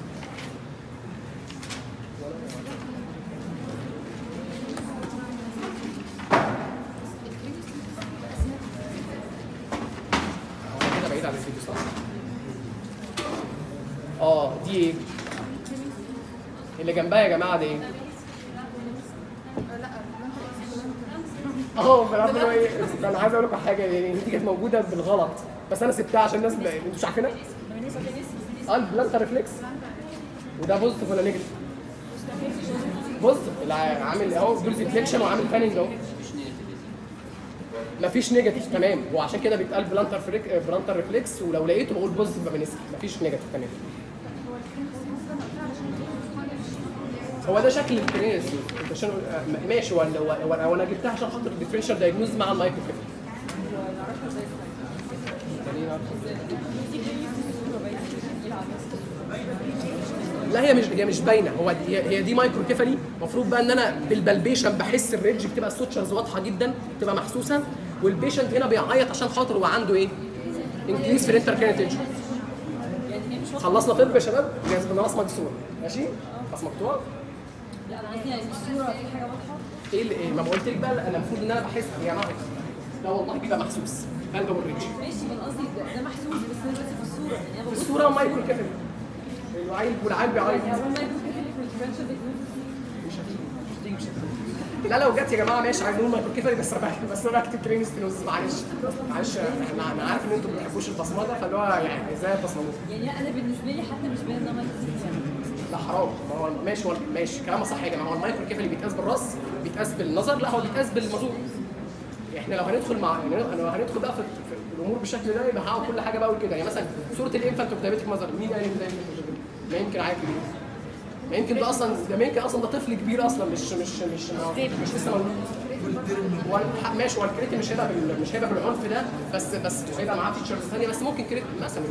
هو أنا كده بعيد عن الفيديو صح؟ اه دي ايه؟ اللي جنبها يا جماعه دي ايه؟ اه بلعب اللي هو ايه انا عايز اقول لكم حاجه يعني دي كانت موجوده بالغلط بس انا سبتها عشان الناس ما- انتوا مش عارفينها؟ اه البلانتر ريفلكس وده بوزيتيف ولا نيجاتيف؟ بوزيتيف اللي عامل اهو دول ريفليكشن وعامل فاننج اهو مفيش نيجاتيف تمام وعشان كده بيتقال بلانتر فريك بلانتر ريفلكس ولو لقيته بقول بوزيتيف يبقى بنسبه مفيش نيجاتيف تمام هو ده شكل الكرينيس انت عشان آه، ماشي هو هو هو هو انا جبتها عشان خاطر الديفرنشال دايجنوز مع المايكرو لا هي مش هي مش باينه هو دي هي هي دي مايكرو كيفالي المفروض بقى ان انا بالبلبيشن بحس الريدج بتبقى السوتشرز واضحه جدا بتبقى محسوسه والبيشنت هنا بيعيط عشان خاطر هو عنده ايه؟ انكريس في الانتر كانت خلصنا طب يا شباب جاهز بالنص مكسور ماشي؟ خلاص مقطوع لا انا قصدي يعني الصوره في حاجه واضحه ايه اللي ايه ما قلت لك بقى انا المفروض ان انا بحس يا جماعه لا والله بيبقى محسوس بالبابل ريتش ماشي ما قصدي ده, ده محسوس بس انا دلوقتي في الصوره يعني انا ببص الصوره مايكرو كيفالي العيل والعيل بيعيط يعني هو ما يكون كده في الديفرنشال بيكون مش هتيجي مش هتيجي لا لو جت يا جماعه ماشي عايزين نقول مايكرو كيفالي بس انا بكتب بس انا بكتب كريم ستينوز معلش معلش انا انا عارف ان انتوا ما بتحبوش البصمجه فاللي هو يعني ازاي البصمجه يعني انا بالنسبه لي حتى مش باين ان انا يعني لا حرام ما هو ماشي هو ماشي كلامه صح يا جماعه هو المايكرو كيفالي بيتقاس بالراس بيتقاس بالنظر لا هو بيتقاس بالمزور احنا لو هندخل مع يعني لو هندخل بقى في, في الامور بالشكل ده يبقى هقعد كل حاجه بقى اقول كده يعني مثلا صوره الانفانت اوف دايبيتك ماذر مين قال ان ده infant of diabetic؟ ما يمكن عادي كبير ما يمكن ده اصلا ده ما يمكن اصلا ده طفل كبير اصلا مش مش مش مش لسه مولود وال- ماشي هو الكريتي مش هيبقى بال- مش هيبقى بالعنف ده بس بس هيبقى معاه فيتشرز ثانيه بس ممكن كريتي مثلا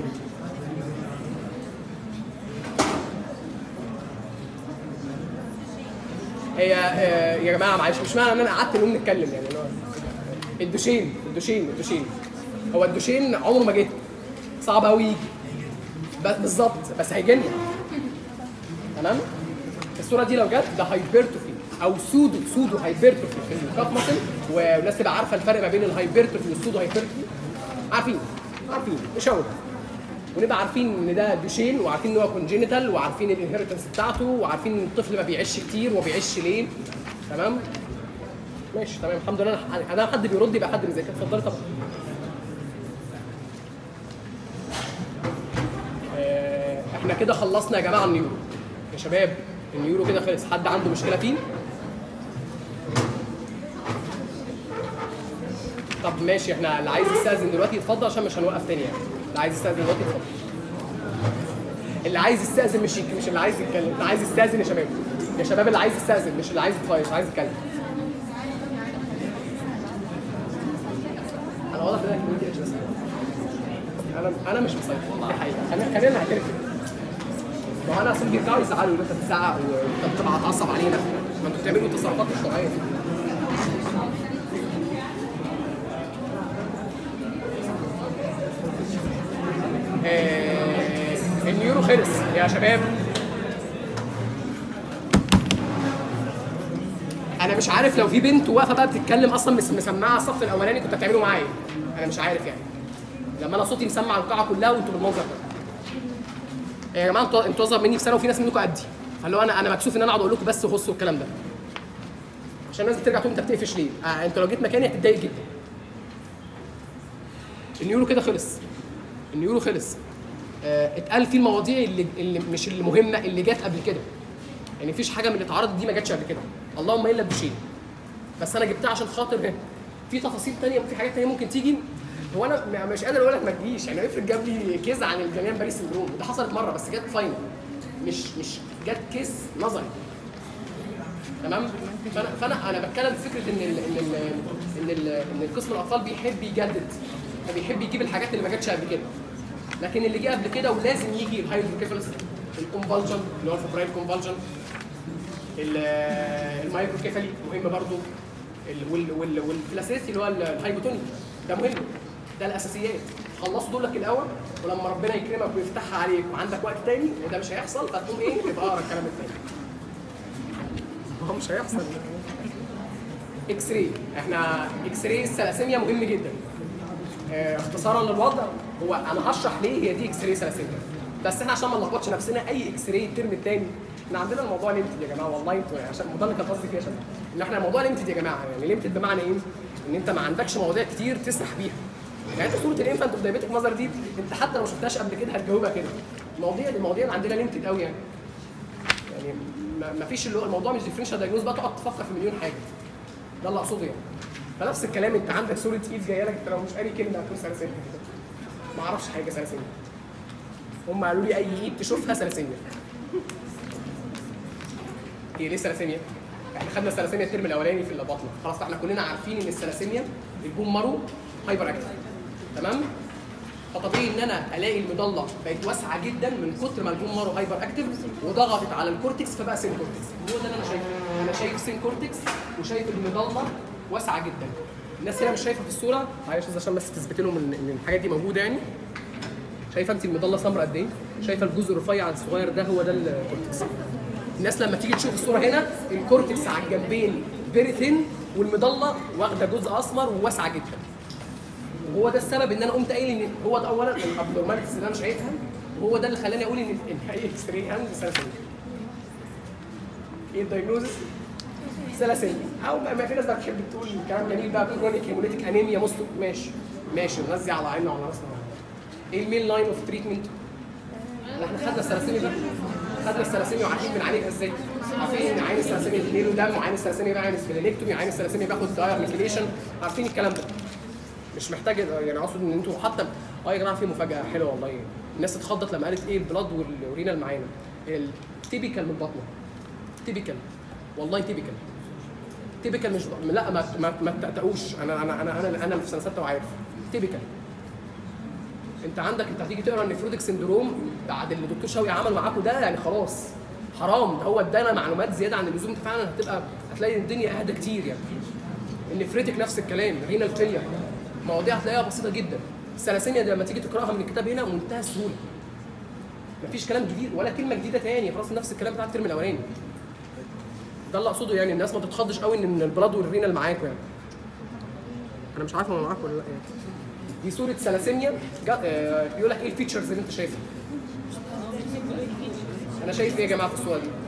هي آه، يا جماعه معلش مش معنى ان انا قعدت نقوم نتكلم يعني اللي هو الدوشين الدوشين الدوشين هو الدوشين عمره ما جه صعب قوي يجي ب- بالظبط بس هيجي لنا تمام الصوره دي لو جت ده هايبرتروفي او سودو سودو هايبرتروفي في الكاف ماسل والناس تبقى عارفه الفرق ما بين الهايبرتروفي والسودو هايبرتروفي عارفين عارفين مش هو ده ونبقى عارفين ان ده دوشين وعارفين ان هو كونجينيتال وعارفين الانهيرتنس بتاعته وعارفين ان الطفل ما بيعيش كتير وما بيعيش ليه تمام ماشي تمام الحمد لله انا انا حد بيرد يبقى حد مذاكر اتفضلي طبعا آه، احنا كده خلصنا يا جماعه النيورو يا شباب النيورو كده خلص حد عنده مشكله فيه طب ماشي احنا اللي عايز يستاذن دلوقتي يتفضل عشان مش هنوقف تاني يعني اللي عايز يستاذن دلوقتي يتفضل اللي عايز يستاذن مش مش اللي عايز يتكلم اللي عايز يستاذن يا شباب يا شباب اللي عايز يستاذن مش اللي عايز يتفايز مش عايز يتكلم انا واضح ان انا كملت اتش بس انا انا مش مسيطر دي حقيقه خلينا خلينا نعترف ما هو انا اصل بيرجعوا يزعلوا يقولوا انت بتزعق وانت بتبقى هتعصب علينا ما انتوا بتعملوا تصرفات مش طبيعيه آه، النيورو خلص يا شباب انا مش عارف لو في بنت واقفه بقى بتتكلم اصلا مس- مسمعه الصف الاولاني كنت هتعملوا معايا انا مش عارف يعني لما انا صوتي مسمع القاعه كلها وانتوا بالمنظر ده يا جماعه انتوا انتوا اصغر مني بسنه وفي ناس منكم قدي فاللي هو انا انا مكسوف ان انا اقعد اقول لكم بس غصوا الكلام ده عشان الناس بترجع تقول انت بتقفش ليه؟ آه انت لو جيت مكاني هتتضايق جدا النيورو كده خلص النيورو خلص آه اتقال فيه المواضيع اللي, اللي مش المهمه اللي جت قبل كده يعني مفيش حاجه من اللي اتعرضت دي ما جاتش قبل كده اللهم الا بشيء بس انا جبتها عشان خاطر هنا في تفاصيل تانية في حاجات تانية ممكن تيجي هو انا م- مش قادر اقول لك ما تجيش يعني افرض جاب لي كيس عن الجليان باريس سندروم ده حصلت مره بس جت فاينل مش مش جت كيس نظري تمام فانا فانا انا بتكلم في فكره ان ال ان ال ان ال ان القسم الاطفال بيحب يجدد فبيحب يجيب الحاجات اللي ما جاتش قبل كده لكن اللي جه قبل كده ولازم يجي الهايدروكيفالس الكونفالجن اللي هو الفبرايل كونفالجن المايكروكيفالي مهم برضو ال- وال- وال- والفلاسيسي اللي هو ال- الهايبوتوني ده مهم ده الاساسيات خلصوا دولك الاول ولما ربنا يكرمك ويفتحها عليك وعندك وقت تاني وده مش هيحصل فتقوم ايه تبقى اقرا الكلام التاني هو مش هيحصل اكس راي احنا اكس راي الثلاسيميا مهم جدا آه، اختصارا للوضع هو انا هشرح ليه هي دي اكس راي ثلاسيميا بس احنا عشان ما نلخبطش نفسنا اي اكس راي الترم الثاني احنا عندنا الموضوع ليمتد يا جماعه والله انتوا عشان ده اللي كان قصدي فيه يا شباب ان احنا الموضوع ليمتد يا جماعه يعني ليمتد بمعنى ايه؟ ان انت ما عندكش مواضيع كتير تسرح بيها يعني انت صوره الانفانت اوف دايبيتك ماذر دي انت حتى لو ما شفتهاش قبل كده هتجاوبها كده المواضيع المواضيع اللي عندنا ليمتد قوي يعني يعني ما- ما فيش اللي هو الموضوع مش ديفرنشال دايجنوز بقى تقعد تفكر في مليون حاجه ده اللي اقصده يعني فنفس الكلام انت عندك صوره ايد جايه لك انت لو مش قاري كلمه هتكون سلاسل ما اعرفش حاجه سلاسل هم قالوا لي اي ايد تشوفها سلاسيميا هي ليه سلاسيميا؟ احنا خدنا السلاسيميا الترم الاولاني في البطنه خلاص احنا كلنا عارفين ان السلاسيميا البوم مارو هايبر اكتف تمام؟ فطبيعي ان انا الاقي المضله بقت واسعه جدا من كتر ما البوم مارو هايبر اكتف وضغطت على الكورتكس فبقى سين كورتكس هو ده اللي انا شايفه انا شايف سين كورتكس وشايف المضله واسعه جدا الناس هنا مش شايفه في الصوره معلش بس عشان بس تثبت لهم ان إن الحاجات دي موجوده يعني شايفه انت المضله سمراء قد ايه؟ شايفه الجزء الرفيع الصغير ده هو ده الكورتكس. الناس لما تيجي تشوف الصوره هنا الكورتكس على الجنبين فيري ثين والمضله واخده جزء اسمر وواسعه جدا. وهو ده السبب ان انا قمت قايل ان هو ده اولا الابنورماليتيز اللي انا شايفها وهو ده اللي خلاني اقول ان ان هي اكس راي هاند سلاسل ايه الدايجنوزس؟ سلاسل او ما في ناس بقى بتحب تقول كلام جميل بقى كرونيك هيموليتيك انيميا مستو ماشي ماشي نغذي على عيننا وعلى راسنا ايه المين لاين اوف تريتمنت؟ احنا خدنا السلاسل ده خدنا السلاسل وعارفين بنعالجها ازاي عارفين ان عين السلاسل بيجي له دم وعين السلاسل بيعمل سبلينكتومي وعين السلاسل بياخد داير ميكيليشن عارفين الكلام ده مش محتاج يعني اقصد ان انتوا حتى اه يا جماعه في مفاجاه حلوه والله الناس اتخضت لما قالت ايه البلاد والورينا اللي معانا التيبيكال من بطنه تيبيكال والله تيبيكال تيبيكال مش لا ما ما, ما تتقوش انا انا انا انا انا في سنه سته وعارف تيبيكال انت عندك انت هتيجي تقرا النفروتك سندروم بعد اللي الدكتور شوقي عمله معاكم ده يعني خلاص حرام ده هو ادانا معلومات زياده عن اللزوم انت فعلا هتبقى هتلاقي الدنيا اهدى كتير يعني النفريتك نفس الكلام رينال فيلير مواضيع هتلاقيها بسيطه جدا الثلاسيميا دي لما تيجي تقراها من الكتاب هنا منتهى السهوله مفيش كلام جديد ولا كلمه جديده تاني خلاص نفس الكلام بتاع الترم الاولاني ده اللي اقصده يعني الناس ما تتخضش قوي ان البلاد والرينال معاكم يعني انا مش عارف هو معاكم ولا لا يعني دي صوره ثلاسيميا جا- آه، بيقول لك ايه الفيتشرز اللي انت شايفها انا شايف ايه يا جماعه في الصوره دي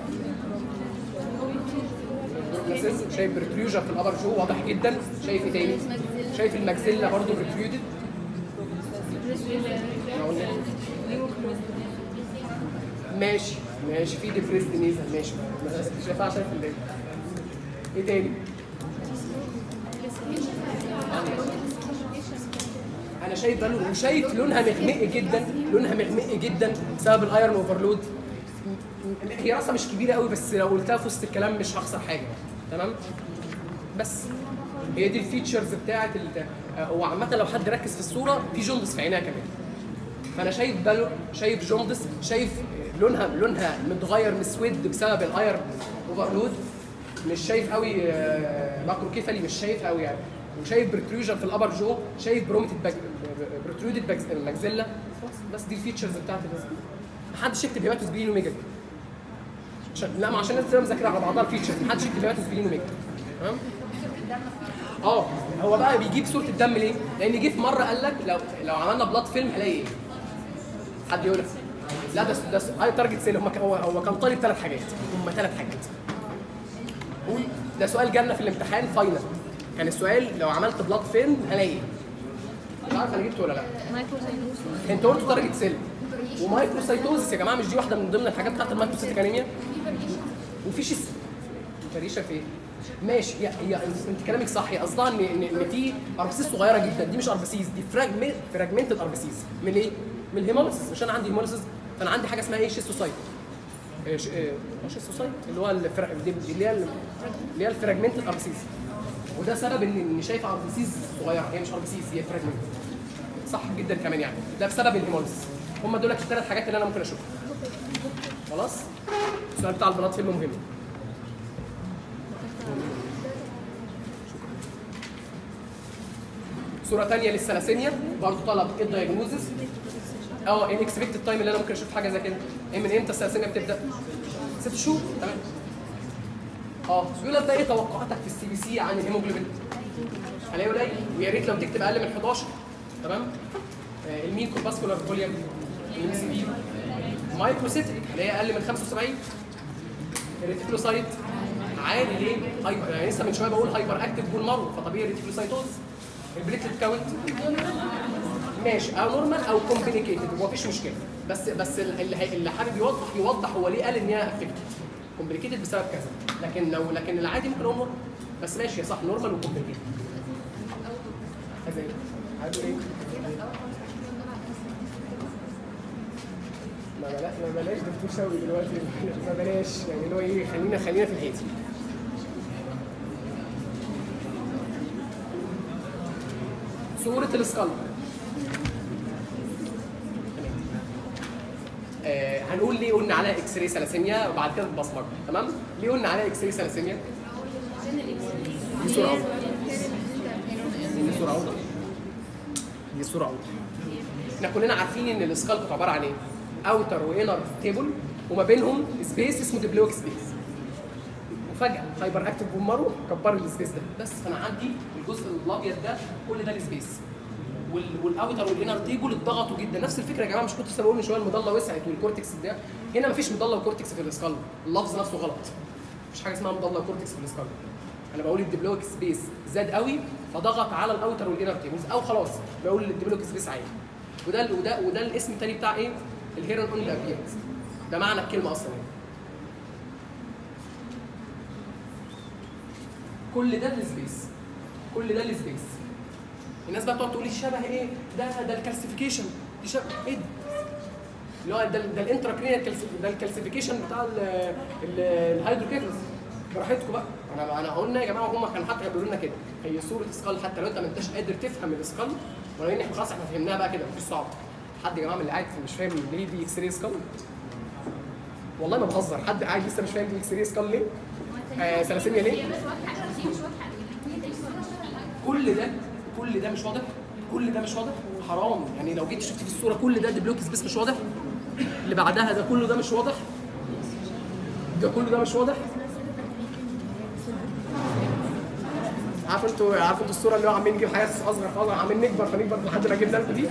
بروجنوسيس، شايف برتريوجن في الابر جو واضح جدا شايف ايه تاني شايف الماكسيلا برضو برتريودد ماشي ماشي في ديبريسد نيزل ماشي مش شايفها عشان في الليل ايه تاني انا شايف بالون وشايف لونها مغمق جدا لونها مغمق جدا بسبب الايرون اوفرلود هي راسها مش كبيره قوي بس لو قلتها في وسط الكلام مش هخسر حاجه تمام بس هي دي الفيتشرز بتاعت ال- هو عامه لو حد ركز في الصوره في جوندس في عينيها كمان فانا شايف بالو شايف جوندس شايف لونها لونها متغير مسود بسبب الاير اوفرلود مش شايف قوي آه، ماكروكيفالي مش شايف قوي يعني وشايف برتروجن في الابر جو شايف بروميتد باج... برترودد ماكزيلا بس دي الفيتشرز بتاعت الناس محدش يكتب هيباتوس بيلين وميجا عشان لا ما عشان الناس تبقى مذاكره على بعضها الفيتشرز محدش يكتب هيباتوس بيلين وميجا تمام اه هو بقى بيجيب صوره الدم ليه؟ لان جه في مره قال لك لو لو عملنا بلاد فيلم هلاقي ايه؟ حد يقول لك لا ده ده هاي تارجت سيل هم هو هو كان طالب ثلاث حاجات هم ثلاث حاجات قول ده سؤال جالنا في الامتحان فاينل كان السؤال لو عملت بلاد فيلم هلاقي ايه؟ مش عارف انا جبته ولا لا انت قلت تارجت سيل ومايكروسايتوزس يا جماعه مش دي واحده من ضمن الحاجات بتاعت المايكروسيتيك انيميا وفي شيس فريشه في ايه؟ ماشي هي هي انت كلامك صح هي قصدها ان ان ان في اربسيس صغيره جدا دي مش اربسيس دي فراجمنت فراجمنتد اربسيس من ايه؟ من الهيموليسيس مش انا عندي هيموليسيس فانا عندي حاجه اسمها ايه شيستوسايت إيه ش- إيه، مش شيستوسايت اللي هو الفرا... دي دي اللي هي ال- اللي هي الفراجمنتد اربسيس وده سبب ان اني شايف اربسيس صغيره هي مش اربسيس هي فراجمنت صح جدا كمان يعني ده بسبب الهيموليسيس هم دول الثلاث حاجات اللي انا ممكن اشوفها خلاص السؤال بتاع البلاط فيلم مهم صوره ثانيه للثلاسيميا برضه طلب ايه الدايجنوزس اه ايه الاكسبكتد تايم اللي انا ممكن اشوف حاجه زي كده ايه من امتى الثلاسيميا بتبدا ست شهور تمام اه بيقول لك ده ايه توقعاتك في السي بي سي عن الهيموجلوبين هلاقيه قليل ويا ريت لو تكتب اقل من 11 تمام آه المين كورباسكولار فوليوم الام سي بي مايكروسيتيك اللي هي اقل من 75 الريتيكولوسايت عالي ليه؟ هايبر يعني لسه من شويه بقول هايبر اكتيف بول مارو فطبيعي الريتيكولوسايتوز البليتلت كاونت ماشي او نورمال او كومبليكيتد هو مفيش مشكله بس بس اللي هي- اللي حابب يوضح يوضح هو ليه قال ان هي افكتد كومبليكيتد بسبب كذا لكن لو لكن العادي ممكن هو نورمال بس ماشي صح نورمال وكومبليكيتد زي عايز ايه؟ ما بلاش ما بلاش دكتور شوقي دلوقتي ما بلاش يعني اللي هو ايه خلينا خلينا في الهادي صورة السكالب آه هنقول ليه قلنا عليها اكس راي ثلاسيميا وبعد كده البصمجه تمام؟ ليه قلنا عليها اكس راي ثلاسيميا؟ دي صورة أوضح دي صورة أوضح دي صورة أوضح احنا كلنا عارفين ان السكالب عبارة عن ايه؟ اوتر وانر تيبل وما بينهم سبيس اسمه ديبلوك سبيس وفجأة هايبر اكتف بومارو كبر السبيس ده بس فانا عندي الجزء الابيض ده كل ده السبيس وال- والاوتر والانر تيبل اتضغطوا جدا نفس الفكره يا جماعه مش كنت لسه بقول من شويه المضله وسعت والكورتكس ده هنا مفيش مضله وكورتكس في الاسكال اللفظ نفسه غلط مفيش حاجه اسمها مضله وكورتكس في الاسكال انا بقول الديبلويك سبيس زاد قوي فضغط على الاوتر والانر تيبلز او خلاص بقول الديبلويك سبيس عالي وده ال- وده وده الاسم التاني بتاع ايه؟ الهيرون اون ابيرنس ده معنى الكلمه اصلا يعني. كل ده السبيس كل ده السبيس الناس بقى بتقعد تقول لي شبه ايه ده ده الكالسيفيكيشن دي شبه ايه ده اللي هو ده ده الانتراكرينال ده الكالسيفيكيشن بتاع ال- ال- الهيدروكيفلس براحتكم بقى انا انا قلنا يا جماعه هم كانوا حتى بيقولوا لنا كده هي صوره اسقال حتى لو انت ما انتش قادر تفهم الاسقال ولو ان احنا خلاص احنا فهمناها بقى كده مفيش صعب حد يا جماعه من اللي قاعد مش فاهم ليه دي اكس راي اسقال والله ما بهزر حد قاعد لسه مش فاهم دي اكس راي اسقال ليه آه، ثلاسيميا ليه؟ هي بس واضحه دي مش واضحه هي دي مش واضحه كل ده كل ده مش واضح كل ده مش واضح حرام يعني لو جيت شفت في الصوره كل ده ديبلوك سبيس مش واضح اللي بعدها ده كله ده مش واضح ده كله ده مش واضح عارف انتوا عارف انتوا الصوره اللي هو عمالين نجيب حاجات اصغر فاصغر عمالين نكبر فنكبر لحد ما جبنا لكم دي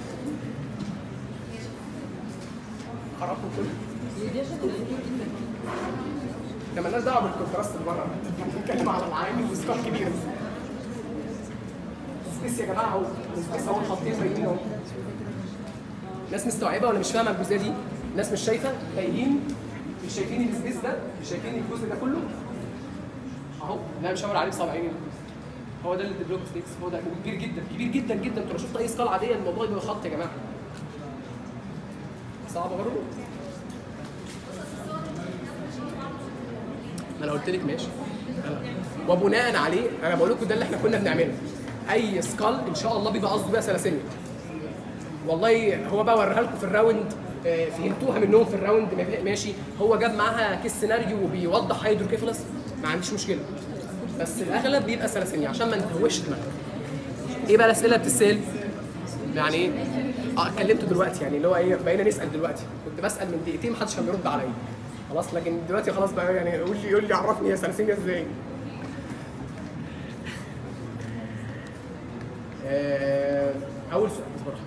حرام كله ده مالناش دعوه بالكونتراست اللي بره احنا بنتكلم على العوامل وسكار كبيره سبيس يا جماعه اهو سبيس اهو الخطين باينين اهو ناس مستوعبه ولا مش فاهمه الجزئيه دي ناس مش شايفه باينين مش شايفين السبيس ده مش شايفين الجزء ده كله اهو لا مش هعمل عليه بصابعين هو ده اللي ديفلوب سبيس هو ده كبير جدا كبير جدا جدا انتوا لو شفتوا اي سكال عاديه الموضوع يبقى خط يا جماعه صعبه برضه ما انا قلت لك ماشي أنا- وبناء عليه انا بقول لكم ده اللي احنا كنا بنعمله اي سكال ان شاء الله بيبقى قصده بيها ثلاثيه والله هو بقى وريها لكم في الراوند آه، فهمتوها منهم في الراوند ما- ماشي هو جاب معاها كيس سيناريو وبيوضح هيدروكيفالس ما عنديش مشكله بس الاغلب بيبقى ثلاثيه عشان ما نتهوش دماغنا ايه بقى الاسئله اللي بتتسال يعني ايه اه اتكلمت دلوقتي يعني اللي هو ايه بقينا نسال دلوقتي كنت بسال من دقيقتين محدش كان بيرد عليا خلاص لكن دلوقتي خلاص بقى يعني قول لي قول لي عرفني هي ثلاثيه ازاي آه، اول سؤال بس براحة.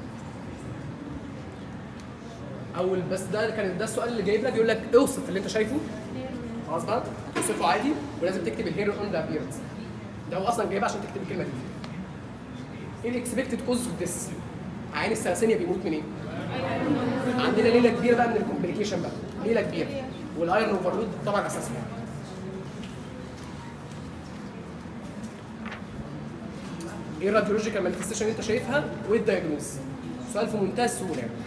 اول بس ده كان ده السؤال اللي جايب لك يقول لك اوصف اللي انت شايفه خلاص بقى توصفه عادي ولازم تكتب الهيرو اون ذا ابيرنس ده هو اصلا جايبها عشان تكتب الكلمه دي ايه الاكسبكتد كوز اوف ذس عين الثلاسيميا بيموت منين؟ عندنا ليله كبيره بقى من الكومبليكيشن بقى ليله كبيره والايرون اوفرلود طبعا اساسها ايه الراديولوجيكال مانيفستيشن اللي انت شايفها وايه الدايجنوز؟ سؤال في منتهى السهوله يعني.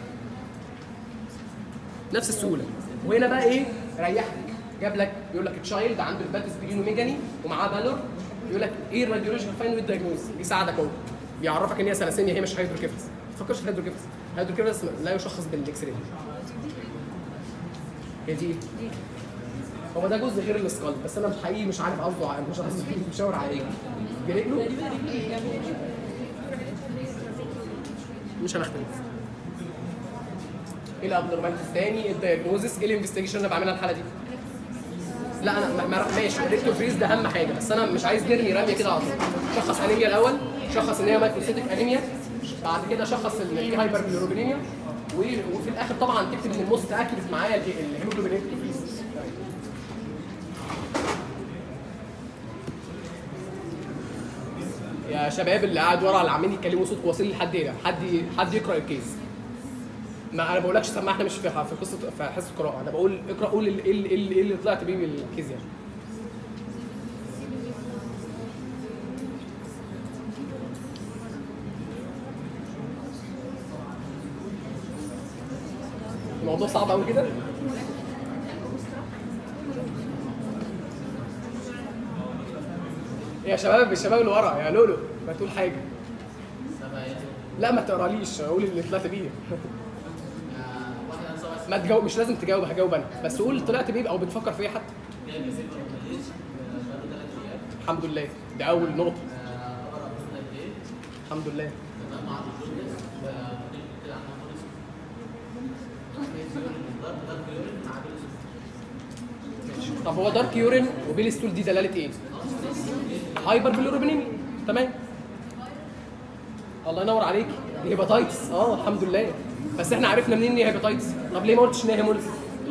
نفس السهوله وهنا بقى ايه ريحك جاب لك يقول لك تشايلد عنده الباتس برينوميجاني ومعاه بالور يقول لك ايه الراديولوجيكال فاين ويز دايجنوز يساعدك اهو بيعرفك ان هي ثلاسيميا هي مش هيدروكيفلس ما تفكرش في هيدروكيفلس هيدروكيفلس لا يشخص بالاكس راي هي دي هو ده جزء غير الاسكال بس انا حقيقي مش عارف قصده على- مش قصدي مشاور على ايه برجله مش هنختلف ايه الابنورماليتيز تاني ايه الدايجنوزس ايه الانفستيجيشن اللي بعملها الحاله دي لا انا ما- ما ماشي الريكتو فريز ده اهم حاجه بس انا مش عايز نرمي رميه كده على طول شخص انيميا الاول شخص ان هي مايكروسيتك انيميا بعد كده شخص ان في هايبر بيلوروبينيميا و- وفي الاخر طبعا تكتب ان الموست اكيوريت معايا ال- الهيموجلوبين ريكتو فريز يا شباب اللي قاعد ورا اللي عاملين يتكلموا صوت واصل لحد هنا حد حد يقرا الكيس ما انا بقولكش سمع احنا مش في في قصه في حصه قراءه انا بقول اقرا قول ال- ايه اللي, إيه اللي, إيه اللي طلعت بيه من الكيس يعني الموضوع صعب قوي كده يا شباب الشباب اللي ورا يا لولو ما تقول حاجه لا ما تقراليش قول اللي طلعت بيه ما تجاوب مش لازم تجاوب هجاوب انا بس قول طلعت بيه او بتفكر في ايه حتى الحمد لله ده اول نقطه الحمد لله ماشي. طب هو دارك يورين وبيلي ستول دي دلاله ايه؟ هايبر بيلوروبينيميا تمام الله ينور عليك دي هيباتايتس اه الحمد لله بس احنا عرفنا منين ان هي هيباتايتس طب ليه ما قلتش ان هي هيموليز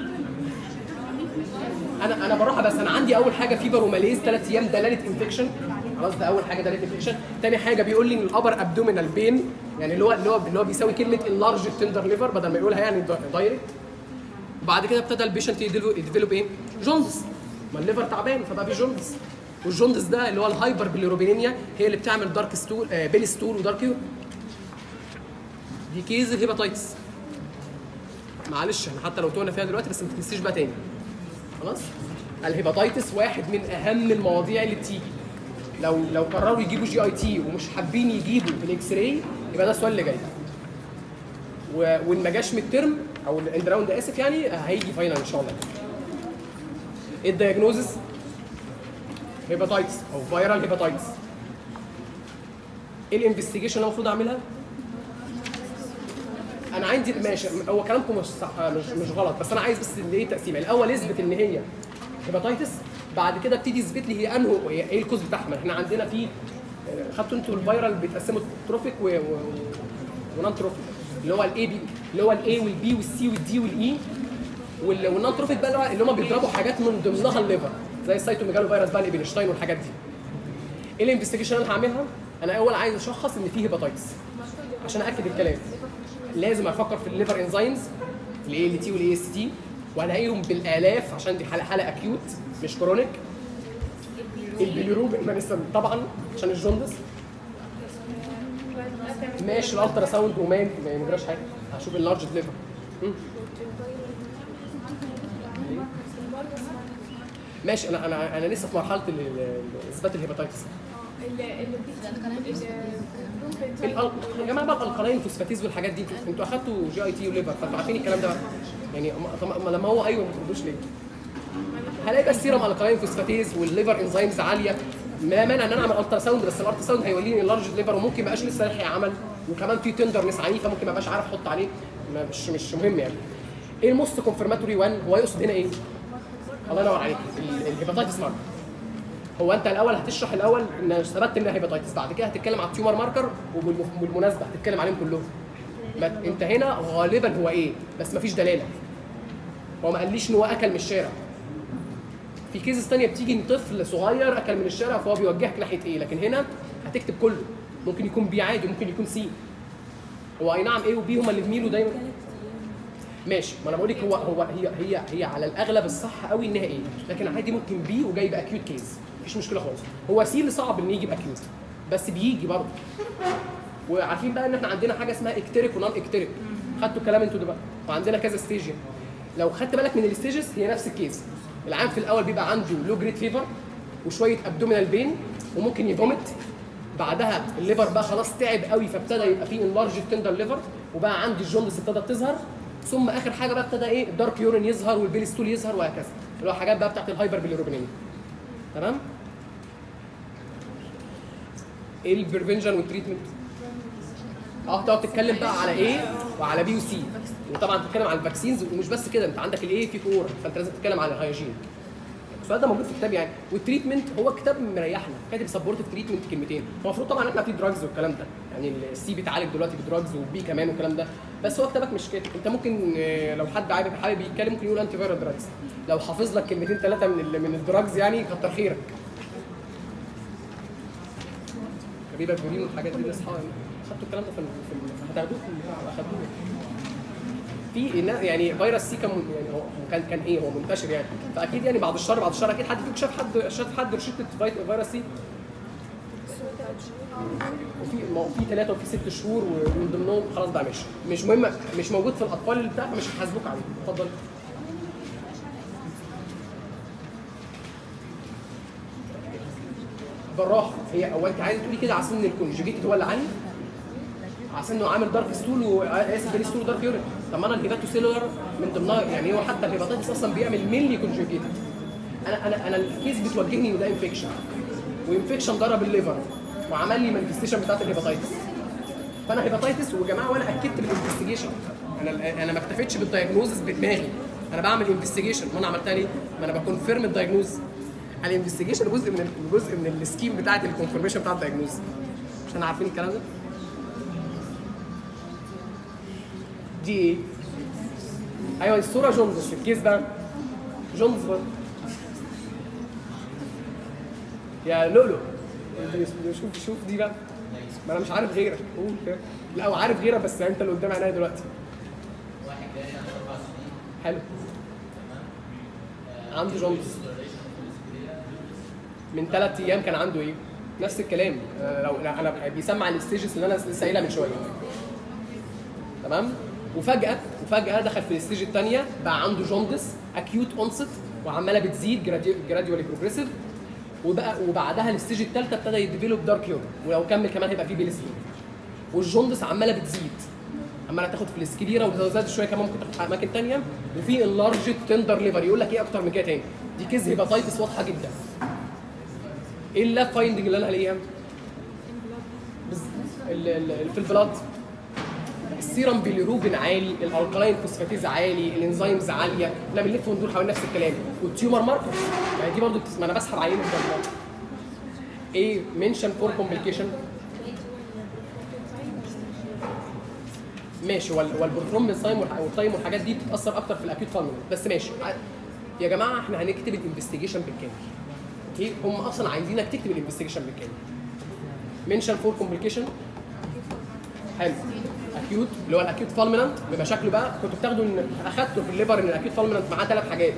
انا انا بروح بس انا عندي اول حاجه فيبر وماليز ثلاث ايام دلاله انفكشن خلاص ده اول حاجه دلاله انفكشن تاني حاجه بيقول لي ان الابر ابدومينال بين يعني اللي هو اللي هو اللي هو بيساوي كلمه اللارج تندر ليفر بدل ما يقولها يعني دايركت وبعد كده ابتدى البيشنت يديفلوب ايه؟ جوندس ما الليفر تعبان فبقى في جوندس والجوندس ده اللي هو الهايبر بيليروبينيميا هي اللي بتعمل دارك ستول آه بيلي ستول ودارك يور دي كيز الهيباتايتس معلش احنا حتى لو تونا فيها دلوقتي بس ما تنسيش بقى تاني خلاص الهيباتايتس واحد من اهم المواضيع اللي بتيجي لو لو قرروا يجيبوا جي اي تي ومش حابين يجيبوا الاكس راي يبقى ده السؤال اللي جاي و- وان ما جاش من الترم او الاند راوند اسف يعني هيجي فاينل ان شاء الله ايه الدايجنوزس هيباتايتس او فيرال هيباتايتس ايه الانفستيجيشن اللي المفروض اعملها انا عندي ماشي هو كلامكم مش صح مش مش غلط بس انا عايز بس اللي ايه تقسيمه الاول اثبت ان هي هيباتايتس بعد كده ابتدي يثبت لي هي انه هي ايه الكوز بتاعها احنا عندنا في خدتوا انتوا الفيرال بيتقسموا تروفيك و, و... ونون تروفيك اللي هو الاي بي اللي هو الاي والبي والسي والدي والاي وال- والنون تروفيك بقى اللي هم بيضربوا حاجات من ضمنها الليفر زي السيتوميجالو فيروس بقى الابنشتاين والحاجات دي ايه الانفستيجيشن اللي انا هعملها انا اول عايز اشخص ان في هيباتايتس عشان اكد الكلام لازم افكر في الليفر انزيمز الاي ال تي والاي اس تي وهلاقيهم بالالاف عشان دي حاله حاله اكيوت مش كرونيك البيليروبين ما لسه طبعا عشان الجوندس ماشي الالترا ساوند وما ما يجراش حاجه هشوف اللارج ليفر ماشي انا انا انا لسه في مرحله ال- ال- اثبات الهيباتيتس الأل- يا جماعه بقى الالقلاين فوسفاتيز والحاجات دي انتوا اخدتوا جي اي تي وليفر فانتوا عارفين الكلام ده بقى. يعني أما- طب أما لما هو ايوه ما تردوش ليه؟ هلاقي بقى السيرم الكلاين فوسفاتيز والليفر انزيمز عاليه ما مانع ان انا اعمل الترا ساوند بس الالترا ساوند هيوليني اللارج ليفر وممكن ما يبقاش لسه لاحق عمل وكمان في تندرنس عنيفه ممكن ما ابقاش عارف احط عليه ما مش مش مهم يعني ايه الموست كونفرماتوري 1 هو يقصد هنا ايه؟ الله ينور عليك ال- الهيباتيتس ماركر هو انت الاول هتشرح الاول ان ثبتت ان هيباتيتس بعد كده هتتكلم على التيومر ماركر وبالم- وبالمناسبه هتتكلم عليهم كلهم ما انت هنا غالبا هو ايه بس مفيش دلاله هو ما قاليش ان هو اكل من الشارع في كيسز تانية بتيجي ان طفل صغير اكل من الشارع فهو بيوجهك ناحيه ايه لكن هنا هتكتب كله ممكن يكون بي عادي ممكن يكون سي هو اي نعم ايه وبي هما اللي بيميلوا دايما ماشي ما انا بقول لك هو هو هي هي هي على الاغلب الصح قوي انها ايه لكن عادي ممكن بي وجاي باكيوت كيس مفيش مشكله خالص هو سي اللي صعب ان يجي باكيوت بس بيجي برضه وعارفين بقى ان احنا عندنا حاجه اسمها اكتريك ونون اكتريك خدتوا الكلام انتوا ده بقى وعندنا كذا ستيج يعني. لو خدت بالك من الستيجز هي نفس الكيس العام في الاول بيبقى عنده لو جريد فيفر وشويه ابدومينال بين وممكن يفومت بعدها الليفر بقى خلاص تعب قوي فابتدى يبقى فيه انلارج تندر ليفر وبقى عندي الجوندس ابتدت تظهر ثم اخر حاجه بقى ابتدى ايه الدارك يورين يظهر والبيلستول يظهر وهكذا اللي هو حاجات بقى بتاعت الهايبر بيليروبينيميا تمام ايه البريفنشن والتريتمنت اه تقعد تتكلم بقى على ايه وعلى بي وسي وطبعا تتكلم على الفاكسينز ومش بس كده انت عندك الايه في كور فانت لازم تتكلم على الهيجين السؤال ده موجود في الكتاب يعني والتريتمنت هو كتاب مريحنا كاتب سبورتيف تريتمنت كلمتين هو المفروض طبعا احنا في دراجز والكلام ده يعني السي بيتعالج دلوقتي بدراجز والبي كمان والكلام ده بس هو كتابك مش كاتب انت ممكن آه، لو حد حابب حابب يتكلم ممكن يقول انتي فيرال دراجز لو حافظ لك كلمتين ثلاثه من ال- من الدراجز يعني كتر خيرك كبيبه كورين والحاجات دي اصحى خدتوا الكلام ده في ال- في ال- هتاخدوه في ال- اخدوه في إن- يعني فيروس سي كان يعني هو هو كان كان ايه هو منتشر يعني فاكيد يعني بعد الشهر بعد الشهر اكيد حد فيكم شاف حد شاف حد روشته فيت- فيروس سي وفي ما هو في ثلاثه وفي ست شهور ومن ضمنهم خلاص بقى مش مش مهم مش موجود في الاطفال اللي بتاع مش هيحاسبوك عليه اتفضل بالراحه هي هو انت عايزه تقولي كده على ان الكونجيجيتد هو اللي عالي على انه عامل دارك ستول واسف بيري ستول ودارك يورين طب ما انا الهيباتو سيلولر من ضمنها يعني هو حتى الهيباتيتس اصلا بيعمل ميلي كونجيجيتد انا انا انا الكيس بتوجهني ان ده انفكشن وانفكشن ضرب الليفر وعمل لي مانيفستيشن بتاعت الهيباتيتس فانا هيباتيتس ويا جماعه وانا اكدت بالانفستيجيشن انا انا ما اكتفيتش بالدايجنوزس بدماغي انا بعمل انفستيجيشن وانا عملتها ليه؟ ما انا بكونفيرم الدايجنوز الانفستيجيشن جزء من ال- جزء من السكيم بتاعت الكونفirmation بتاعت الدايجنوز مش احنا عارفين الكلام ده؟ دي ايه؟ ايوه الصوره جوندس الكيس بقى جوندس بقى يا لولو شوف شوف دي بقى ما انا مش عارف غيرك قول كده لا هو عارف غيرك بس انت اللي قدام عينيا دلوقتي حلو عنده جوندس من ثلاث ايام كان عنده ايه؟ نفس الكلام آه، لو لا، انا بيسمع الستيجز اللي انا لسه قايلها من شويه تمام وفجاه وفجاه دخل في الستيج الثانيه بقى عنده جوندس اكيوت اونست وعماله بتزيد جراديولي بروجريسيف وبقى وبعدها الستيج الثالثه ابتدى يديفلوب دارك يوم ولو كمل كمان هيبقى فيه بيلسين والجوندس عماله بتزيد عماله تاخد في السكليرا ولو زادت شويه كمان ممكن تاخد في اماكن ثانيه وفي انلارج تندر ليفر يقول لك ايه اكتر من كده تاني دي كيس هيباتايتس واضحه جدا ايه اللاب فايندنج اللي انا هلاقيها؟ بز- ال- ال- في البلاد السيرم بيليروبين عالي الالكلاين فوسفاتيز عالي الانزيمز عاليه احنا بنلف وندور حوالين نفس الكلام والتيومر ماركرز يعني دي برضه بتس- ما انا بسحب عينه من البلاد ايه منشن فور كومبليكيشن ماشي وال- والبروترومبين سايم والح- والتايم والحاجات دي بتتاثر اكتر في الاكيوت فالمنت بس ماشي ع- يا جماعه احنا هنكتب الانفستيجيشن بالكامل اوكي هم اصلا عايزينك تكتب الانفستيجيشن بالكامل منشن فور كومبليكيشن حلو اكيوت اللي هو الاكيوت فالمنت بمشاكله بقى كنتوا بتاخدوا ان اخدتوا في الليفر ان الاكيوت فالمنت معاه ثلاث حاجات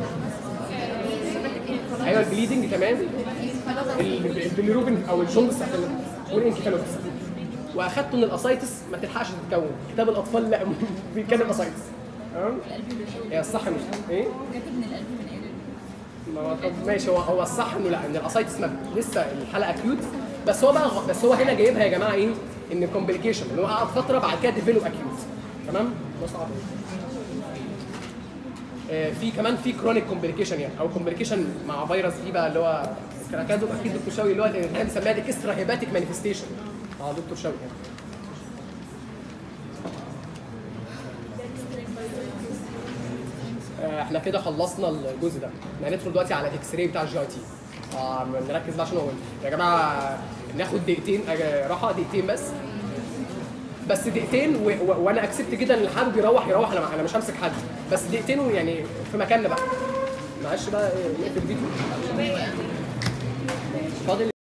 ايوه البليدنج كمان ال- البيليروبين او الجوندس والانكيفالوبس واخدتوا ان الاسايتس ما تلحقش تتكون كتاب الاطفال لا بيتكلم اسايتس تمام هي الصح مش ايه كاتب من القلب من قلب ما هو طب ماشي هو هو الصح انه لا ان الاسايتس ما لسه الحلقه اكيوت بس هو بقى غ- بس هو هنا جايبها يا جماعه ايه ان الكومبليكيشن اللي هو قعد فتره بعد كده ديفلوب اكيوت تمام ده صعب آه، في كمان في كرونيك كومبليكيشن يعني او كومبليكيشن مع فيروس دي بقى اللي هو كراكادو اكيد دكتور شوقي اللي هو احنا بنسميها دي اكسترا هيباتيك مانيفستيشن اه دكتور شوقي يعني. آه، احنا كده خلصنا الجزء ده احنا هندخل دلوقتي على الاكس راي بتاع الجي اي تي اه نركز بقى عشان هو يا جماعه ناخد دقيقتين آه، راحه دقيقتين بس بس دقيقتين و... و... وانا اكسبت جدا ان اللي حابب يروح يروح انا انا مش همسك حد بس دقيقتين ويعني في مكاننا بقى معلش بقى آه، نقفل الفيديو فاضل